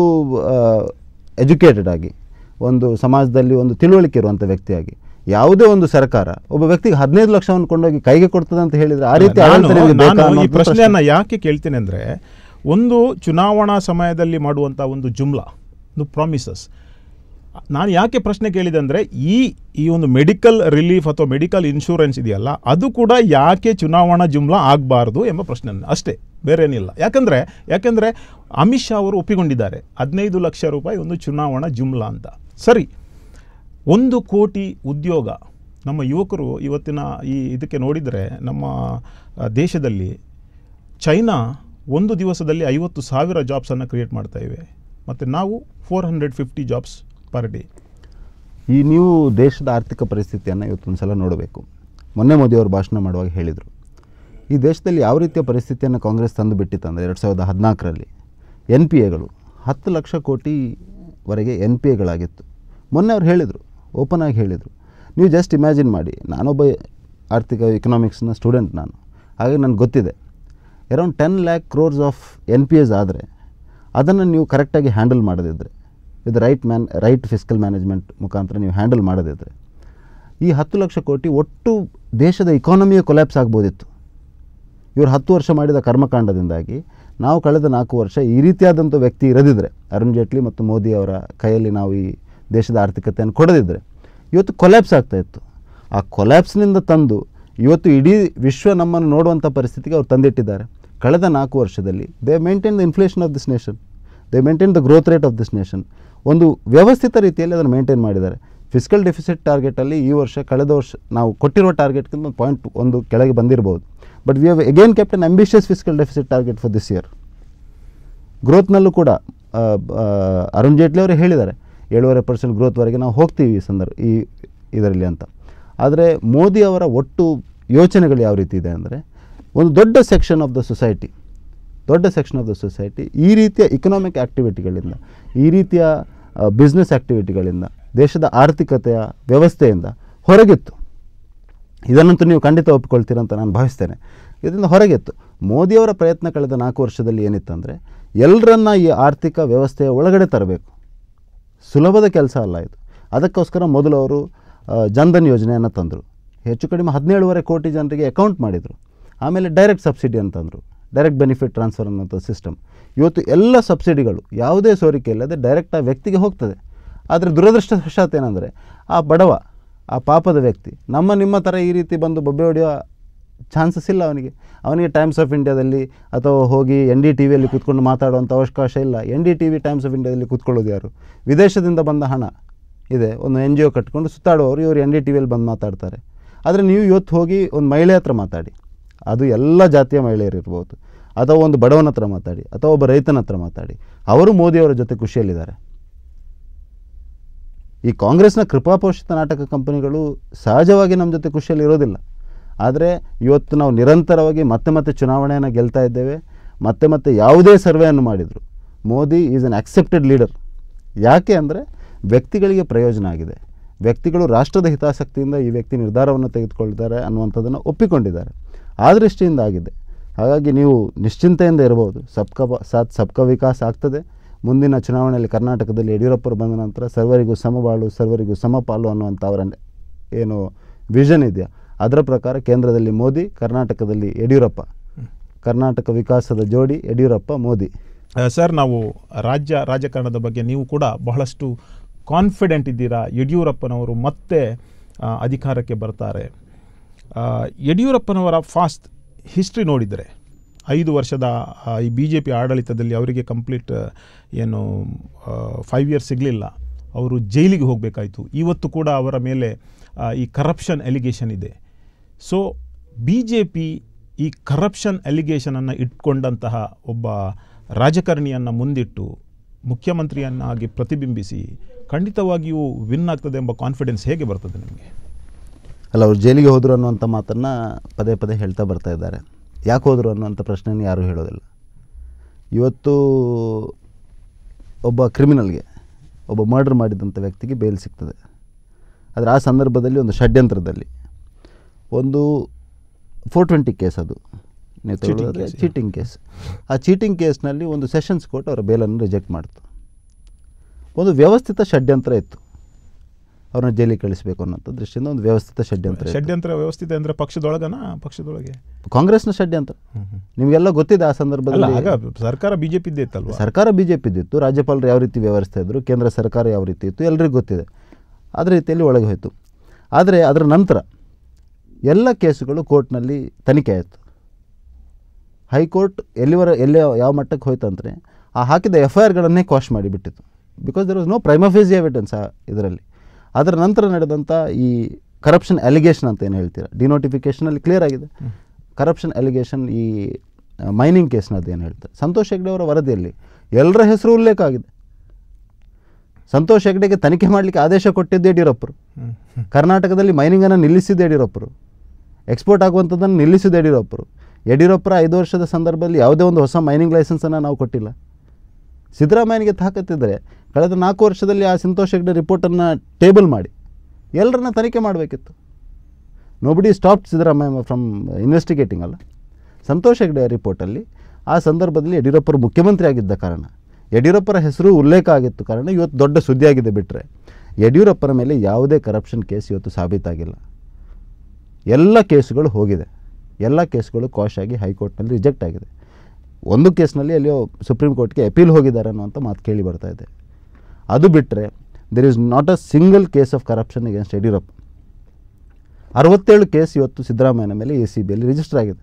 ಎಜುಕೇಟೆಡ್ ಆಗಿ ಒಂದು ಸಮಾಜದಲ್ಲಿ ಒಂದು ತಿಳುವಳಿಕೆ ಇರುವಂಥ ವ್ಯಕ್ತಿಯಾಗಿ ಯಾವುದೇ ಒಂದು ಸರ್ಕಾರ ಒಬ್ಬ ವ್ಯಕ್ತಿಗೆ ಹದಿನೈದು ಲಕ್ಷವನ್ನು ಕೊಂಡೋಗಿ ಕೈಗೆ ಕೊಡ್ತದೆ ಅಂತ ಹೇಳಿದರೆ ಆ ರೀತಿ ನಾನು- ಆಡಳಿತ ನಿಮಗೆ ಬೇಕಾ ನಾನು ಈ ಅನ್ನೋದು ಪ್ರಶ್ನೆ. ಪ್ರಶ್ನೆಯನ್ನ ಯಾಕೆ ಕೇಳ್ತೇನೆ ಅಂದ್ರೆ ಒಂದು ಚುನಾವಣಾ ಸಮಯದಲ್ಲಿ ಮಾಡುವಂಥ ಒಂದು ಜುಮ್ಲಾ ಒಂದು ಪ್ರಾಮಿಸಸ್ ನಾನು ಯಾಕೆ ಪ್ರಶ್ನೆ ಕೇಳಿದೆ ಅಂದರೆ ಈ ಈ ಒಂದು ಮೆಡಿಕಲ್ ರಿಲೀಫ್ ಅಥವಾ ಮೆಡಿಕಲ್ ಇನ್ಶೂರೆನ್ಸ್ ಇದೆಯಲ್ಲ ಅದು ಕೂಡ ಯಾಕೆ ಚುನಾವಣಾ ಜುಮ್ಲಾ ಆಗಬಾರ್ದು ಎಂಬ ಪ್ರಶ್ನೆ ಅಷ್ಟೇ ಬೇರೆ ಏನಿಲ್ಲ ಯಾಕಂದರೆ ಯಾಕಂದರೆ ಅಮಿತ್ ಶಾ ಅವರು ಒಪ್ಪಿಕೊಂಡಿದ್ದಾರೆ ಹದಿನೈದು ಲಕ್ಷ ರೂಪಾಯಿ ಒಂದು ಚುನಾವಣಾ ಜುಮ್ಲಾ ಅಂತ ಸರಿ ಒಂದು ಕೋಟಿ ಉದ್ಯೋಗ ನಮ್ಮ ಯುವಕರು ಇವತ್ತಿನ ಈ ಇದಕ್ಕೆ ನೋಡಿದರೆ ನಮ್ಮ ಆ, ದೇಶದಲ್ಲಿ ಚೈನಾ ಒಂದು ದಿವಸದಲ್ಲಿ ಐವತ್ತು ಸಾವಿರ ಜಾಬ್ಸನ್ನು ಕ್ರಿಯೇಟ್ ಮಾಡ್ತಾ ಇವೆ ಮತ್ತು ನಾವು four hundred fifty jobs per day ಈ ನೀವು ದೇಶದ ಆರ್ಥಿಕ ಪರಿಸ್ಥಿತಿಯನ್ನು ಇವತ್ತೊಂದು ಸಲ ನೋಡಬೇಕು ಮೊನ್ನೆ ಮೋದಿಯವರು ಭಾಷಣ ಮಾಡುವಾಗ ಹೇಳಿದರು ಈ ದೇಶದಲ್ಲಿ ಯಾವ ರೀತಿಯ ಪರಿಸ್ಥಿತಿಯನ್ನು ಕಾಂಗ್ರೆಸ್ ತಂದು ಬಿಟ್ಟಿತ್ತಂದರೆ ಎರಡು ಸಾವಿರದ ಹದಿನಾಲ್ಕರಲ್ಲಿ ಎನ್ ಪಿ ಎಗಳು ಹತ್ತು ಲಕ್ಷ ಕೋಟಿವರೆಗೆ ಎನ್ ಪಿ ಎಗಳಾಗಿತ್ತು ಮೊನ್ನೆ ಅವ್ರು ಹೇಳಿದರು ಓಪನ್ ಆಗಿ ಹೇಳಿದರು ನೀವು ಜಸ್ಟ್ ಇಮ್ಯಾಜಿನ್ ಮಾಡಿ ನಾನೊಬ್ಬ ಆರ್ಥಿಕ ಎಕನಾಮಿಕ್ಸ್ನ ಸ್ಟೂಡೆಂಟ್ ನಾನು ಹಾಗೆ ನನಗೆ ಗೊತ್ತಿದೆ around ten lakh crores of N P S ಆದರೆ ಅದನ್ನು ನೀವು ಕರೆಕ್ಟಾಗಿ ಹ್ಯಾಂಡಲ್ ಮಾಡದಿದ್ದರೆ with right man right fiscal management ಮುಖಾಂತರ ನೀವು ಹ್ಯಾಂಡಲ್ ಮಾಡದಿದ್ದರೆ ಈ ಹತ್ತು ಲಕ್ಷ ಕೋಟಿ ಒಟ್ಟು ದೇಶದ ಇಕಾನಮಿಯ ಕೊಲ್ಯಾಪ್ಸ್ ಆಗ್ಬೋದಿತ್ತು ಇವರು ಹತ್ತು ವರ್ಷ ಮಾಡಿದ ಕರ್ಮಕಾಂಡದಿಂದಾಗಿ ನಾವು ಕಳೆದ ನಾಲ್ಕು ವರ್ಷ ಈ ರೀತಿಯಾದಂಥ ವ್ಯಕ್ತಿ ಇರದಿದ್ದರೆ ಅರುಣ್ ಜೇಟ್ಲಿ ಮತ್ತು ಮೋದಿ ಅವರ ಕೈಯಲ್ಲಿ ನಾವು ಈ ದೇಶದ ಆರ್ಥಿಕತೆಯನ್ನು ಕೊಡದಿದ್ದರೆ ಇವತ್ತು ಕೊಲ್ಯಾಪ್ಸ್ ಆಗ್ತಾ ಇತ್ತು ಆ ಕೊಲ್ಯಾಪ್ಸ್ನಿಂದ ತಂದು ಇವತ್ತು ಇಡೀ ವಿಶ್ವ ನಮ್ಮನ್ನು ನೋಡುವಂಥ ಪರಿಸ್ಥಿತಿಗೆ ಅವ್ರು ತಂದಿಟ್ಟಿದ್ದಾರೆ ಕಳೆದ ನಾಲ್ಕು ವರ್ಷದಲ್ಲಿ they maintain the inflation of this nation they maintain the growth rate of this nation ಒಂದು ವ್ಯವಸ್ಥಿತ ರೀತಿಯಲ್ಲಿ ಅದನ್ನು ಮೇಂಟೈನ್ ಮಾಡಿದ್ದಾರೆ ಫಿಸಿಕಲ್ ಡೆಫಿಸಿಟ್ ಟಾರ್ಗೆಟಲ್ಲಿ ಈ ವರ್ಷ ಕಳೆದ ವರ್ಷ ನಾವು ಕೊಟ್ಟಿರೋ ಟಾರ್ಗೆಟ್ಗಿಂತ ಒಂದು ಪಾಯಿಂಟ್ ಒಂದು ಕೆಳಗೆ ಬಂದಿರಬಹುದು but we have again kept an ambitious fiscal deficit target for this year ಗ್ರೋತ್ನಲ್ಲೂ ಕೂಡ ಆ, ಆ, ಅರುಣ್ ಜೇಟ್ಲಿ ಅವರೇ ಹೇಳಿದ್ದಾರೆ ಏಳುವರೆ ಪರ್ಸೆಂಟ್ ಗ್ರೋತ್ವರೆಗೆ ನಾವು ಹೋಗ್ತೀವಿ ಈ ಸಂದರ್ಭ ಈ ಇದರಲ್ಲಿ ಅಂತ ಆದರೆ ಮೋದಿ ಅವರ ಒಟ್ಟು ಯೋಚನೆಗಳು ಯಾವ ರೀತಿ ಇದೆ ಅಂದರೆ ಒಂದು ದೊಡ್ಡ ಸೆಕ್ಷನ್ ಆಫ್ ದ ಸೊಸೈಟಿ ದೊಡ್ಡ ಸೆಕ್ಷನ್ ಆಫ್ ದ ಸೊಸೈಟಿ ಈ ರೀತಿಯ ಇಕನಾಮಿಕ್ ಆ್ಯಕ್ಟಿವಿಟಿಗಳಿಂದ ಈ ರೀತಿಯ ಬಿಸ್ನೆಸ್ ಆ್ಯಕ್ಟಿವಿಟಿಗಳಿಂದ ದೇಶದ ಆರ್ಥಿಕತೆಯ ವ್ಯವಸ್ಥೆಯಿಂದ ಹೊರಗಿತ್ತು ಇದನ್ನಂತೂ ನೀವು ಖಂಡಿತ ಒಪ್ಪಿಕೊಳ್ತೀರ ಅಂತ ನಾನು ಭಾವಿಸ್ತೇನೆ ಇದರಿಂದ ಹೊರಗಿತ್ತು ಮೋದಿಯವರ ಪ್ರಯತ್ನ ಕಳೆದ ನಾಲ್ಕು ವರ್ಷದಲ್ಲಿ ಏನಿತ್ತಂದರೆ ಎಲ್ಲರನ್ನ ಈ ಆರ್ಥಿಕ ವ್ಯವಸ್ಥೆಯ ಒಳಗಡೆ ತರಬೇಕು ಸುಲಭದ ಕೆಲಸ ಅಲ್ಲ ಇದು ಅದಕ್ಕೋಸ್ಕರ ಮೊದಲು ಅವರು ಆ, ಜನ್ಧನ್ ಯೋಜನೆಯನ್ನು ತಂದರು ಹೆಚ್ಚು ಕಡಿಮೆ ಹದಿನೇಳುವರೆ ಕೋಟಿ ಜನರಿಗೆ ಅಕೌಂಟ್ ಮಾಡಿದರು ಆಮೇಲೆ ಡೈರೆಕ್ಟ್ ಸಬ್ಸಿಡಿ ಅಂತಂದರು ಡೈರೆಕ್ಟ್ ಬೆನಿಫಿಟ್ ಟ್ರಾನ್ಸ್ಫರ್ ಅನ್ನೋಂಥ ಸಿಸ್ಟಮ್ ಇವತ್ತು ಎಲ್ಲ ಸಬ್ಸಿಡಿಗಳು ಯಾವುದೇ ಸೋರಿಕೆ ಇಲ್ಲದೆ ಡೈರೆಕ್ಟ್ ಆ ವ್ಯಕ್ತಿಗೆ ಹೋಗ್ತದೆ ಆದರೆ ದುರದೃಷ್ಟವಶಾತ್ ಏನಂದರೆ ಆ ಬಡವ ಆ ಪಾಪದ ವ್ಯಕ್ತಿ ನಮ್ಮ ನಿಮ್ಮ ಥರ ಈ ರೀತಿ ಬಂದು ಬೊಬ್ಬೆ ಹೊಡೆಯೋ ಚಾನ್ಸಸ್ ಇಲ್ಲ ಅವನಿಗೆ ಅವನಿಗೆ ಟೈಮ್ಸ್ ಆಫ್ ಇಂಡಿಯಾದಲ್ಲಿ ಅಥವಾ ಹೋಗಿ ಎನ್ ಡಿ ಟಿ ವಿಯಲ್ಲಿ ಕೂತ್ಕೊಂಡು ಮಾತಾಡುವಂಥ ಅವಕಾಶ ಇಲ್ಲ N D T V times of ಇಂಡಿಯಾದಲ್ಲಿ ಕೂತ್ಕೊಳ್ಳೋದು ಯಾರು ವಿದೇಶದಿಂದ ಬಂದ ಹಣ ಇದೆ ಒಂದು ಎನ್ ಜಿ ಒ ಕಟ್ಕೊಂಡು ಸುತ್ತಾಡುವವರು ಇವರು ಎನ್ ಡಿ ಟಿ ವಿಯಲ್ಲಿ ಬಂದು ಮಾತಾಡ್ತಾರೆ ಆದರೆ ನೀವು ಇವತ್ತು ಹೋಗಿ ಒಂದು ಮಹಿಳೆ ಹತ್ರ ಮಾತಾಡಿ ಅದು ಎಲ್ಲ ಜಾತಿಯ ಮಹಿಳೆಯರು ಇರ್ಬೋದು ಅಥವಾ ಒಂದು ಬಡವನ ಹತ್ರ ಮಾತಾಡಿ ಅಥವಾ ಒಬ್ಬ ರೈತನ ಹತ್ರ ಮಾತಾಡಿ ಅವರು ಮೋದಿಯವರ ಜೊತೆ ಖುಷಿಯಲ್ಲಿದ್ದಾರೆ ಈ ಕಾಂಗ್ರೆಸ್ನ ಕೃಪಾಪೋಷಿತ ನಾಟಕ ಕಂಪನಿಗಳು ಸಹಜವಾಗಿ ನಮ್ಮ ಜೊತೆ ಖುಷಿಯಲ್ಲಿ ಇರೋದಿಲ್ಲ ಆದರೆ ಇವತ್ತು ನಾವು ನಿರಂತರವಾಗಿ ಮತ್ತೆ ಮತ್ತೆ ಚುನಾವಣೆಯನ್ನು ಗೆಲ್ತಾ ಇದ್ದೇವೆ ಮತ್ತೆ ಮತ್ತೆ ಯಾವುದೇ ಸರ್ವೆಯನ್ನು ಮಾಡಿದರು Modi is an accepted leader ಯಾಕೆ ಅಂದರೆ ವ್ಯಕ್ತಿಗಳಿಗೆ ಪ್ರಯೋಜನ ಆಗಿದೆ ವ್ಯಕ್ತಿಗಳು ರಾಷ್ಟ್ರದ ಹಿತಾಸಕ್ತಿಯಿಂದ ಈ ವ್ಯಕ್ತಿ ನಿರ್ಧಾರವನ್ನು ತೆಗೆದುಕೊಳ್ತಾರೆ ಅನ್ನುವಂಥದ್ದನ್ನು ಒಪ್ಪಿಕೊಂಡಿದ್ದಾರೆ ಆ ದೃಷ್ಟಿಯಿಂದ ಆಗಿದೆ ಹಾಗಾಗಿ ನೀವು ನಿಶ್ಚಿಂತೆಯಿಂದ ಇರಬಹುದು ಸಬ್ಕಾ ಬ- ಸಾಥ್ ಸಬ್ಕಾ ವಿಕಾಸ್ ಆಗ್ತದೆ ಮುಂದಿನ ಚುನಾವಣೆಯಲ್ಲಿ ಕರ್ನಾಟಕದಲ್ಲಿ ಯಡಿಯೂರಪ್ಪರು ಬಂದ ನಂತರ ಸರ್ವರಿಗೂ ಸಮಬಾಳು ಸರ್ವರಿಗೂ ಸಮಪಾಲು ಅನ್ನುವಂಥ ಅವರ ಏನು ವಿಷನ್ ಇದೆಯಾ ಅದರ ಪ್ರಕಾರ ಕೇಂದ್ರದಲ್ಲಿ ಮೋದಿ ಕರ್ನಾಟಕದಲ್ಲಿ ಯಡಿಯೂರಪ್ಪ ಕರ್ನಾಟಕ ವಿಕಾಸದ ಜೋಡಿ ಯಡಿಯೂರಪ್ಪ ಮೋದಿ ಆ, ಸರ್ ನಾವು ರಾಜ್ಯ ರಾಜಕಾರಣದ ಬಗ್ಗೆ ನೀವು ಕೂಡ ಬಹಳಷ್ಟು ಕಾನ್ಫಿಡೆಂಟ್ ಇದ್ದೀರಾ ಯಡಿಯೂರಪ್ಪನವರು ಮತ್ತೆ ಆ, ಅಧಿಕಾರಕ್ಕೆ ಬರ್ತಾರೆ ಆ, ಯಡಿಯೂರಪ್ಪನವರ ಫಾಸ್ಟ್ ಹಿಸ್ಟ್ರಿ ನೋಡಿದರೆ ಐದು ವರ್ಷದ ಆ, ಈ ಬಿ ಜೆ ಪಿ ಆಡಳಿತದಲ್ಲಿ ಅವರಿಗೆ ಕಂಪ್ಲೀಟ್ ಏನು ಫೈವ್ ಇಯರ್ಸ್ ಸಿಗಲಿಲ್ಲ ಅವರು ಜೈಲಿಗೆ ಹೋಗಬೇಕಾಯಿತು ಇವತ್ತು ಕೂಡ ಅವರ ಮೇಲೆ ಆ, ಈ ಕರಪ್ಷನ್ ಎಲಿಗೇಷನ್ ಇದೆ ಸೊ ಬಿ ಜೆ ಪಿ ಈ ಕರಪ್ಷನ್ ಅಲಿಗೇಷನನ್ನು ಇಟ್ಕೊಂಡಂತಹ ಒಬ್ಬ ರಾಜಕಾರಣಿಯನ್ನು ಮುಂದಿಟ್ಟು ಮುಖ್ಯಮಂತ್ರಿಯನ್ನಾಗಿ ಪ್ರತಿಬಿಂಬಿಸಿ ಖಂಡಿತವಾಗಿಯೂ ವಿನ್ ಆಗ್ತದೆ ಎಂಬ ಕಾನ್ಫಿಡೆನ್ಸ್ ಹೇಗೆ ಬರ್ತದೆ ನಿಮಗೆ ಅಲ್ಲ ಅವ್ರು ಜೈಲಿಗೆ ಹೋದರು ಅನ್ನುವಂಥ ಮಾತನ್ನು ಪದೇ ಪದೇ ಹೇಳ್ತಾ ಬರ್ತಾ ಇದ್ದಾರೆ ಯಾಕೆ ಹೋದರು ಅನ್ನುವಂಥ ಪ್ರಶ್ನೆಯನ್ನು ಯಾರೂ ಹೇಳೋದಿಲ್ಲ ಇವತ್ತು ಒಬ್ಬ ಕ್ರಿಮಿನಲ್ಗೆ ಒಬ್ಬ ಮರ್ಡರ್ ಮಾಡಿದಂಥ ವ್ಯಕ್ತಿಗೆ ಬೇಲ್ ಸಿಗ್ತದೆ ಆದರೆ ಆ ಸಂದರ್ಭದಲ್ಲಿ ಒಂದು ಷಡ್ಯಂತ್ರದಲ್ಲಿ ಒಂದು ಫೋರ್ ಟ್ವೆಂಟಿ ಕೇಸ್ ಅದು ನೀವು Cheating ತಗೊಳ್ಳೋದಾದ್ರೆ case, yeah. ಚೀಟಿಂಗ್ ಕೇಸ್ ಆ ಚೀಟಿಂಗ್ ಕೇಸ್ನಲ್ಲಿ ಒಂದು ಸೆಷನ್ಸ್ ಕೋರ್ಟ್ ಅವರ ಬೇಲನ್ನು ರಿಜೆಕ್ಟ್ ಮಾಡ್ತು ಒಂದು ವ್ಯವಸ್ಥಿತ ಷಡ್ಯಂತ್ರ ಇತ್ತು ಅವ್ರನ್ನ ಜೈಲಿಗೆ ಕಳಿಸಬೇಕು ಅನ್ನೋಂಥ ದೃಷ್ಟಿಯಿಂದ ಒಂದು ವ್ಯವಸ್ಥಿತ ಷಡ್ಯಂತ್ರ ಇತ್ತು. ಷಡ್ಯಂತ್ರ ವ್ಯವಸ್ಥಿತ ಅಂದರೆ ಪಕ್ಷದೊಳಗನ ಪಕ್ಷದೊಳಗೆ ಕಾಂಗ್ರೆಸ್ನ ಷಡ್ಯಂತ್ರ ನಿಮಗೆಲ್ಲ ಗೊತ್ತಿದೆ ಆ ಅಲ್ಲ ಸಂದರ್ಭದಲ್ಲಿ ಆಗ ಸರ್ಕಾರ ಬಿ ಜೆ ಪಿದ್ದೇ ಇತ್ತಲ್ವಾ ಸರ್ಕಾರ ಬಿ ಜೆ ಪಿದ್ದಿತ್ತು ರಾಜ್ಯಪಾಲರು ಯಾವ ರೀತಿ ವ್ಯವಸ್ಥೆ ಇದ್ದರು ಕೇಂದ್ರ ಸರ್ಕಾರ ಯಾವ ರೀತಿ ಇತ್ತು ಎಲ್ರಿಗೂ ಗೊತ್ತಿದೆ ಅದೇ ರೀತಿಯಲ್ಲಿ ಒಳಗೆ ಹೋಯಿತು ಆದರೆ ಅದರ ನಂತರ ಎಲ್ಲ ಕೇಸುಗಳು ಕೋರ್ಟ್ನಲ್ಲಿ ತನಿಖೆ ಆಯಿತು ಹೈಕೋರ್ಟ್ ಎಲ್ಲಿವರ ಎಲ್ಲಿ ಯಾವ ಮಟ್ಟಕ್ಕೆ ಹೋಯ್ತು ಅಂದರೆ ಆ ಹಾಕಿದ ಎಫ್ ಐ ಆರ್ಗಳನ್ನೇ ಕ್ವಾಶ್ ಮಾಡಿಬಿಟ್ಟಿತ್ತು because there was no prima facie evidence ಆ ಇದರಲ್ಲಿ ಅದರ ನಂತರ ನಡೆದಂಥ ಈ ಕರಪ್ಷನ್ ಅಲಿಗೇಷನ್ ಅಂತ ಏನು ಹೇಳ್ತೀರಾ ಡಿನೋಟಿಫಿಕೇಷನಲ್ಲಿ ಕ್ಲಿಯರ್ ಆಗಿದೆ ಕರಪ್ಷನ್ ಅಲಿಗೇಷನ್ ಈ ಮೈನಿಂಗ್ ಕೇಸ್ನದ್ದು ಏನು ಹೇಳ್ತಾರೆ ಸಂತೋಷ್ ಹೆಗ್ಡೆ ಅವರ ವರದಿಯಲ್ಲಿ ಎಲ್ಲರ ಹೆಸರು ಉಲ್ಲೇಖ ಆಗಿದೆ ಸಂತೋಷ್ ಹೆಗ್ಡೆಗೆ ತನಿಖೆ ಮಾಡಲಿಕ್ಕೆ ಆದೇಶ ಕೊಟ್ಟಿದ್ದು ಯಡಿಯೂರಪ್ಪರು ಹ್ಮ್. ಹ್ಮ್. ಕರ್ನಾಟಕದಲ್ಲಿ ಮೈನಿಂಗನ್ನು ನಿಲ್ಲಿಸಿದ್ದು ಯಡಿಯೂರಪ್ಪರು ಎಕ್ಸ್ಪೋರ್ಟ್ ಆಗುವಂಥದ್ದನ್ನು ನಿಲ್ಲಿಸಿದ್ದು ಯಡಿಯೂರಪ್ಪರು ಯಡಿಯೂರಪ್ಪರ ಐದು ವರ್ಷದ ಸಂದರ್ಭದಲ್ಲಿ ಯಾವುದೇ ಒಂದು ಹೊಸ ಮೈನಿಂಗ್ ಲೈಸೆನ್ಸನ್ನು ನಾವು ಕೊಟ್ಟಿಲ್ಲ ಸಿದ್ದರಾಮಯ್ಯನಿಗೆ ತಾಕತ್ತಿದ್ದರೆ ಕಳೆದ ನಾಲ್ಕು ವರ್ಷದಲ್ಲಿ ಆ ಸಂತೋಷ್ ಹೆಗ್ಡೆ ರಿಪೋರ್ಟನ್ನು ಟೇಬಲ್ ಮಾಡಿ ಎಲ್ಲರನ್ನ ತನಿಖೆ ಮಾಡಬೇಕಿತ್ತು nobody stop Siddaramaiah from investigating ಅಲ್ಲ ಸಂತೋಷ್ ಹೆಗ್ಡೆ ರಿಪೋರ್ಟಲ್ಲಿ ಆ ಸಂದರ್ಭದಲ್ಲಿ ಯಡಿಯೂರಪ್ಪರು ಮುಖ್ಯಮಂತ್ರಿ ಆಗಿದ್ದ ಕಾರಣ ಯಡಿಯೂರಪ್ಪರ ಹೆಸರು ಉಲ್ಲೇಖ ಆಗಿತ್ತು ಕಾರಣ ಇವತ್ತು ದೊಡ್ಡ ಸುದ್ದಿಯಾಗಿದೆ ಬಿಟ್ಟರೆ ಯಡಿಯೂರಪ್ಪರ ಮೇಲೆ ಯಾವುದೇ ಕರಪ್ಷನ್ ಕೇಸ್ ಇವತ್ತು ಸಾಬೀತಾಗಿಲ್ಲ ಎಲ್ಲ ಕೇಸುಗಳು ಹೋಗಿದೆ ಎಲ್ಲ ಕೇಸುಗಳು ಕಾಶ್ ಆಗಿ ಹೈಕೋರ್ಟ್ನಲ್ಲಿ ರಿಜೆಕ್ಟ್ ಆಗಿದೆ ಒಂದು ಕೇಸ್ನಲ್ಲಿ ಅಲ್ಲಿಯೋ ಸುಪ್ರೀಂ ಕೋರ್ಟ್ಗೆ ಅಪೀಲ್ ಹೋಗಿದ್ದಾರೆ ಅನ್ನುವಂಥ ಮಾತು ಕೇಳಿ ಬರ್ತಾ ಇದೆ ಅದು ಬಿಟ್ಟರೆ there is not a single case of corruption against Yeddyurappa ಅರವತ್ತೇಳು ಕೇಸ್ ಇವತ್ತು ಸಿದ್ದರಾಮಯ್ಯನ ಮೇಲೆ ಎ ಸಿ ಬಿಯಲ್ಲಿ ರಿಜಿಸ್ಟರ್ ಆಗಿದೆ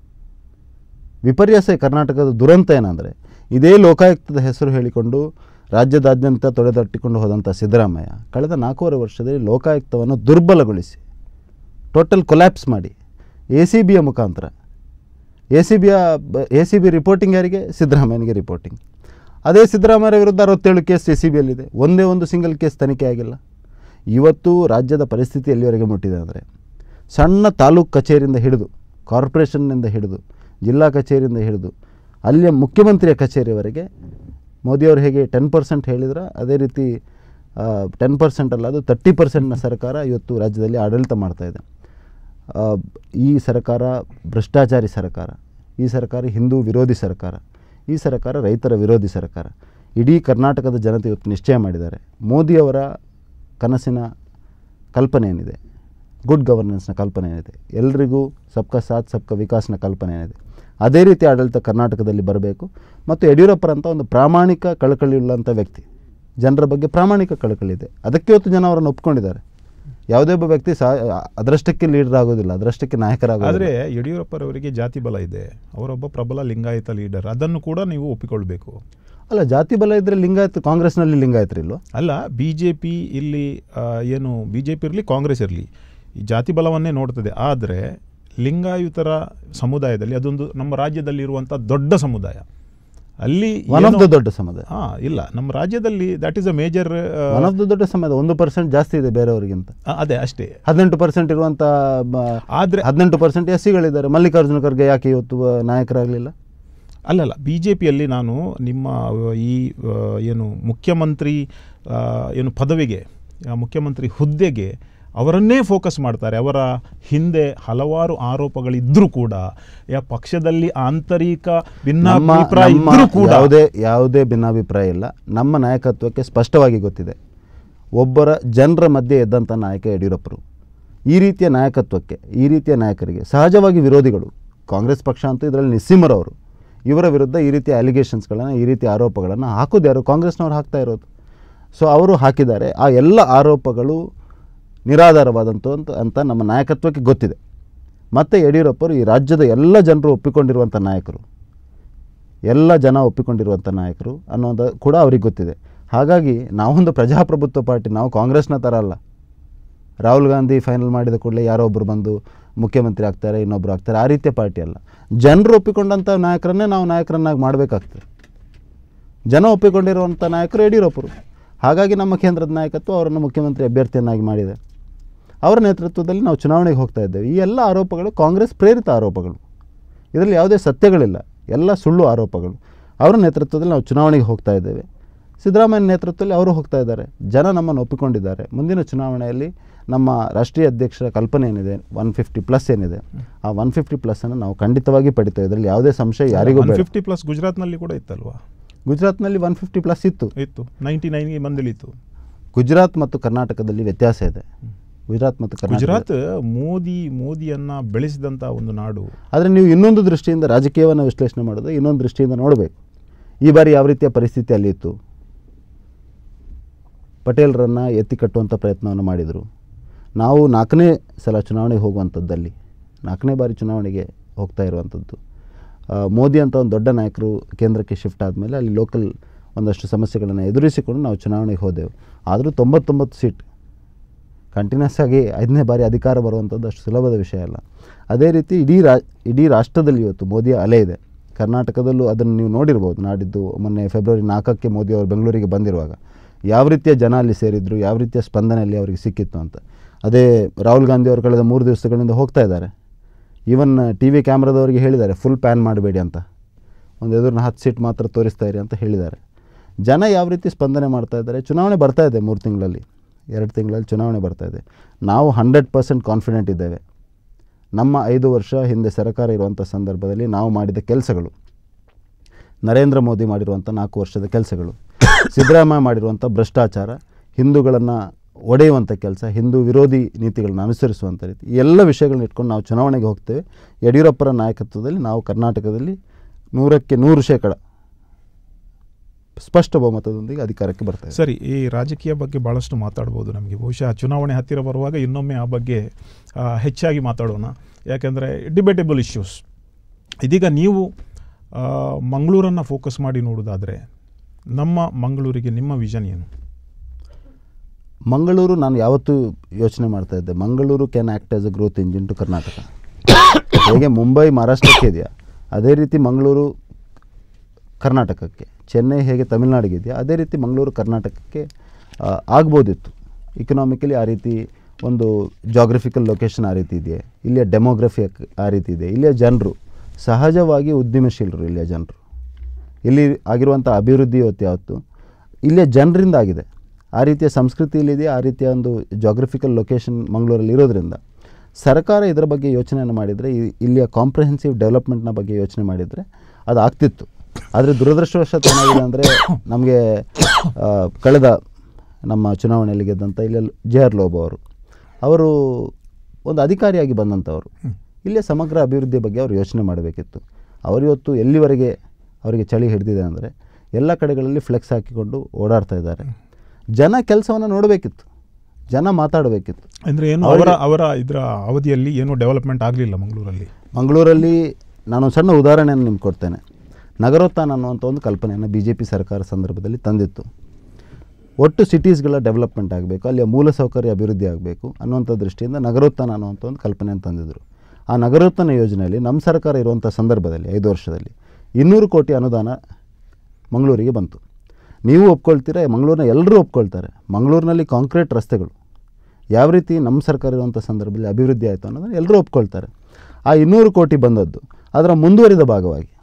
ವಿಪರ್ಯಾಸ ಈ ಕರ್ನಾಟಕದ ದುರಂತ ಏನಂದರೆ ಇದೇ ಲೋಕಾಯುಕ್ತದ ಹೆಸರು ಹೇಳಿಕೊಂಡು ರಾಜ್ಯದಾದ್ಯಂತ ತೊಡೆದಟ್ಟಿಕೊಂಡು ಹೋದಂಥ ಸಿದ್ದರಾಮಯ್ಯ ಕಳೆದ ನಾಲ್ಕೂವರೆ ವರ್ಷದಲ್ಲಿ ಲೋಕಾಯುಕ್ತವನ್ನು ದುರ್ಬಲಗೊಳಿಸಿ ಟೋಟಲ್ ಕೊಲ್ಯಾಪ್ಸ್ ಮಾಡಿ ಎ ಸಿ ಬಿಯ ಮುಖಾಂತರ ಎ ಸಿ ಬಿಯ ಎ ಸಿ ಬಿ ರಿಪೋರ್ಟಿಂಗ್ ಯಾರಿಗೆ ಸಿದ್ದರಾಮಯ್ಯನಿಗೆ ರಿಪೋರ್ಟಿಂಗ್ ಅದೇ ಸಿದ್ದರಾಮಯ್ಯ ವಿರುದ್ಧ ಅರವತ್ತೇಳು ಕೇಸ್ ಎ ಸಿ ಬಿಯಲ್ಲಿದೆ ಒಂದೇ ಒಂದು ಸಿಂಗಲ್ ಕೇಸ್ ತನಿಖೆ ಆಗಿಲ್ಲ ಇವತ್ತು ರಾಜ್ಯದ ಪರಿಸ್ಥಿತಿ ಎಲ್ಲಿವರೆಗೆ ಮುಟ್ಟಿದೆ ಅಂದರೆ ಸಣ್ಣ ತಾಲೂಕು ಕಚೇರಿಯಿಂದ ಹಿಡಿದು ಕಾರ್ಪೊರೇಷನ್ನಿಂದ ಹಿಡಿದು ಜಿಲ್ಲಾ ಕಚೇರಿಯಿಂದ ಹಿಡಿದು ಅಲ್ಲಿಯ ಮುಖ್ಯಮಂತ್ರಿಯ ಕಚೇರಿವರೆಗೆ ಮೋದಿಯವರು ಹೇಗೆ ಟೆನ್ ಪರ್ಸೆಂಟ್ ಹೇಳಿದ್ರೆ ಅದೇ ರೀತಿ ಟೆನ್ ಪರ್ಸೆಂಟ್ ಅಲ್ಲ ಅದು ತರ್ಟಿ ಪರ್ಸೆಂಟ್ನ ಸರ್ಕಾರ ಇವತ್ತು ರಾಜ್ಯದಲ್ಲಿ ಆಡಳಿತ ಮಾಡ್ತಾ ಇದೆ ಆ, ಈ ಸರ್ಕಾರ ಭ್ರಷ್ಟಾಚಾರಿ ಸರ್ಕಾರ ಈ ಸರ್ಕಾರ ಹಿಂದೂ ವಿರೋಧಿ ಸರ್ಕಾರ ಈ ಸರ್ಕಾರ ರೈತರ ವಿರೋಧಿ ಸರ್ಕಾರ ಇಡೀ ಕರ್ನಾಟಕದ ಜನತೆ ಇವತ್ತು ನಿಶ್ಚಯ ಮಾಡಿದ್ದಾರೆ ಮೋದಿಯವರ ಕನಸಿನ ಕಲ್ಪನೆ ಏನಿದೆ ಗುಡ್ ಗವರ್ನೆನ್ಸ್ನ ಕಲ್ಪನೆ ಏನಿದೆ ಎಲ್ರಿಗೂ ಸಬ್ಕಾ ಸಾಥ್ ಸಬ್ಕಾ ವಿಕಾಸ್ನ ಕಲ್ಪನೆ ಏನಿದೆ ಅದೇ ರೀತಿ ಆಡಳಿತ ಕರ್ನಾಟಕದಲ್ಲಿ ಬರಬೇಕು ಮತ್ತು ಯಡಿಯೂರಪ್ಪರಂಥ ಒಂದು ಪ್ರಾಮಾಣಿಕ ಕಳಕಳಿಯುಳ್ಳಂಥ ವ್ಯಕ್ತಿ ಜನರ ಬಗ್ಗೆ ಪ್ರಾಮಾಣಿಕ ಕಳಕಳಿ ಇದೆ ಅದಕ್ಕೆ ಇವತ್ತು ಜನ ಅವರನ್ನು ಒಪ್ಕೊಂಡಿದ್ದಾರೆ ಯಾವುದೇ ಒಬ್ಬ ವ್ಯಕ್ತಿ ಸಾ ಅದರಷ್ಟಕ್ಕೆ ಲೀಡರ್ ಆಗೋದಿಲ್ಲ ಅದರಷ್ಟಕ್ಕೆ ನಾಯಕರಾಗೋದಿಲ್ಲ ಆದರೆ ಯಡಿಯೂರಪ್ಪರವರಿಗೆ ಜಾತಿ ಬಲ ಇದೆ ಅವರೊಬ್ಬ ಪ್ರಬಲ ಲಿಂಗಾಯತ ಲೀಡರ್ ಅದನ್ನು ಕೂಡ ನೀವು ಒಪ್ಪಿಕೊಳ್ಬೇಕು ಅಲ್ಲ ಜಾತಿ ಬಲ ಇದ್ದರೆ ಲಿಂಗಾಯತ್ ಕಾಂಗ್ರೆಸ್ನಲ್ಲಿ ಲಿಂಗಾಯತರಿಲ್ವ ಅಲ್ಲ ಬಿ ಜೆ ಪಿ ಇಲ್ಲಿ ಆ, ಏನು ಬಿ ಜೆ ಪಿ ಇರಲಿ ಕಾಂಗ್ರೆಸ್ ಇರಲಿ ಈ ಜಾತಿ ಬಲವನ್ನೇ ನೋಡ್ತದೆ ಆದರೆ ಲಿಂಗಾಯುತರ ಸಮುದಾಯದಲ್ಲಿ ಅದೊಂದು ನಮ್ಮ ರಾಜ್ಯದಲ್ಲಿ ಇರುವಂಥ ದೊಡ್ಡ ಸಮುದಾಯ ಅಲ್ಲಿ ಒನ್ ಆಫ್ ಏನೋ- ದ ದೊಡ್ಡ ಸಮುದಾಯ ಹಾ ಇಲ್ಲ ನಮ್ಮ ರಾಜ್ಯದಲ್ಲಿ that is a major one of the ದೊಡ್ಡ ಸಮುದಾಯ ಒಂದು ಪರ್ಸೆಂಟ್ ಜಾಸ್ತಿ ಇದೆ ಬೇರೆಯವರಿಗಿಂತ ಅದೇ ಅಷ್ಟೇ ಹದಿನೆಂಟು ಪರ್ಸೆಂಟ್ ಇರುವಂಥ ಆದರೆ ಹದಿನೆಂಟು ಪರ್ಸೆಂಟ್ ಎಸ್ ಸಿಗಳಿದ್ದಾರೆ ಮಲ್ಲಿಕಾರ್ಜುನ ಖರ್ಗೆ ಯಾಕೆ ಇವತ್ತು ಆ, ನಾಯಕರಾಗಲಿಲ್ಲ ಅಲ್ಲಲ್ಲ ಬಿ ಜೆ ಪಿಯಲ್ಲಿ ನಾನು ನಿಮ್ಮ ಆ, ಈ ಆ, ಏನು ಮುಖ್ಯಮಂತ್ರಿ ಆ, ಏನು ಪದವಿಗೆ ಆ, ಮುಖ್ಯಮಂತ್ರಿ ಹುದ್ದೆಗೆ ಅವರನ್ನೇ ಫೋಕಸ್ ಮಾಡ್ತಾರೆ ಅವರ ಹಿಂದೆ ಹಲವಾರು ಆರೋಪಗಳಿದ್ದರೂ ಕೂಡ ಯಾ ಪಕ್ಷದಲ್ಲಿ ಆಂತರಿಕ ನಮ್ಮ ಭಿನ್ನಾಭಿಪ್ರಾಯ ನಮ್ಮ ಇದ್ದರೂ ಕೂಡ ಯಾವುದೇ ಯಾವುದೇ ಭಿನ್ನಾಭಿಪ್ರಾಯ ಇಲ್ಲ ನಮ್ಮ ನಾಯಕತ್ವಕ್ಕೆ ಸ್ಪಷ್ಟವಾಗಿ ಗೊತ್ತಿದೆ ಒಬ್ಬರ ಜನರ ಮಧ್ಯೆ ಎದ್ದಂಥ ನಾಯಕ ಯಡಿಯೂರಪ್ಪರು ಈ ರೀತಿಯ ನಾಯಕತ್ವಕ್ಕೆ ಈ ರೀತಿಯ ನಾಯಕರಿಗೆ ಸಹಜವಾಗಿ ವಿರೋಧಿಗಳು ಕಾಂಗ್ರೆಸ್ ಪಕ್ಷ ಅಂತೂ ಇದರಲ್ಲಿ ನಿಸ್ಸೀಮರವರು ಇವರ ವಿರುದ್ಧ ಈ ರೀತಿಯ ಅಲಿಗೇಷನ್ಸ್ಗಳನ್ನು ಈ ರೀತಿಯ ಆರೋಪಗಳನ್ನು ಹಾಕೋದು ಯಾರು ಕಾಂಗ್ರೆಸ್ನವ್ರು ಹಾಕ್ತಾ ಇರೋದು ಸೊ ಅವರು ಹಾಕಿದ್ದಾರೆ ಆ ಎಲ್ಲ ಆರೋಪಗಳು ನಿರಾಧಾರವಾದಂಥ ಅಂತ- ಅಂತ ನಮ್ಮ ನಾಯಕತ್ವಕ್ಕೆ ಗೊತ್ತಿದೆ ಮತ್ತು ಯಡಿಯೂರಪ್ಪರು ಈ ರಾಜ್ಯದ ಎಲ್ಲ ಜನರು ಒಪ್ಪಿಕೊಂಡಿರುವಂಥ ನಾಯಕರು ಎಲ್ಲ ಜನ ಒಪ್ಪಿಕೊಂಡಿರುವಂಥ ನಾಯಕರು ಅನ್ನೋದು ಕೂಡ ಅವ್ರಿಗೆ ಗೊತ್ತಿದೆ ಹಾಗಾಗಿ ನಾವೊಂದು ಪ್ರಜಾಪ್ರಭುತ್ವ ಪಾರ್ಟಿ ನಾವು ಕಾಂಗ್ರೆಸ್ನ ಥರ ಅಲ್ಲ ರಾಹುಲ್ ಗಾಂಧಿ ಫೈನಲ್ ಮಾಡಿದ ಕೂಡಲೇ ಯಾರೋ ಒಬ್ಬರು ಬಂದು ಮುಖ್ಯಮಂತ್ರಿ ಆಗ್ತಾರೆ ಇನ್ನೊಬ್ಬರು ಆಗ್ತಾರೆ ಆ ರೀತಿಯ ಪಾರ್ಟಿ ಅಲ್ಲ ಜನರು ಒಪ್ಪಿಕೊಂಡಂಥ ನಾಯಕರನ್ನೇ ನಾವು ನಾಯಕರನ್ನಾಗಿ ಮಾಡಬೇಕಾಗ್ತದೆ ಜನ ಒಪ್ಪಿಕೊಂಡಿರುವಂಥ ನಾಯಕರು ಯಡಿಯೂರಪ್ಪರು ಹಾಗಾಗಿ ನಮ್ಮ ಕೇಂದ್ರದ ನಾಯಕತ್ವ ಅವರನ್ನು ಮುಖ್ಯಮಂತ್ರಿ ಅಭ್ಯರ್ಥಿಯನ್ನಾಗಿ ಮಾಡಿದೆ ಅವರ ನೇತೃತ್ವದಲ್ಲಿ ನಾವು ಚುನಾವಣೆಗೆ ಹೋಗ್ತಾ ಇದ್ದೇವೆ ಈ ಎಲ್ಲ ಆರೋಪಗಳು ಕಾಂಗ್ರೆಸ್ ಪ್ರೇರಿತ ಆರೋಪಗಳು ಇದರಲ್ಲಿ ಯಾವುದೇ ಸತ್ಯಗಳಿಲ್ಲ ಎಲ್ಲ ಸುಳ್ಳು ಆರೋಪಗಳು ಅವರ ನೇತೃತ್ವದಲ್ಲಿ ನಾವು ಚುನಾವಣೆಗೆ ಹೋಗ್ತಾ ಇದ್ದೇವೆ ಸಿದ್ದರಾಮಯ್ಯ ನೇತೃತ್ವದಲ್ಲಿ ಅವರು ಹೋಗ್ತಾ ಇದ್ದಾರೆ ಜನ ನಮ್ಮನ್ನು ಒಪ್ಪಿಕೊಂಡಿದ್ದಾರೆ ಮುಂದಿನ ಚುನಾವಣೆಯಲ್ಲಿ ನಮ್ಮ ರಾಷ್ಟ್ರೀಯ ಅಧ್ಯಕ್ಷರ ಕಲ್ಪನೆ ಏನಿದೆ ಒನ್ ಫಿಫ್ಟಿ ಪ್ಲಸ್ ಏನಿದೆ ಆ ಒನ್ ಫಿಫ್ಟಿ ಪ್ಲಸ್ಸನ್ನು ನಾವು ಖಂಡಿತವಾಗಿ ಪಡಿತೇವೆ ಇದರಲ್ಲಿ ಯಾವುದೇ ಸಂಶಯ ಯಾರಿಗೂ ಬೇಡ ಫಿಫ್ಟಿ ಪ್ಲಸ್ ಗುಜರಾತ್ನಲ್ಲಿ ಕೂಡ ಇತ್ತಲ್ವಾ ಗುಜರಾತ್ನಲ್ಲಿ ಒನ್ ಫಿಫ್ಟಿ ಪ್ಲಸ್ ಇತ್ತು ಇತ್ತು ನೈಂಟಿ ನೈನ್ಗೆ ಬಂದಿಳಿತು ಗುಜರಾತ್ ಮತ್ತು ಕರ್ನಾಟಕದಲ್ಲಿ ವ್ಯತ್ಯಾಸ ಇದೆ ಗುಜರಾತ್ ಮತ್ತು ಕರ್ನಾಟಕ ಗುಜರಾತ್ ಮೋದಿ ಮೋದಿಯನ್ನ ಬೆಳೆಸಿದಂಥ ಒಂದು ನಾಡು ಆದರೆ ನೀವು ಇನ್ನೊಂದು ದೃಷ್ಟಿಯಿಂದ ರಾಜಕೀಯವನ್ನು ವಿಶ್ಲೇಷಣೆ ಮಾಡೋದು ಇನ್ನೊಂದು ದೃಷ್ಟಿಯಿಂದ ನೋಡಬೇಕು ಈ ಬಾರಿ ಯಾವ ರೀತಿಯ ಪರಿಸ್ಥಿತಿ ಅಲ್ಲಿ ಇತ್ತು ಪಟೇಲ್ರನ್ನು ಎತ್ತಿ ಕಟ್ಟುವಂಥ ಪ್ರಯತ್ನವನ್ನು ಮಾಡಿದರು ನಾವು ನಾಲ್ಕನೇ ಸಲ ಚುನಾವಣೆಗೆ ಹೋಗುವಂಥದ್ದಲ್ಲಿ ನಾಲ್ಕನೇ ಬಾರಿ ಚುನಾವಣೆಗೆ ಹೋಗ್ತಾ ಇರುವಂಥದ್ದು ಆ, ಮೋದಿ ಅಂತ ಒಂದು ದೊಡ್ಡ ನಾಯಕರು ಕೇಂದ್ರಕ್ಕೆ ಶಿಫ್ಟ್ ಆದಮೇಲೆ ಅಲ್ಲಿ ಲೋಕಲ್ ಒಂದಷ್ಟು ಸಮಸ್ಯೆಗಳನ್ನು ಎದುರಿಸಿಕೊಂಡು ನಾವು ಚುನಾವಣೆಗೆ ಹೋದೆವು ಆದರೂ ತೊಂಬತ್ತೊಂಬತ್ತು ಸೀಟ್ ಕಂಟಿನ್ಯೂಸ್ ಆಗಿ ಐದನೇ ಬಾರಿ ಅಧಿಕಾರ ಬರುವಂಥದ್ದು ಅಷ್ಟು ಸುಲಭದ ವಿಷಯ ಅಲ್ಲ ಅದೇ ರೀತಿ ಇಡೀ ರಾ ಇಡೀ ರಾಷ್ಟ್ರದಲ್ಲಿ ಇವತ್ತು ಮೋದಿಯ ಅಲೆ ಇದೆ ಕರ್ನಾಟಕದಲ್ಲೂ ಅದನ್ನು ನೀವು ನೋಡಿರ್ಬೋದು ನಾಡಿದ್ದು ಮೊನ್ನೆ ಫೆಬ್ರವರಿ ನಾಲ್ಕಕ್ಕೆ ಮೋದಿ ಅವರು ಬೆಂಗಳೂರಿಗೆ ಬಂದಿರುವಾಗ ಯಾವ ರೀತಿಯ ಜನ ಅಲ್ಲಿ ಸೇರಿದ್ರು ಯಾವ ರೀತಿಯ ಸ್ಪಂದನೆಯಲ್ಲಿ ಅವರಿಗೆ ಸಿಕ್ಕಿತ್ತು ಅಂತ ಅದೇ ರಾಹುಲ್ ಗಾಂಧಿ ಅವರು ಕಳೆದ ಮೂರು ದಿವಸಗಳಿಂದ ಹೋಗ್ತಾ ಇದ್ದಾರೆ ಈವನ್ ಟಿ ವಿ ಕ್ಯಾಮ್ರಾದವರಿಗೆ ಹೇಳಿದ್ದಾರೆ ಫುಲ್ ಪ್ಯಾನ್ ಮಾಡಬೇಡಿ ಅಂತ ಒಂದು ಎದುರಿನ ಹತ್ತು ಸೀಟ್ ಮಾತ್ರ ತೋರಿಸ್ತಾ ಇರಿ ಅಂತ ಹೇಳಿದ್ದಾರೆ ಜನ ಯಾವ ರೀತಿ ಸ್ಪಂದನೆ ಮಾಡ್ತಾ ಇದ್ದಾರೆ ಚುನಾವಣೆ ಬರ್ತಾ ಇದೆ ಮೂರು ತಿಂಗಳಲ್ಲಿ ಎರಡು ತಿಂಗಳಲ್ಲಿ ಚುನಾವಣೆ ಬರ್ತಾ ಇದೆ ನಾವು ಹಂಡ್ರೆಡ್ ಪರ್ಸೆಂಟ್ ಕಾನ್ಫಿಡೆಂಟ್ ಇದ್ದೇವೆ ನಮ್ಮ ಐದು ವರ್ಷ ಹಿಂದೆ ಸರ್ಕಾರ ಇರುವಂಥ ಸಂದರ್ಭದಲ್ಲಿ ನಾವು ಮಾಡಿದ ಕೆಲಸಗಳು ನರೇಂದ್ರ ಮೋದಿ ಮಾಡಿರುವಂಥ ನಾಲ್ಕು ವರ್ಷದ ಕೆಲಸಗಳು ಸಿದ್ದರಾಮಯ್ಯ ಮಾಡಿರುವಂಥ ಭ್ರಷ್ಟಾಚಾರ ಹಿಂದೂಗಳನ್ನು ಒಡೆಯುವಂಥ ಕೆಲಸ ಹಿಂದೂ ವಿರೋಧಿ ನೀತಿಗಳನ್ನ ಅನುಸರಿಸುವಂಥ ರೀತಿ ಈ ಎಲ್ಲ ವಿಷಯಗಳನ್ನ ಇಟ್ಕೊಂಡು ನಾವು ಚುನಾವಣೆಗೆ ಹೋಗ್ತೇವೆ ಯಡಿಯೂರಪ್ಪರ ನಾಯಕತ್ವದಲ್ಲಿ ನಾವು ಕರ್ನಾಟಕದಲ್ಲಿ ನೂರಕ್ಕೆ ನೂರು ಶೇಕಡ ಸ್ಪಷ್ಟ ಬಹುಮತದೊಂದಿಗೆ ಅಧಿಕಾರಕ್ಕೆ ಬರ್ತೇವೆ ಸರಿ ಈ ರಾಜಕೀಯ ಬಗ್ಗೆ ಭಾಳಷ್ಟು ಮಾತಾಡ್ಬೋದು ನಮಗೆ ಬಹುಶಃ ಚುನಾವಣೆ ಹತ್ತಿರ ಬರುವಾಗ ಇನ್ನೊಮ್ಮೆ ಆ ಬಗ್ಗೆ ಆ, ಹೆಚ್ಚಾಗಿ ಮಾತಾಡೋಣ ಯಾಕೆಂದರೆ ಡಿಬೇಟೇಬಲ್ ಇಶ್ಯೂಸ್ ಇದೀಗ ನೀವು ಆ, ಮಂಗಳೂರನ್ನು ಫೋಕಸ್ ಮಾಡಿ ನೋಡೋದಾದರೆ ನಮ್ಮ ಮಂಗಳೂರಿಗೆ ನಿಮ್ಮ ವಿಷನ್ ಏನು ಮಂಗಳೂರು ನಾನು ಯಾವತ್ತೂ ಯೋಚನೆ ಮಾಡ್ತಾ ಇದ್ದೆ Mangaluru can act as a growth engine to Karnataka ಹೇಗೆ ಮುಂಬೈ ಮಹಾರಾಷ್ಟ್ರಕ್ಕೆ ಇದೆಯಾ ಅದೇ ರೀತಿ ಮಂಗಳೂರು ಕರ್ನಾಟಕಕ್ಕೆ ಚೆನ್ನೈ ಹೇಗೆ ತಮಿಳ್ನಾಡಿಗೆ ಇದೆಯಾ ಅದೇ ರೀತಿ ಮಂಗಳೂರು ಕರ್ನಾಟಕಕ್ಕೆ ಆ, ಆಗ್ಬೋದಿತ್ತು ಇಕನಾಮಿಕಲಿ ಆ ರೀತಿ ಒಂದು ಜಾಗ್ರಫಿಕಲ್ ಲೊಕೇಶನ್ ಆ ರೀತಿ ಇದೆ ಇಲ್ಲಿಯ ಡೆಮೋಗ್ರಫಿ ಆ ರೀತಿ ಇದೆ ಇಲ್ಲಿಯ ಜನರು ಸಹಜವಾಗಿ ಉದ್ಯಮಶೀಲರು ಇಲ್ಲಿಯ ಜನರು ಇಲ್ಲಿ ಆಗಿರುವಂಥ ಅಭಿವೃದ್ಧಿ ಇವತ್ತು ಯಾವತ್ತು ಇಲ್ಲಿಯ ಜನರಿಂದ ಆಗಿದೆ ಆ ರೀತಿಯ ಸಂಸ್ಕೃತಿ ಇಲ್ಲಿದೆ ಆ ರೀತಿಯ ಒಂದು ಜಾಗ್ರಫಿಕಲ್ ಲೊಕೇಶನ್ ಮಂಗಳೂರಲ್ಲಿ ಇರೋದ್ರಿಂದ ಸರ್ಕಾರ ಇದರ ಬಗ್ಗೆ ಯೋಚನೆಯನ್ನು ಮಾಡಿದರೆ ಈ- ಇಲ್ಲಿಯ ಕಾಂಪ್ರಹೆನ್ಸಿವ್ ಡೆವಲಪ್ಮೆಂಟ್ನ ಬಗ್ಗೆ ಯೋಚನೆ ಮಾಡಿದರೆ ಅದು ಆಗ್ತಿತ್ತು ಆದರೆ ದುರದೃಷ್ಟವಶಾತ್ ಏನಾಗಿದೆ ಅಂದರೆ ನಮಗೆ ಆ, ಕಳೆದ ನಮ್ಮ ಚುನಾವಣೆಯಲ್ಲಿ ಗೆದ್ದಂಥ ಇಲ್ಲಿ ಜೆ ಆರ್ ಲೋಬೋ ಅವರು ಅವರು ಒಂದು ಅಧಿಕಾರಿಯಾಗಿ ಬಂದಂಥವರು ಇಲ್ಲಿಯ ಸಮಗ್ರ ಅಭಿವೃದ್ಧಿ ಬಗ್ಗೆ ಅವರು ಯೋಚನೆ ಮಾಡಬೇಕಿತ್ತು ಅವರು ಇವತ್ತು ಎಲ್ಲಿವರೆಗೆ ಅವರಿಗೆ ಚಳಿ ಹಿಡಿದಿದೆ ಅಂದರೆ ಎಲ್ಲ ಕಡೆಗಳಲ್ಲಿ ಫ್ಲೆಕ್ಸ್ ಹಾಕಿಕೊಂಡು ಓಡಾಡ್ತಾ ಇದ್ದಾರೆ ಜನ ಕೆಲಸವನ್ನು ನೋಡಬೇಕಿತ್ತು ಜನ ಮಾತಾಡಬೇಕಿತ್ತು ಅಂದರೆ ಏನು ಅವರ ಅವರ ಇದರ ಅವಧಿಯಲ್ಲಿ ಏನೂ ಡೆವಲಪ್ಮೆಂಟ್ ಆಗಲಿಲ್ಲ ಮಂಗಳೂರಲ್ಲಿ ಮಂಗಳೂರಲ್ಲಿ ನಾನೊಂದು ಸಣ್ಣ ಉದಾಹರಣೆಯನ್ನು ನಿಮ್ಗೆ ಕೊಡ್ತೇನೆ ನಗರೋತ್ಥಾನ ಅನ್ನುವಂಥ ಒಂದು ಕಲ್ಪನೆಯನ್ನು ಬಿ ಜೆ ಪಿ ಸರ್ಕಾರ ಸಂದರ್ಭದಲ್ಲಿ ತಂದಿತ್ತು ಒಟ್ಟು ಸಿಟೀಸ್ಗಳ ಡೆವಲಪ್ಮೆಂಟ್ ಆಗಬೇಕು ಅಲ್ಲಿಯ ಮೂಲಸೌಕರ್ಯ ಅಭಿವೃದ್ಧಿ ಆಗಬೇಕು ಅನ್ನುವಂಥ ದೃಷ್ಟಿಯಿಂದ ನಗರೋತ್ಥಾನ ಅನ್ನುವಂಥ ಒಂದು ಕಲ್ಪನೆಯನ್ನು ತಂದಿದ್ದರು ಆ ನಗರೋತ್ಥಾನ ಯೋಜನೆಯಲ್ಲಿ ನಮ್ಮ ಸರ್ಕಾರ ಇರುವಂಥ ಸಂದರ್ಭದಲ್ಲಿ ಐದು ವರ್ಷದಲ್ಲಿ ಇನ್ನೂರು ಕೋಟಿ ಅನುದಾನ ಮಂಗಳೂರಿಗೆ ಬಂತು ನೀವು ಒಪ್ಕೊಳ್ತೀರಾ ಮಂಗಳೂರಿನ ಎಲ್ಲರೂ ಒಪ್ಕೊಳ್ತಾರೆ ಮಂಗಳೂರಿನಲ್ಲಿ ಕಾಂಕ್ರೀಟ್ ರಸ್ತೆಗಳು ಯಾವ ರೀತಿ ನಮ್ಮ ಸರ್ಕಾರ ಇರುವಂಥ ಸಂದರ್ಭದಲ್ಲಿ ಅಭಿವೃದ್ಧಿ ಆಯಿತು ಅನ್ನೋದನ್ನು ಎಲ್ಲರೂ ಒಪ್ಕೊಳ್ತಾರೆ ಆ ಇನ್ನೂರು ಕೋಟಿ ಬಂದದ್ದು ಅದರ ಮುಂದುವರಿದ ಭಾಗವಾಗಿ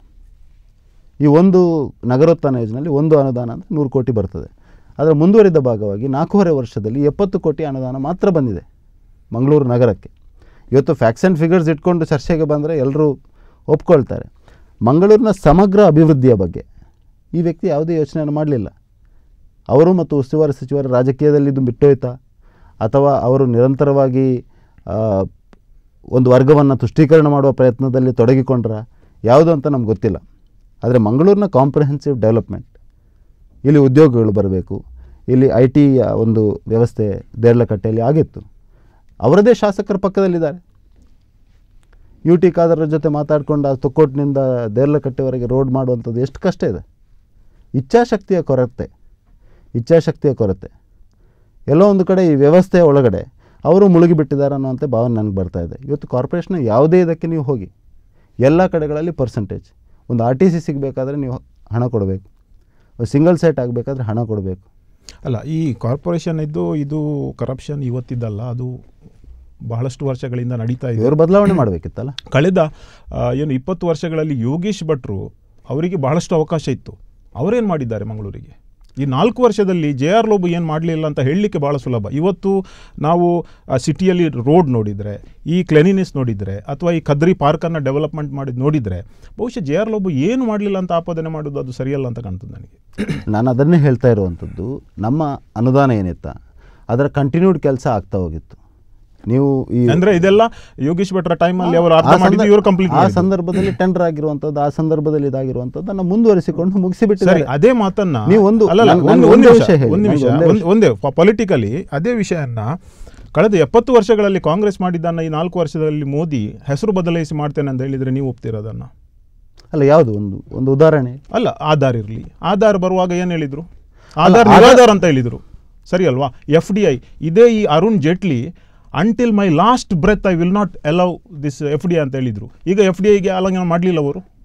ಈ ಒಂದು ನಗರೋತ್ಥಾನ ಯೋಜನೆಯಲ್ಲಿ ಒಂದು ಅನುದಾನ ಅಂದರೆ ನೂರು ಕೋಟಿ ಬರ್ತದೆ ಅದರ ಮುಂದುವರಿದ ಭಾಗವಾಗಿ ನಾಲ್ಕೂವರೆ ವರ್ಷದಲ್ಲಿ ಎಪ್ಪತ್ತು ಕೋಟಿ ಅನುದಾನ ಮಾತ್ರ ಬಂದಿದೆ ಮಂಗಳೂರು ನಗರಕ್ಕೆ ಇವತ್ತು ಫ್ಯಾಕ್ಸ್ ಆ್ಯಂಡ್ ಫಿಗರ್ಸ್ ಇಟ್ಕೊಂಡು ಚರ್ಚೆಗೆ ಬಂದರೆ ಎಲ್ಲರೂ ಒಪ್ಕೊಳ್ತಾರೆ ಮಂಗಳೂರಿನ ಸಮಗ್ರ ಅಭಿವೃದ್ಧಿಯ ಬಗ್ಗೆ ಈ ವ್ಯಕ್ತಿ ಯಾವುದೇ ಯೋಚನೆಯನ್ನು ಮಾಡಲಿಲ್ಲ ಅವರು ಮತ್ತು ಉಸ್ತುವಾರಿ ಸಚಿವರ ರಾಜಕೀಯದಲ್ಲಿ ಇದು ಬಿಟ್ಟೋಯ್ತಾ ಅಥವಾ ಅವರು ನಿರಂತರವಾಗಿ ಆ, ಒಂದು ವರ್ಗವನ್ನು ತುಷ್ಟೀಕರಣ ಮಾಡುವ ಪ್ರಯತ್ನದಲ್ಲಿ ತೊಡಗಿಕೊಂಡ್ರ ಯಾವುದು ಅಂತ ನಮ್ಗೆ ಗೊತ್ತಿಲ್ಲ ಆದರೆ ಮಂಗಳೂರಿನ ಕಾಂಪ್ರಿಹೆನ್ಸಿವ್ ಡೆವಲಪ್ಮೆಂಟ್ ಇಲ್ಲಿ ಉದ್ಯೋಗಗಳು ಬರಬೇಕು ಇಲ್ಲಿ ಐ ಟಿ ಒಂದು ವ್ಯವಸ್ಥೆ ದೇರ್ಲಕಟ್ಟೆಯಲ್ಲಿ ಆಗಿತ್ತು ಅವರದೇ ಶಾಸಕರ ಪಕ್ಕದಲ್ಲಿದ್ದಾರೆ ಯು ಟಿ ಖಾದರ್ ಜೊತೆ ಮಾತಾಡಿಕೊಂಡು ಆ ತೊಕ್ಕೋಟ್ನಿಂದ ದೇರ್ಲಕಟ್ಟೆವರೆಗೆ ರೋಡ್ ಮಾಡುವಂಥದ್ದು ಎಷ್ಟು ಕಷ್ಟ ಇದೆ ಇಚ್ಛಾಶಕ್ತಿಯ ಕೊರತೆ ಇಚ್ಛಾಶಕ್ತಿಯ ಕೊರತೆ ಎಲ್ಲೋ ಒಂದು ಕಡೆ ಈ ವ್ಯವಸ್ಥೆಯ ಒಳಗಡೆ ಅವರು ಮುಳುಗಿಬಿಟ್ಟಿದ್ದಾರೆ ಅನ್ನೋಂಥ ಭಾವನೆ ನನಗೆ ಬರ್ತಾ ಇದೆ ಇವತ್ತು ಕಾರ್ಪೊರೇಷನ್ ಯಾವುದೇ ಇದಕ್ಕೆ ನೀವು ಹೋಗಿ ಎಲ್ಲ ಕಡೆಗಳಲ್ಲಿ ಪರ್ಸೆಂಟೇಜ್ ಒಂದು ಆರ್ ಟಿ ಸಿ ಸಿಗಬೇಕಾದ್ರೆ ನೀವು ಹಣ ಕೊಡಬೇಕು ಸಿಂಗಲ್ ಸೈಟ್ ಆಗಬೇಕಾದ್ರೆ ಹಣ ಕೊಡಬೇಕು ಅಲ್ಲ ಈ ಕಾರ್ಪೊರೇಷನ್ ಇದ್ದು ಇದು ಕರಪ್ಷನ್ ಇವತ್ತಿದ್ದಲ್ಲ ಅದು ಬಹಳಷ್ಟು ವರ್ಷಗಳಿಂದ ನಡೀತಾ ಇದೆ ಇವರು ಬದಲಾವಣೆ ಮಾಡಬೇಕಿತ್ತಲ್ಲ ಕಳೆದ ಆ, ಏನು ಇಪ್ಪತ್ತು ವರ್ಷಗಳಲ್ಲಿ ಯೋಗೇಶ್ ಭಟ್ರು ಅವರಿಗೆ ಬಹಳಷ್ಟು ಅವಕಾಶ ಇತ್ತು ಅವರೇನು ಮಾಡಿದ್ದಾರೆ ಮಂಗಳೂರಿಗೆ ಈ ನಾಲ್ಕು ವರ್ಷದಲ್ಲಿ ಜೆ ಆರ್ ಲೋಬು ಏನು ಮಾಡಲಿಲ್ಲ ಅಂತ ಹೇಳಲಿಕ್ಕೆ ಭಾಳ ಸುಲಭ ಇವತ್ತು ನಾವು ಆ ಸಿಟಿಯಲ್ಲಿ ರೋಡ್ ನೋಡಿದರೆ ಈ ಕ್ಲೆನಿನೆಸ್ ನೋಡಿದರೆ ಅಥವಾ ಈ ಕದ್ರಿ ಪಾರ್ಕನ್ನು ಡೆವಲಪ್ಮೆಂಟ್ ಮಾಡಿದ್ದು ನೋಡಿದರೆ ಬಹುಶಃ ಜೆ ಆರ್ ಲೋಬು ಏನು ಮಾಡಲಿಲ್ಲ ಅಂತ ಆಪಾದನೆ ಮಾಡೋದು ಅದು ಸರಿಯಲ್ಲ ಅಂತ ಕಾಣ್ತದೆ ನನಗೆ ನಾನು ಅದನ್ನೇ ಹೇಳ್ತಾ ಇರುವಂಥದ್ದು ನಮ್ಮ ಅನುದಾನ ಏನಿತ್ತ ಅದರ ಕಂಟಿನ್ಯೂಡ್ ಕೆಲಸ ಆಗ್ತಾ ಹೋಗಿತ್ತು ನೀವು ಈ ಅಂದ್ರೆ ಇದೆಲ್ಲ ಯೋಗೇಶ್ ಭಟ್ರ ಟೈಮಲ್ಲಿ ಅವರು ಅರ್ಥ ಆ ಮಾಡಿದ್ದು ಸಂದರ್ಭ- ಇವರು ಕಂಪ್ಲೀಟ್ ಆ ಸಂದರ್ಭದಲ್ಲಿ ಟೆಂಡರ್ ಆಗಿರುವಂಥದ್ದು ಆ ಸಂದರ್ಭದಲ್ಲಿ ಇದಾಗಿರುವಂಥದ್ದನ್ನು ಮುಂದುವರಿಸಿಕೊಂಡು ಸರಿ ಮುಗಿಸಿಬಿಟ್ಟಿದ್ದಾರೆ ಅದೇ ಮಾತನ್ನ ನೀವು ಒಂದು- ಅಲ್ಲಲ್ಲ ನಾನು- ಒಂದು ನಾನು ಒಂದು ಒಂದೇ ನಿಮಿಷ ವಿಷಯ ಹೇಳಿ, ಒಂದು ನಿಮಿಷ ನನಗೆ ಒಂದೇ ಒಂದು- ಒಂದೇ ಪೊಲಿಟಿಕಲಿ ಅದೇ ವಿಷಯನ್ನ ಕಳೆದ ಎಪ್ಪತ್ತು ವರ್ಷಗಳಲ್ಲಿ ಕಾಂಗ್ರೆಸ್ ಮಾಡಿದ್ದನ್ನ ಈ ನಾಲ್ಕು ವರ್ಷದಲ್ಲಿ ಮೋದಿ ಹೆಸರು ಬದಲಾಯಿಸಿ ಮಾಡ್ತೇನೆ ಅಂತ ಹೇಳಿದ್ರೆ ನೀವು ಒಪ್ತಿರೋದನ್ನ ಅಲ್ಲ ಯಾವುದು ಒಂದು ಒಂದು ಉದಾಹರಣೆ ಅಲ್ಲ ಆಧಾರ್ ಇರಲಿ ಆಧಾರ್ ಬರುವಾಗ ಏನು ಹೇಳಿದ್ರು ಅಲ್ಲ, ಆಧಾರ್ ಆಧಾರ್- ನಿರಾಧಾರ್ ಅಂತ ಹೇಳಿದ್ರು ಸರಿ ಅಲ್ವಾ ಎಫ್ ಡಿ ಐ ಇದೇ ಈ Arun Jaitley until my last breath I will not allow this F D ಅಂತ ಹೇಳಿದ್ರು ಈಗ ಎಫ್ ಡಿ ಐಗೆ ಅಲಂಘನೆ ಮಾಡಲಿಲ್ಲ ಅವರು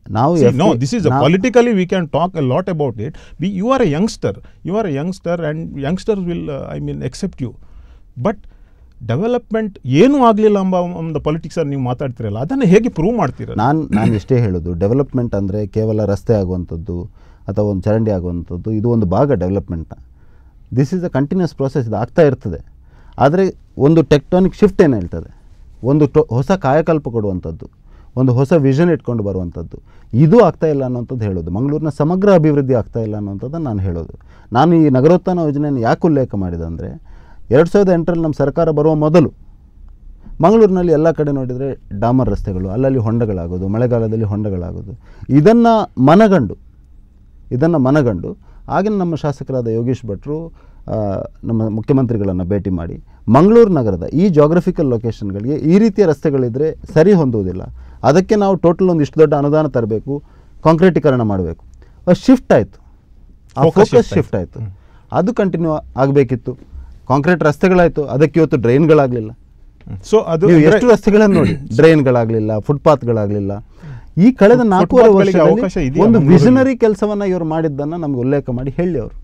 ನಾವು See, FD no, this is a ನಾವು- politically we can talk a lot about it. We, you are a youngster. You are a youngster, and youngsters will, uh, I mean, accept you. But development ಏನೂ ಆಗಲಿಲ್ಲ ಎಂಬ ಒಂದು ಪೊಲಿಟಿಕ್ಸಲ್ಲಿ ನೀವು ಮಾತಾಡ್ತಿರಲ್ಲ ಅದನ್ನು ಹೇಗೆ prove ಮಾಡ್ತೀರಲ್ಲ ನಾನು ನಾನು ಇಷ್ಟೇ ಹೇಳೋದು ಡೆವಲಪ್ಮೆಂಟ್ ಅಂದರೆ ಕೇವಲ ರಸ್ತೆ ಆಗುವಂಥದ್ದು ಅಥವಾ ಒಂದು ಚರಂಡಿ ಆಗುವಂಥದ್ದು ಇದು ಒಂದು ಭಾಗ ಡೆವಲಪ್ಮೆಂಟ್ನ this is a continuous process ಇದು ಆಗ್ತಾ ಇರ್ತದೆ ಆದರೆ ಒಂದು ಟೆಕ್ಟಾನಿಕ್ ಶಿಫ್ಟ್ ಏನು ಹೇಳ್ತದೆ ಒಂದು ಟೊ ಹೊಸ ಕಾಯಕಲ್ಪ ಕೊಡುವಂಥದ್ದು ಒಂದು ಹೊಸ ವಿಷನ್ ಇಟ್ಕೊಂಡು ಬರುವಂಥದ್ದು ಇದು ಆಗ್ತಾ ಇಲ್ಲ ಅನ್ನೋಂಥದ್ದು ಹೇಳೋದು ಮಂಗಳೂರಿನ ಸಮಗ್ರ ಅಭಿವೃದ್ಧಿ ಆಗ್ತಾ ಇಲ್ಲ ಅನ್ನೋಂಥದ್ದನ್ನು ನಾನು ಹೇಳೋದು ನಾನು ಈ ನಗರೋತ್ಥಾನ ಯೋಜನೆಯನ್ನು ಯಾಕೆ ಉಲ್ಲೇಖ ಮಾಡಿದೆ ಅಂದರೆ ಎರಡು ಸಾವಿರದ ಎಂಟರಲ್ಲಿ ನಮ್ಮ ಸರ್ಕಾರ ಬರುವ ಮೊದಲು ಮಂಗಳೂರಿನಲ್ಲಿ ಎಲ್ಲ ಕಡೆ ನೋಡಿದರೆ ಡಾಮರ್ ರಸ್ತೆಗಳು ಅಲ್ಲಲ್ಲಿ ಹೊಂಡಗಳಾಗೋದು ಮಳೆಗಾಲದಲ್ಲಿ ಹೊಂಡಗಳಾಗೋದು ಇದನ್ನು ಮನಗಂಡು ಇದನ್ನು ಮನಗಂಡು ಆಗಿನ ನಮ್ಮ ಶಾಸಕರಾದ ಯೋಗೇಶ್ ಭಟ್ರು ಆ, ನಮ್ಮ ಮುಖ್ಯಮಂತ್ರಿಗಳನ್ನು ಭೇಟಿ ಮಾಡಿ ಮಂಗಳೂರು ನಗರದ ಈ ಜಾಗ್ರಫಿಕಲ್ ಲೊಕೇಶನ್ಗಳಿಗೆ ಈ ರೀತಿಯ ರಸ್ತೆಗಳಿದ್ದರೆ ಸರಿ ಹೊಂದುವುದಿಲ್ಲ ಅದಕ್ಕೆ ನಾವು ಟೋಟಲ್ ಒಂದು ಇಷ್ಟು ದೊಡ್ಡ ಅನುದಾನ ತರಬೇಕು ಕಾಂಕ್ರೀಟೀಕರಣ ಮಾಡಬೇಕು ಶಿಫ್ಟ್ ಆಯಿತು ಆ Focus ಫೋಕಸ್ shift ಶಿಫ್ಟ್ ಆಯಿತು ಅದು ಕಂಟಿನ್ಯೂ ಆಗಬೇಕಿತ್ತು ಕಾಂಕ್ರೀಟ್ ರಸ್ತೆಗಳಾಯಿತು ಅದಕ್ಕೆ ಇವತ್ತು ಡ್ರೈನ್ಗಳಾಗಲಿಲ್ಲ ಸೊ ಅದು ನೀವು ಅಂದ್ರೆ- ಎಷ್ಟು ರಸ್ತೆಗಳನ್ನು ನೋಡಿ ಡ್ರೈನ್ಗಳಾಗಲಿಲ್ಲ ಫುಟ್ಪಾತ್ಗಳಾಗಲಿಲ್ಲ ಈ ಕಳೆದ ಫುಟ್- ನಾಲ್ಕೂವರೆ ಫುಟ್ಪಾತ್ಗಳಿಗೆ ಅವಕಾಶ ವರ್ಷದಲ್ಲಿ ಇದೆಯಾ ಒಂದು ಮಂಗಳೂರಲ್ಲಿ? ವಿಷನರಿ ಕೆಲಸವನ್ನು ಇವರು ಮಾಡಿದ್ದನ್ನು ನಮ್ಗೆ ಉಲ್ಲೇಖ ಮಾಡಿ ಹೇಳಿ ಅವರು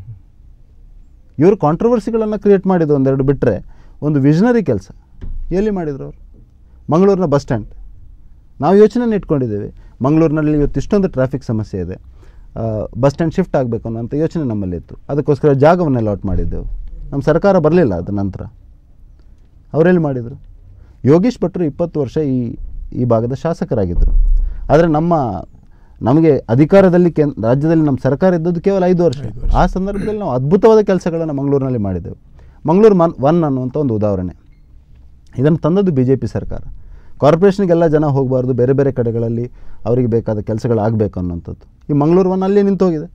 ಇವರು ಕಾಂಟ್ರವರ್ಸಿಗಳನ್ನು ಕ್ರಿಯೇಟ್ ಮಾಡಿದ್ದು ಒಂದೆರಡು ಬಿಟ್ಟರೆ ಒಂದು ವಿಷನರಿ ಕೆಲಸ ಎಲ್ಲಿ ಮಾಡಿದ್ರು ಅವರು ಮಂಗಳೂರಿನ ಬಸ್ ಸ್ಟ್ಯಾಂಡ್ ನಾವು ಯೋಚನೆ ಇಟ್ಕೊಂಡಿದ್ದೇವೆ ಮಂಗಳೂರಿನಲ್ಲಿ ಇವತ್ತು ಇಷ್ಟೊಂದು ಟ್ರಾಫಿಕ್ ಸಮಸ್ಯೆ ಇದೆ ಬಸ್ ಸ್ಟ್ಯಾಂಡ್ ಶಿಫ್ಟ್ ಆಗಬೇಕು ಅನ್ನೋಂಥ ಯೋಚನೆ ನಮ್ಮಲ್ಲಿತ್ತು ಅದಕ್ಕೋಸ್ಕರ ಜಾಗವನ್ನು ಅಲಾಟ್ ಮಾಡಿದ್ದೆವು ನಮ್ಮ ಸರ್ಕಾರ ಬರಲಿಲ್ಲ ಅದ ನಂತರ ಅವರೆಲ್ಲಿ ಮಾಡಿದರು ಯೋಗೇಶ್ ಭಟ್ರು ಇಪ್ಪತ್ತು ವರ್ಷ ಈ ಈ ಭಾಗದ ಶಾಸಕರಾಗಿದ್ದರು ಆದರೆ ನಮ್ಮ ನಮಗೆ ಅಧಿಕಾರದಲ್ಲಿ ಕೇನ್ ರಾಜ್ಯದಲ್ಲಿ ನಮ್ಮ ಸರ್ಕಾರ ಇದ್ದದ್ದು ಕೇವಲ ಐದು ವರ್ಷ ಆ ಸಂದರ್ಭದಲ್ಲಿ ನಾವು ಅದ್ಭುತವಾದ ಕೆಲಸಗಳನ್ನು ಮಂಗಳೂರಿನಲ್ಲಿ ಮಾಡಿದ್ದೆವು ಮಂಗಳೂರು ಮನ್ ಒನ್ ಅನ್ನುವಂಥ ಒಂದು ಉದಾಹರಣೆ ಇದನ್ನು ತಂದದ್ದು ಬಿ ಜೆ ಪಿ ಸರ್ಕಾರ ಕಾರ್ಪೊರೇಷನ್ಗೆಲ್ಲ ಜನ ಹೋಗಬಾರ್ದು ಬೇರೆ ಬೇರೆ ಕಡೆಗಳಲ್ಲಿ ಅವರಿಗೆ ಬೇಕಾದ ಕೆಲಸಗಳಾಗಬೇಕು ಅನ್ನೋಂಥದ್ದು ಈ ಮಂಗಳೂರು ಒನ್ ಅಲ್ಲೇ ನಿಂತೋಗಿದೆ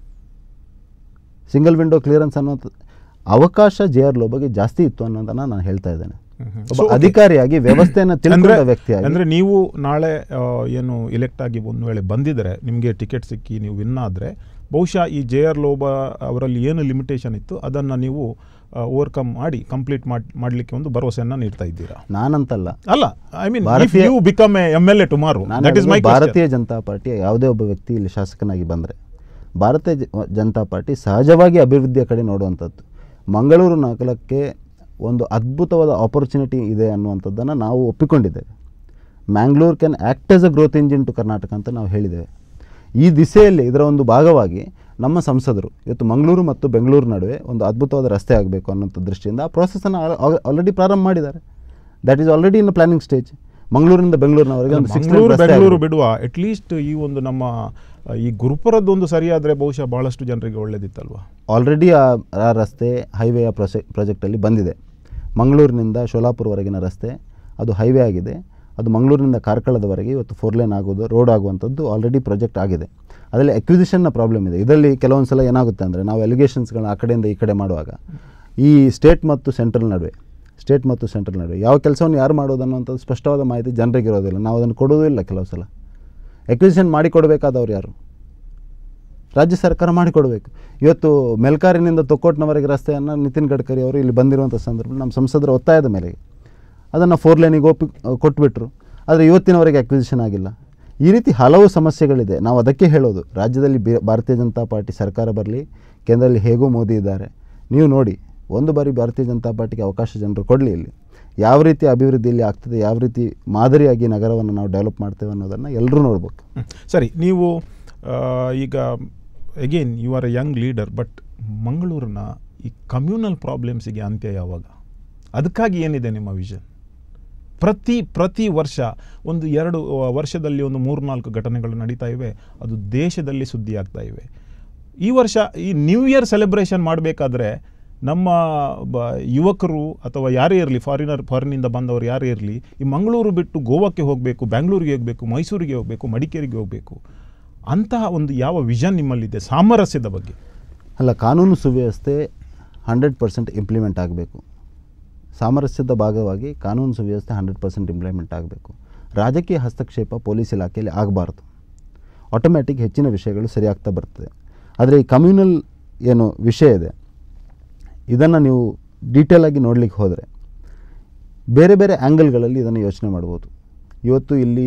ಸಿಂಗಲ್ ವಿಂಡೋ ಕ್ಲಿಯರೆನ್ಸ್ ಅನ್ನೋಂಥದ್ದು ಅವಕಾಶ ಜೆ ಆರ್ ಲೋಬಗೆ ಜಾಸ್ತಿ ಇತ್ತು ಅನ್ನೋದನ್ನು ನಾನು ಹೇಳ್ತಾ ಇದ್ದೇನೆ ಹ್ಮ್. ಒಬ್ಬ So, okay. ಅಧಿಕಾರಿಯಾಗಿ ವ್ಯವಸ್ಥೆಯನ್ನು ಅಂದ್ರೆ ತಿಳ್ಕೊಂಡ ವ್ಯಕ್ತಿಯಾಗಿ ಅಂದ್ರೆ ನೀವು ನಾಳೆ ಆ, ಏನು ಇಲೆಕ್ಟ್ ಆಗಿ ಒಂದು ವೇಳೆ ಬಂದಿದ್ರೆ ನಿಮಗೆ ಟಿಕೆಟ್ ಸಿಕ್ಕಿ ನೀವು ವಿನ್ ಆದರೆ ಬಹುಶಃ ಈ ಜೆ ಆರ್ ಲೋಬ ಅವರಲ್ಲಿ ಏನು ಲಿಮಿಟೇಷನ್ ಇತ್ತು ಅದನ್ನು ನೀವು ಓವರ್ಕಮ್ ಮಾಡಿ ಕಂಪ್ಲೀಟ್ ಮಾಡಲಿಕ್ಕೆ ಒಂದು ಭರವಸೆಯನ್ನು ನೀಡ್ತಾ ಇದ್ದೀರಾ ನಾನಂತಲ್ಲ ಅಲ್ಲ ಐ ಮೀನ್ ಇಫ್ ಭಾರತೀಯ- you become a M L A tomorrow ನಾನು ದಟ್ ಇಸ್ ಮೈ ಹೇಳೋದು ಭಾರತೀಯ ಜನತಾ ಪಾರ್ಟಿಯ ಯಾವುದೇ ಒಬ್ಬ ವ್ಯಕ್ತಿ ಇಲ್ಲಿ ಶಾಸಕನಾಗಿ ಬಂದರೆ ಭಾರತೀಯ ಜ- ಜನತಾ ಪಾರ್ಟಿ ಸಹಜವಾಗಿ ಅಭಿವೃದ್ಧಿಯ ಕಡೆ ನೋಡುವಂಥದ್ದು ಮಂಗಳೂರು ನಗರಕ್ಕೆ ಒಂದು ಅದ್ಭುತವಾದ ಆಪರ್ಚುನಿಟಿ ಇದೆ ಅನ್ನುವಂಥದ್ದನ್ನು ನಾವು ಒಪ್ಪಿಕೊಂಡಿದ್ದೇವೆ Mangalore can act as a growth engine to Karnataka ಅಂತ ನಾವು ಹೇಳಿದ್ದೇವೆ ಈ ದಿಸೆಯಲ್ಲಿ ಇದರ ಒಂದು ಭಾಗವಾಗಿ ನಮ್ಮ ಸಂಸದರು ಇವತ್ತು ಮಂಗಳೂರು ಮತ್ತು ಬೆಂಗಳೂರು ನಡುವೆ ಒಂದು ಅದ್ಭುತವಾದ ರಸ್ತೆ ಆಗಬೇಕು ಅನ್ನೋಂಥ ದೃಷ್ಟಿಯಿಂದ ಆ ಪ್ರಾಸೆಸನ್ನು ಆಲ್ರೆಡಿ ಪ್ರಾರಂಭ ಮಾಡಿದ್ದಾರೆ that is already in planning stage ಮಂಗಳೂರಿನಿಂದ ಬೆಂಗಳೂರಿನವರೆಗೆ ಒಂದು ಸಿಕ್ಸ್ ಮಂಗಳೂರು ಬೆಂಗಳೂರು ಬಿಡುವ ಅಟ್ಲೀಸ್ಟ್ ಈ ಒಂದು ನಮ್ಮ ಆ, ಈ ಗುರುಪುರದ್ದು ಒಂದು ಸರಿಯಾದರೆ ಬಹುಶಃ ಬಹಳಷ್ಟು ಜನರಿಗೆ ಒಳ್ಳೇದಿತ್ತಲ್ವಾ ಆಲ್ರೆಡಿ ಆ ಆ ರಸ್ತೆ ಹೈವೇಯ ಪ್ರೊಸೆ ಪ್ರಾಜೆಕ್ಟಲ್ಲಿ ಬಂದಿದೆ ಮಂಗಳೂರಿನಿಂದ ಶೋಲಾಪುರವರೆಗಿನ ರಸ್ತೆ ಅದು ಹೈವೇ ಆಗಿದೆ ಅದು ಮಂಗಳೂರಿನಿಂದ ಕಾರ್ಕಳದವರೆಗೆ ಇವತ್ತು ಫೋರ್ ಲೈನ್ ಆಗೋದು ರೋಡ್ ಆಗುವಂಥದ್ದು ಆಲ್ರೆಡಿ ಪ್ರಾಜೆಕ್ಟ್ ಆಗಿದೆ ಅದರಲ್ಲಿ ಅಕ್ವಿಸಿಷನ್ನ ಪ್ರಾಬ್ಲಮ್ ಇದೆ ಇದರಲ್ಲಿ ಕೆಲವೊಂದು ಸಲ ಏನಾಗುತ್ತೆ ಅಂದರೆ ನಾವು ಎಲಿಗೇಷನ್ಸ್ಗಳನ್ನ ಆ ಕಡೆಯಿಂದ ಈ ಕಡೆ ಮಾಡುವಾಗ ಈ ಸ್ಟೇಟ್ ಮತ್ತು ಸೆಂಟ್ರಲ್ ನಡುವೆ ಸ್ಟೇಟ್ ಮತ್ತು ಸೆಂಟ್ರಲ್ ನಡುವೆ ಯಾವ ಕೆಲಸವನ್ನು ಯಾರು ಮಾಡೋದು ಅನ್ನೋಂಥದ್ದು ಸ್ಪಷ್ಟವಾದ ಮಾಹಿತಿ ಜನರಿಗೆ ಇರೋದಿಲ್ಲ ನಾವು ಅದನ್ನು ಕೊಡೋದೂ ಇಲ್ಲ ಕೆಲವು ಸಲ ಎಕ್ವಿಸಿಷನ್ ಮಾಡಿಕೊಡ್ಬೇಕಾದವ್ರು ಯಾರು ರಾಜ್ಯ ಸರ್ಕಾರ ಮಾಡಿಕೊಡಬೇಕು ಇವತ್ತು ಮೆಲ್ಕಾರಿನಿಂದ ತೊಕ್ಕೋಟ್ನವರೆಗೆ ರಸ್ತೆಯನ್ನು ನಿತಿನ್ ಗಡ್ಕರಿ ಅವರು ಇಲ್ಲಿ ಬಂದಿರುವಂಥ ಸಂದರ್ಭದಲ್ಲಿ ನಮ್ಮ ಸಂಸದರ ಒತ್ತಾಯದ ಮೇರೆಗೆ ಅದನ್ನು ಫೋರ್ ಲೈನಿಗೆ ಒಪ್ಪಿ ಕೊಟ್ಬಿಟ್ರು ಆದರೆ ಇವತ್ತಿನವರೆಗೆ ಅಕ್ವಿಸಿಷನ್ ಆಗಿಲ್ಲ ಈ ರೀತಿ ಹಲವು ಸಮಸ್ಯೆಗಳಿದೆ ನಾವು ಅದಕ್ಕೆ ಹೇಳೋದು ರಾಜ್ಯದಲ್ಲಿ ಬಿ ಭಾರತೀಯ ಜನತಾ ಪಾರ್ಟಿ ಸರ್ಕಾರ ಬರಲಿ ಕೇಂದ್ರದಲ್ಲಿ ಹೇಗೂ ಮೋದಿ ಇದ್ದಾರೆ ನೀವು ನೋಡಿ ಒಂದು ಬಾರಿ ಭಾರತೀಯ ಜನತಾ ಪಾರ್ಟಿಗೆ ಅವಕಾಶ ಜನರು ಕೊಡಲಿ ಇಲ್ಲಿ ಯಾವ ರೀತಿ ಅಭಿವೃದ್ಧಿ ಇಲ್ಲಿ ಆಗ್ತದೆ ಯಾವ ರೀತಿ ಮಾದರಿಯಾಗಿ ನಗರವನ್ನು ನಾವು ಡೆವಲಪ್ ಮಾಡ್ತೇವೆ ಅನ್ನೋದನ್ನು ಎಲ್ಲರೂ ನೋಡಬೇಕು ಹ್ಮ್. ಸರಿ ನೀವು ಆ, ಈಗ again you are a young leader but ಮಂಗಳೂರಿನ ಈ ಕಮ್ಯುನಲ್ ಪ್ರಾಬ್ಲಮ್ಸಿಗೆ ಅಂತ್ಯ ಯಾವಾಗ ಅದಕ್ಕಾಗಿ ಏನಿದೆ ನಿಮ್ಮ ವಿಷನ್ ಪ್ರತಿ ಪ್ರತಿ ವರ್ಷ ಒಂದು ಎರಡು ಆ, ವರ್ಷದಲ್ಲಿ ಒಂದು ಮೂರು ನಾಲ್ಕು ಘಟನೆಗಳು ನಡೀತಾ ಇವೆ ಅದು ದೇಶದಲ್ಲಿ ಸುದ್ದಿ ಆಗ್ತಾ ಇವೆ ಈ ವರ್ಷ ಈ ನ್ಯೂ ಇಯರ್ ಸೆಲೆಬ್ರೇಷನ್ ಮಾಡಬೇಕಾದ್ರೆ ನಮ್ಮ ಬ ಯುವಕರು ಅಥವಾ ಯಾರೇ ಇರಲಿ ಫಾರಿನರ್ ಫಾರಿನಿಂದ ಬಂದವರು ಯಾರೇ ಇರಲಿ ಈ ಮಂಗಳೂರು ಬಿಟ್ಟು ಗೋವಾಕ್ಕೆ ಹೋಗಬೇಕು ಬ್ಯಾಂಗ್ಳೂರಿಗೆ ಹೋಗಬೇಕು ಮೈಸೂರಿಗೆ ಹೋಗಬೇಕು ಮಡಿಕೇರಿಗೆ ಹೋಗಬೇಕು ಅಂತಹ ಒಂದು ಯಾವ ವಿಷನ್ ನಿಮ್ಮಲ್ಲಿದೆ ಸಾಮರಸ್ಯದ ಬಗ್ಗೆ ಅಲ್ಲ ಕಾನೂನು ಸುವ್ಯವಸ್ಥೆ ಹಂಡ್ರೆಡ್ ಪರ್ಸೆಂಟ್ ಇಂಪ್ಲಿಮೆಂಟ್ ಆಗಬೇಕು ಸಾಮರಸ್ಯದ ಭಾಗವಾಗಿ ಕಾನೂನು ಸುವ್ಯವಸ್ಥೆ ಹಂಡ್ರೆಡ್ ಪರ್ಸೆಂಟ್ ಇಂಪ್ಲಿಮೆಂಟ್ ಆಗಬೇಕು ರಾಜಕೀಯ ಹಸ್ತಕ್ಷೇಪ ಪೊಲೀಸ್ ಇಲಾಖೆಯಲ್ಲಿ ಆಗಬಾರ್ದು ಆಟೋಮ್ಯಾಟಿಕ್ ಹೆಚ್ಚಿನ ವಿಷಯಗಳು ಸರಿಯಾಗ್ತಾ ಬರ್ತದೆ ಆದರೆ ಈ ಕಮ್ಯುನಲ್ ಏನು ವಿಷಯ ಇದೆ ಇದನ್ನು ನೀವು ಡೀಟೇಲ್ ಆಗಿ ನೋಡಲಿಕ್ಕೆ ಹೋದರೆ ಬೇರೆ ಬೇರೆ ಆ್ಯಂಗಲ್ಗಳಲ್ಲಿ ಇದನ್ನು ಯೋಚನೆ ಮಾಡ್ಬೋದು ಇವತ್ತು ಇಲ್ಲಿ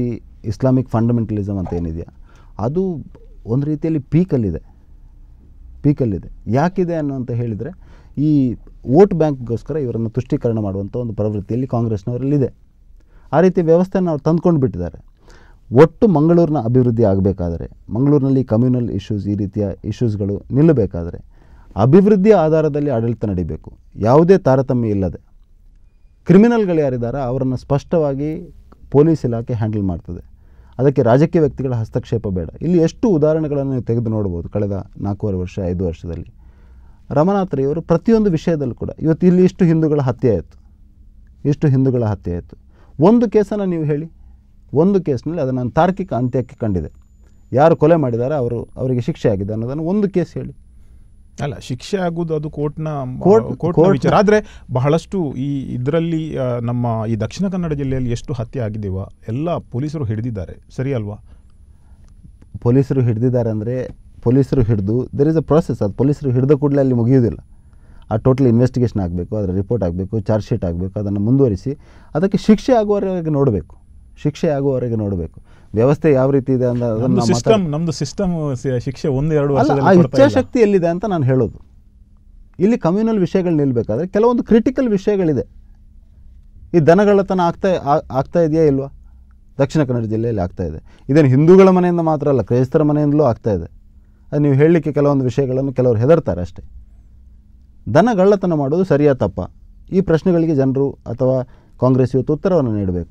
ಇಸ್ಲಾಮಿಕ್ ಫಂಡಮೆಂಟಲಿಸಮ್ ಅಂತ ಏನಿದೆಯಾ ಅದು ಒಂದು ರೀತಿಯಲ್ಲಿ ಪೀಕಲ್ಲಿದೆ ಪೀಕಲ್ಲಿದೆ ಯಾಕಿದೆ ಅನ್ನೋ ಹೇಳಿದರೆ ಈ ವೋಟ್ ಬ್ಯಾಂಕ್ಗೋಸ್ಕರ ಇವರನ್ನು ತುಷ್ಟೀಕರಣ ಮಾಡುವಂಥ ಒಂದು ಪ್ರವೃತ್ತಿಯಲ್ಲಿ ಕಾಂಗ್ರೆಸ್ನವರಲ್ಲಿದೆ ಆ ರೀತಿ ವ್ಯವಸ್ಥೆಯನ್ನು ಅವ್ರು ತಂದ್ಕೊಂಡು ಬಿಟ್ಟಿದ್ದಾರೆ ಒಟ್ಟು ಮಂಗಳೂರಿನ ಅಭಿವೃದ್ಧಿ ಆಗಬೇಕಾದರೆ ಮಂಗಳೂರಿನಲ್ಲಿ ಕಮ್ಯುನಲ್ ಇಶ್ಯೂಸ್ ಈ ರೀತಿಯ ಇಶ್ಯೂಸ್ಗಳು ನಿಲ್ಲಬೇಕಾದರೆ ಅಭಿವೃದ್ಧಿಯ ಆಧಾರದಲ್ಲಿ ಆಡಳಿತ ನಡೀಬೇಕು ಯಾವುದೇ ತಾರತಮ್ಯ ಇಲ್ಲದೆ ಕ್ರಿಮಿನಲ್ಗಳು ಯಾರಿದ್ದಾರೆ ಅವರನ್ನು ಸ್ಪಷ್ಟವಾಗಿ ಪೊಲೀಸ್ ಇಲಾಖೆ ಹ್ಯಾಂಡಲ್ ಮಾಡ್ತದೆ ಅದಕ್ಕೆ ರಾಜಕೀಯ ವ್ಯಕ್ತಿಗಳ ಹಸ್ತಕ್ಷೇಪ ಬೇಡ ಇಲ್ಲಿ ಎಷ್ಟು ಉದಾಹರಣೆಗಳನ್ನು ನೀವು ತೆಗೆದು ನೋಡ್ಬೋದು ಕಳೆದ ನಾಲ್ಕೂವರೆ ವರ್ಷ ಐದು ವರ್ಷದಲ್ಲಿ ರಮನಾಥ್ ರೈ ಅವರು ಪ್ರತಿಯೊಂದು ವಿಷಯದಲ್ಲೂ ಕೂಡ ಇವತ್ತು ಇಲ್ಲಿ ಇಷ್ಟು ಹಿಂದೂಗಳ ಹತ್ಯೆ ಆಯಿತು ಇಷ್ಟು ಹಿಂದೂಗಳ ಹತ್ಯೆ ಆಯಿತು ಒಂದು ಕೇಸನ್ನು ನೀವು ಹೇಳಿ ಒಂದು ಕೇಸ್ನಲ್ಲಿ ಅದನ್ನು ನಾನು ತಾರ್ಕಿಕ ಅಂತ್ಯಕ್ಕೆ ಕಂಡಿದೆ ಯಾರು ಕೊಲೆ ಮಾಡಿದ್ದಾರೆ ಅವರು ಅವರಿಗೆ ಶಿಕ್ಷೆ ಆಗಿದೆ ಅನ್ನೋದನ್ನು ಒಂದು ಕೇಸ್ ಹೇಳಿ ಅಲ್ಲ ಶಿಕ್ಷೆ ಆಗುವುದು ಅದು ಕೋರ್ಟ್ನ ಕೋರ್ಟ್- ಕೋರ್ಟ್ನ ಕೋರ್ಟ್ನ- ವಿಚಾರ ಆದರೆ ಬಹಳಷ್ಟು ಈ ಇದರಲ್ಲಿ ಆ, ನಮ್ಮ ಈ ದಕ್ಷಿಣ ಕನ್ನಡ ಜಿಲ್ಲೆಯಲ್ಲಿ ಎಷ್ಟು ಹತ್ಯೆ ಆಗಿದೆವ ಎಲ್ಲ ಪೊಲೀಸರು ಹಿಡಿದಿದ್ದಾರೆ ಸರಿ ಅಲ್ವಾ ಪೊಲೀಸರು ಹಿಡಿದಿದ್ದಾರೆ ಅಂದರೆ ಪೊಲೀಸರು ಹಿಡಿದು ದೆರ್ ಇಸ್ ಅ ಪ್ರಾಸೆಸ್ ಅದು ಪೊಲೀಸರು ಹಿಡಿದ ಕೂಡಲೇ ಅಲ್ಲಿ ಮುಗಿಯೋದಿಲ್ಲ ಆ ಟೋಟಲ್ ಇನ್ವೆಸ್ಟಿಗೇಷನ್ ಆಗಬೇಕು ಅದರ ರಿಪೋರ್ಟ್ ಆಗಬೇಕು ಚಾರ್ಜ್ ಶೀಟ್ ಆಗಬೇಕು ಅದನ್ನು ಮುಂದುವರಿಸಿ ಅದಕ್ಕೆ ಶಿಕ್ಷೆ ಆಗುವವರೆಗೆ ನೋಡಬೇಕು ಶಿಕ್ಷೆ ಆಗುವವರೆಗೆ ನೋಡಬೇಕು ವ್ಯವಸ್ಥೆ ಯಾವ ರೀತಿ ಇದೆ ಅಂತ ಅದನ್ನು ನಮ್ದು ನಾವು ಸಿಸ್ಟಮ್ ಮಾತಾಡ್- ನಮ್ದು ಸಿಸ್ಟಮ್ ಶಿಕ್ಷೆ ಒಂದು ಎರಡು ಅಲ್ಲ ಆ ವರ್ಷದಲ್ಲಿ ಕೊಡ್ತಾ ಇಲ್ಲ. ಇಚ್ಛಾಶಕ್ತಿ ಎಲ್ಲಿದೆ ಅಂತ ನಾನು ಹೇಳೋದು ಇಲ್ಲಿ ಕಮ್ಯುನಲ್ ವಿಷಯಗಳು ನಿಲ್ಲಬೇಕಾದ್ರೆ ಕೆಲವೊಂದು ಕ್ರಿಟಿಕಲ್ ವಿಷಯಗಳಿದೆ ಈ ದನಗಳತನ ಆಗ್ತಾ ಆ- ಆಗ್ತಾ ಇದೆಯಾ ಇಲ್ವಾ ದಕ್ಷಿಣ ಕನ್ನಡ ಜಿಲ್ಲೆಯಲ್ಲಿ ಆಗ್ತಾ ಇದೆ ಇದೇನು ಹಿಂದೂಗಳ ಮನೆಯಿಂದ ಮಾತ್ರ ಅಲ್ಲ ಕ್ರೈಸ್ತರ ಮನೆಯಿಂದಲೂ ಆಗ್ತಾ ಇದೆ ಅದು ನೀವು ಹೇಳಲಿಕ್ಕೆ ಕೆಲವೊಂದು ವಿಷಯಗಳನ್ನು ಕೆಲವರು ಹೆದರ್ತಾರೆ ಅಷ್ಟೇ ದನಗಳ್ಳತನ ಮಾಡೋದು ಸರಿಯಾ ತಪ್ಪ ಈ ಪ್ರಶ್ನೆಗಳಿಗೆ ಜನರು ಅಥವಾ ಕಾಂಗ್ರೆಸ್ ಇವತ್ತು ಉತ್ತರವನ್ನು ನೀಡಬೇಕು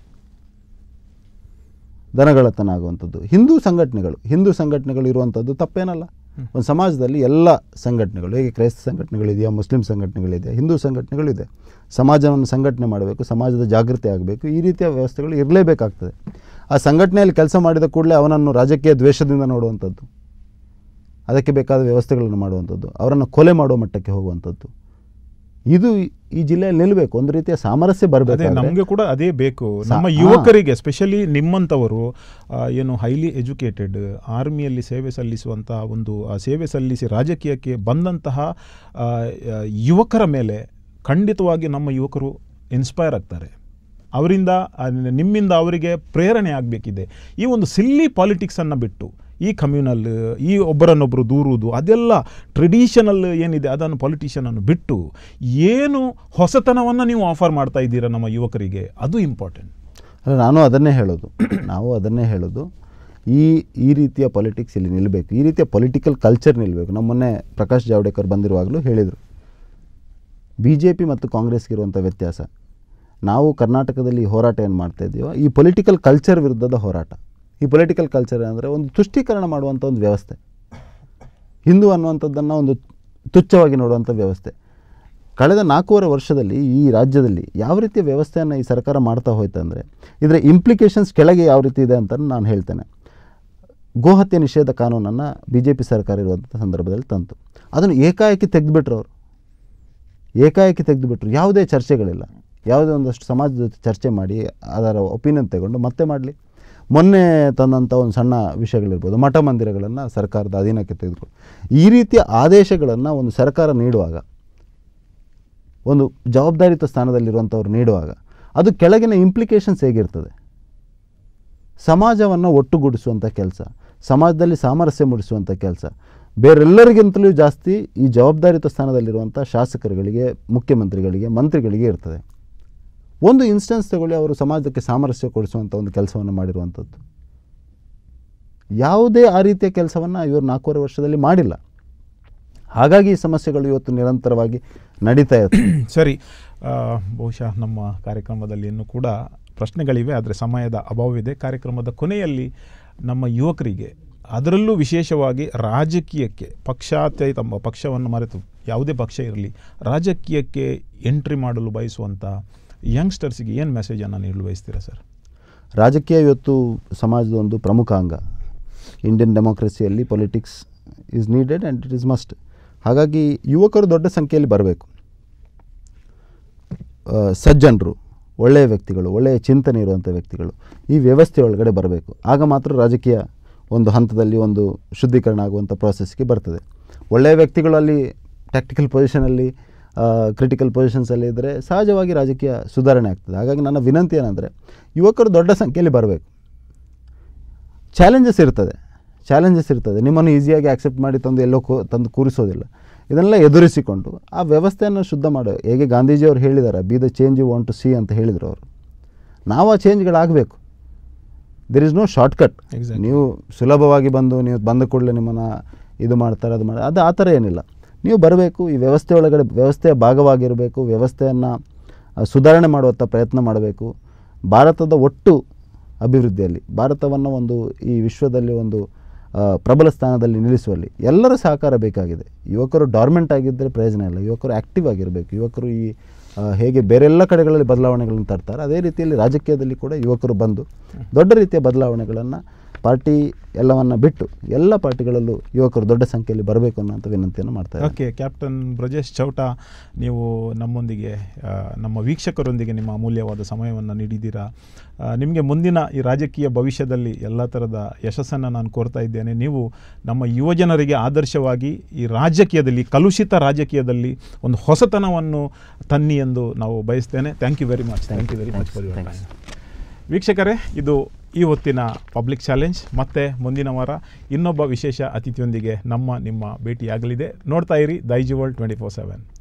ದನಗಳತನ ಆಗುವಂಥದ್ದು ಹಿಂದೂ ಸಂಘಟನೆಗಳು ಹಿಂದೂ ಸಂಘಟನೆಗಳು ಇರುವಂಥದ್ದು ತಪ್ಪೇನಲ್ಲ ಒಂದು ಸಮಾಜದಲ್ಲಿ ಎಲ್ಲ ಸಂಘಟನೆಗಳು ಹೇಗೆ ಕ್ರೈಸ್ತ ಸಂಘಟನೆಗಳಿದೆಯಾ ಮುಸ್ಲಿಂ ಸಂಘಟನೆಗಳಿದೆಯಾ ಹಿಂದೂ ಸಂಘಟನೆಗಳಿದೆ ಸಮಾಜವನ್ನು ಸಂಘಟನೆ ಮಾಡಬೇಕು ಸಮಾಜದ ಜಾಗೃತಿ ಆಗಬೇಕು ಈ ರೀತಿಯ ವ್ಯವಸ್ಥೆಗಳು ಇರಲೇಬೇಕಾಗ್ತದೆ ಆ ಸಂಘಟನೆಯಲ್ಲಿ ಕೆಲಸ ಮಾಡಿದ ಕೂಡಲೇ ಅವನನ್ನು ರಾಜಕೀಯ ದ್ವೇಷದಿಂದ ನೋಡುವಂಥದ್ದು ಅದಕ್ಕೆ ಬೇಕಾದ ವ್ಯವಸ್ಥೆಗಳನ್ನು ಮಾಡುವಂಥದ್ದು ಅವರನ್ನು ಕೊಲೆ ಮಾಡುವ ಮಟ್ಟಕ್ಕೆ ಹೋಗುವಂಥದ್ದು ಇದು ಈ- ಈ ಜಿಲ್ಲೆಯಲ್ಲಿ ನಿಲ್ಲಬೇಕು ಒಂದು ರೀತಿಯ ಸಾಮರಸ್ಯ ಅದೇ ಬರಬೇಕು ನಮಗೆ ಕೂಡ ಅದೇ ಬೇಕು ಸಾ- ನಮ್ಮ ಹಾ. ಯುವಕರಿಗೆ ಸ್ಪೆಷಲಿ ನಿಮ್ಮಂಥವರು ಆ, ಏನು ಹೈಲಿ ಎಜುಕೇಟೆಡ್ ಆರ್ಮಿಯಲ್ಲಿ ಸೇವೆ ಸಲ್ಲಿಸುವಂತಹ ಒಂದು ಆ, ಸೇವೆ ಸಲ್ಲಿಸಿ ರಾಜಕೀಯಕ್ಕೆ ಬಂದಂತಹ ಆ, ಆ, ಯುವಕರ ಮೇಲೆ ಖಂಡಿತವಾಗಿ ನಮ್ಮ ಯುವಕರು ಇನ್ಸ್ಪೈರ್ ಆಗ್ತಾರೆ ಅವರಿಂದ ಆ, ನಿಮ್ಮಿಂದ ಅವರಿಗೆ ಪ್ರೇರಣೆ ಆಗಬೇಕಿದೆ ಈ ಒಂದು ಸಿಲ್ಲಿ ಪಾಲಿಟಿಕ್ಸನ್ನು ಬಿಟ್ಟು ಈ ಕಮ್ಯುನಲ್ ಈ ಒಬ್ಬರನ್ನೊಬ್ಬರು ದೂರುವುದು ಅದೆಲ್ಲ ಟ್ರೆಡಿಷನಲ್ ಏನಿದೆ ಅದನ್ನು ಪೊಲಿಟಿಷಿಯನನ್ನು ಬಿಟ್ಟು ಏನು ಹೊಸತನವನ್ನು ನೀವು ಆಫರ್ ಮಾಡ್ತಾ ಇದ್ದೀರಾ ನಮ್ಮ ಯುವಕರಿಗೆ ಅದು ಇಂಪಾರ್ಟೆಂಟ್ ಅಲ್ಲ ನಾನು ಅದನ್ನೇ ಹೇಳೋದು ನಾವು ಅದನ್ನೇ ಹೇಳೋದು ಈ ಈ ರೀತಿಯ ಪೊಲಿಟಿಕ್ಸ್ ಇಲ್ಲಿ ನಿಲ್ಲಬೇಕು ಈ ರೀತಿಯ ಪೊಲಿಟಿಕಲ್ ಕಲ್ಚರ್ ನಿಲ್ಲಬೇಕು ನಮ್ಮ ಮೊನ್ನೆ ಪ್ರಕಾಶ್ ಜಾವಡೇಕರ್ ಬಂದಿರುವಾಗಲೂ ಹೇಳಿದರು ಬಿ ಜೆ ಪಿ ಮತ್ತು ಕಾಂಗ್ರೆಸ್ಗೆ ಇರುವಂಥ ವ್ಯತ್ಯಾಸ ನಾವು ಕರ್ನಾಟಕದಲ್ಲಿ ಹೋರಾಟ ಏನು ಮಾಡ್ತಾ ಇದ್ದೀವೋ ಈ ಪೊಲಿಟಿಕಲ್ ಕಲ್ಚರ್ ವಿರುದ್ಧದ ಹೋರಾಟ ಈ ಪೊಲಿಟಿಕಲ್ ಕಲ್ಚರ್ ಅಂದರೆ ಒಂದು ತುಷ್ಟೀಕರಣ ಮಾಡುವಂಥ ಒಂದು ವ್ಯವಸ್ಥೆ ಹಿಂದೂ ಅನ್ನುವಂಥದ್ದನ್ನು ಒಂದು ತುಚ್ಛವಾಗಿ ನೋಡುವಂಥ ವ್ಯವಸ್ಥೆ ಕಳೆದ ನಾಲ್ಕೂವರೆ ವರ್ಷದಲ್ಲಿ ಈ ರಾಜ್ಯದಲ್ಲಿ ಯಾವ ರೀತಿಯ ವ್ಯವಸ್ಥೆಯನ್ನು ಈ ಸರ್ಕಾರ ಮಾಡ್ತಾ ಹೋಯ್ತಂದರೆ ಇದರ ಇಂಪ್ಲಿಕೇಶನ್ಸ್ ಕೆಳಗೆ ಯಾವ ರೀತಿ ಇದೆ ಅಂತ ನಾನು ಹೇಳ್ತೇನೆ ಗೋಹತ್ಯೆ ನಿಷೇಧ ಕಾನೂನನ್ನು ಬಿ ಜೆ ಪಿ ಸರ್ಕಾರ ಇರುವಂಥ ಸಂದರ್ಭದಲ್ಲಿ ತಂತು ಅದನ್ನು ಏಕಾಏಕಿ ತೆಗೆದುಬಿಟ್ರು ಅವರು ಏಕಾಏಕಿ ತೆಗೆದುಬಿಟ್ರು ಯಾವುದೇ ಚರ್ಚೆಗಳಿಲ್ಲ ಯಾವುದೇ ಒಂದಷ್ಟು ಸಮಾಜದ ಜೊತೆ ಚರ್ಚೆ ಮಾಡಿ ಅದರ ಒಪಿನಿಯನ್ ತಗೊಂಡು ಮತ್ತೆ ಮಾಡಲಿ ಮೊನ್ನೆ ತಂದಂಥ ಒಂದು ಸಣ್ಣ ವಿಷಯಗಳಿರ್ಬೋದು ಮಠ ಮಂದಿರಗಳನ್ನು ಸರ್ಕಾರದ ಅಧೀನಕ್ಕೆ ತೆಗೆದುಕೊಂಡು ಈ ರೀತಿಯ ಆದೇಶಗಳನ್ನು ಒಂದು ಸರ್ಕಾರ ನೀಡುವಾಗ ಒಂದು ಜವಾಬ್ದಾರಿತ ಸ್ಥಾನದಲ್ಲಿರುವಂಥವ್ರು ನೀಡುವಾಗ ಅದು ಕೆಳಗಿನ ಇಂಪ್ಲಿಕೇಶನ್ಸ್ ಹೇಗಿರ್ತದೆ ಸಮಾಜವನ್ನು ಒಟ್ಟುಗೂಡಿಸುವಂಥ ಕೆಲಸ ಸಮಾಜದಲ್ಲಿ ಸಾಮರಸ್ಯ ಮೂಡಿಸುವಂಥ ಕೆಲಸ ಬೇರೆಲ್ಲರಿಗಿಂತಲೂ ಜಾಸ್ತಿ ಈ ಜವಾಬ್ದಾರಿತ ಸ್ಥಾನದಲ್ಲಿರುವಂಥ ಶಾಸಕರುಗಳಿಗೆ ಮುಖ್ಯಮಂತ್ರಿಗಳಿಗೆ ಮಂತ್ರಿಗಳಿಗೆ ಇರ್ತದೆ ಒಂದು ಇನ್ಸ್ಟೆನ್ಸ್ ತಗೊಳ್ಳಿ ಅವರು ಸಮಾಜಕ್ಕೆ ಸಾಮರಸ್ಯ ಕೊಡಿಸುವಂಥ ಒಂದು ಕೆಲಸವನ್ನು ಮಾಡಿರುವಂಥದ್ದು ಯಾವುದೇ ಆ ರೀತಿಯ ಕೆಲಸವನ್ನು ಇವರು ನಾಲ್ಕೂವರೆ ವರ್ಷದಲ್ಲಿ ಮಾಡಿಲ್ಲ ಹಾಗಾಗಿ ಈ ಸಮಸ್ಯೆಗಳು ಇವತ್ತು ನಿರಂತರವಾಗಿ ನಡೀತಾ ಇರ್ತದೆ ಸರಿ ಆ, ಬಹುಶಃ ನಮ್ಮ ಕಾರ್ಯಕ್ರಮದಲ್ಲಿ ಇನ್ನೂ ಕೂಡ ಪ್ರಶ್ನೆಗಳಿವೆ ಆದರೆ ಸಮಯದ ಅಭಾವವಿದೆ ಕಾರ್ಯಕ್ರಮದ ಕೊನೆಯಲ್ಲಿ ನಮ್ಮ ಯುವಕರಿಗೆ ಅದರಲ್ಲೂ ವಿಶೇಷವಾಗಿ ರಾಜಕೀಯಕ್ಕೆ ಪಕ್ಷಾತೀತ ತಮ್ಮ ಪಕ್ಷವನ್ನು ಮರೆತು ಯಾವುದೇ ಪಕ್ಷ ಇರಲಿ ರಾಜಕೀಯಕ್ಕೆ ಎಂಟ್ರಿ ಮಾಡಲು ಬಯಸುವಂಥ ಯಂಗ್ಸ್ಟರ್ಸಿಗೆ ಏನು ಮೆಸೇಜನ್ನು ನೀಡಲು ಬಯಸ್ತೀರಾ ಸರ್ ರಾಜಕೀಯ ಇವತ್ತು ಸಮಾಜದ ಒಂದು ಪ್ರಮುಖ ಅಂಗ ಇಂಡಿಯನ್ ಡೆಮೋಕ್ರಸಿಯಲ್ಲಿ politics is needed and it is must ಹಾಗಾಗಿ ಯುವಕರು ದೊಡ್ಡ ಸಂಖ್ಯೆಯಲ್ಲಿ ಬರಬೇಕು ಸಜ್ಜನರು ಒಳ್ಳೆಯ ವ್ಯಕ್ತಿಗಳು ಒಳ್ಳೆಯ ಚಿಂತನೆ ಇರುವಂಥ ವ್ಯಕ್ತಿಗಳು ಈ ವ್ಯವಸ್ಥೆ ಒಳಗಡೆ ಬರಬೇಕು ಆಗ ಮಾತ್ರ ರಾಜಕೀಯ ಒಂದು ಹಂತದಲ್ಲಿ ಒಂದು ಶುದ್ಧೀಕರಣ ಆಗುವಂಥ ಪ್ರಾಸೆಸ್ಗೆ ಬರ್ತದೆ ಒಳ್ಳೆಯ ವ್ಯಕ್ತಿಗಳು ಅಲ್ಲಿ ಟ್ಯಾಕ್ಟಿಕಲ್ ಪೊಸಿಷನಲ್ಲಿ ಕ್ರಿಟಿಕಲ್ ಪೊಸಿಷನ್ಸಲ್ಲಿ ಇದ್ದರೆ ಸಹಜವಾಗಿ ರಾಜಕೀಯ ಸುಧಾರಣೆ ಆಗ್ತದೆ ಹಾಗಾಗಿ ನನ್ನ ವಿನಂತಿ ಏನಂದರೆ ಯುವಕರು ದೊಡ್ಡ ಸಂಖ್ಯೆಯಲ್ಲಿ ಬರಬೇಕು ಚಾಲೆಂಜಸ್ ಇರ್ತದೆ ಚಾಲೆಂಜಸ್ ಇರ್ತದೆ ನಿಮ್ಮನ್ನು ಈಸಿಯಾಗಿ ಆಕ್ಸೆಪ್ಟ್ ಮಾಡಿ ತಂದು ಎಲ್ಲೋ ಕೂ ತಂದು ಕೂರಿಸೋದಿಲ್ಲ ಇದನ್ನೆಲ್ಲ ಎದುರಿಸಿಕೊಂಡು ಆ ವ್ಯವಸ್ಥೆಯನ್ನು ಶುದ್ಧ ಮಾಡೋ ಹೇಗೆ ಗಾಂಧೀಜಿಯವರು ಹೇಳಿದ್ದಾರೆ be the change you want to see ಅಂತ ಹೇಳಿದರು ಅವರು ನಾವು ಆ ಚೇಂಜ್ಗಳಾಗಬೇಕು there is no shortcut Exactly. ನೀವು ಸುಲಭವಾಗಿ ಬಂದು ನೀವು ಬಂದ ಕೂಡಲೇ ನಿಮ್ಮನ್ನು ಇದು ಮಾಡ್ತಾರೆ ಅದು ಮಾಡಿ ಅದು ಆ ಥರ ಏನಿಲ್ಲ ನೀವು ಬರಬೇಕು ಈ ವ್ಯವಸ್ಥೆ ಒಳಗಡೆ ವ್ಯವಸ್ಥೆಯ ಭಾಗವಾಗಿರಬೇಕು ವ್ಯವಸ್ಥೆಯನ್ನು ಸುಧಾರಣೆ ಮಾಡುವಂಥ ಪ್ರಯತ್ನ ಮಾಡಬೇಕು ಭಾರತದ ಒಟ್ಟು ಅಭಿವೃದ್ಧಿಯಲ್ಲಿ ಭಾರತವನ್ನು ಒಂದು ಈ ವಿಶ್ವದಲ್ಲಿ ಒಂದು ಆ, ಪ್ರಬಲ ಸ್ಥಾನದಲ್ಲಿ ನಿಲ್ಲಿಸುವಲ್ಲಿ ಎಲ್ಲರ ಸಹಕಾರ ಬೇಕಾಗಿದೆ ಯುವಕರು ಡಾರ್ಮೆಂಟ್ ಆಗಿದ್ದರೆ ಪ್ರಯೋಜನ ಇಲ್ಲ ಯುವಕರು ಆ್ಯಕ್ಟಿವ್ ಆಗಿರಬೇಕು ಯುವಕರು ಈ ಆ, ಹೇಗೆ ಬೇರೆಲ್ಲ ಕಡೆಗಳಲ್ಲಿ ಬದಲಾವಣೆಗಳನ್ನು ತರ್ತಾರೆ ಅದೇ ರೀತಿಯಲ್ಲಿ ರಾಜಕೀಯದಲ್ಲಿ ಕೂಡ ಯುವಕರು ಬಂದು ದೊಡ್ಡ ರೀತಿಯ ಬದಲಾವಣೆಗಳನ್ನು ಪಾರ್ಟಿ ಎಲ್ಲವನ್ನು ಬಿಟ್ಟು ಎಲ್ಲ ಪಾರ್ಟಿಗಳಲ್ಲೂ ಯುವಕರು ದೊಡ್ಡ ಸಂಖ್ಯೆಯಲ್ಲಿ ಬರಬೇಕು ಅನ್ನೋಂಥ ವಿನಂತಿಯನ್ನು ಮಾಡ್ತಾರೆ ಓಕೆ ಕ್ಯಾಪ್ಟನ್ ಬ್ರಜೇಶ್ ಚೌಟ ನೀವು ನಮ್ಮೊಂದಿಗೆ ಆ, ನಮ್ಮ ವೀಕ್ಷಕರೊಂದಿಗೆ ನಿಮ್ಮ ಅಮೂಲ್ಯವಾದ ಸಮಯವನ್ನು ನೀಡಿದ್ದೀರಾ ಆ, ನಿಮಗೆ ಮುಂದಿನ ಈ ರಾಜಕೀಯ ಭವಿಷ್ಯದಲ್ಲಿ ಎಲ್ಲ ಥರದ ಯಶಸ್ಸನ್ನು ನಾನು ಕೋರ್ತಾ ಇದ್ದೇನೆ ನೀವು ನಮ್ಮ ಯುವಜನರಿಗೆ ಆದರ್ಶವಾಗಿ ಈ ರಾಜಕೀಯದಲ್ಲಿ ಕಲುಷಿತ ರಾಜಕೀಯದಲ್ಲಿ ಒಂದು ಹೊಸತನವನ್ನು ತನ್ನಿ ಎಂದು ನಾವು ಬಯಸ್ತೇನೆ thank you very much thank you very much for your Thanks. Time ವೀಕ್ಷಕರೇ ಇದು ಈ ಹೊತ್ತಿನ ಪಬ್ಲಿಕ್ ಚಾಲೆಂಜ್ ಮತ್ತೆ ಮುಂದಿನ ವಾರ ಇನ್ನೊಬ್ಬ ವಿಶೇಷ ಅತಿಥಿಯೊಂದಿಗೆ ನಮ್ಮ ನಿಮ್ಮ ಭೇಟಿಯಾಗಲಿದೆ ನೋಡ್ತಾ ಇರಿ Daiji world twenty four seven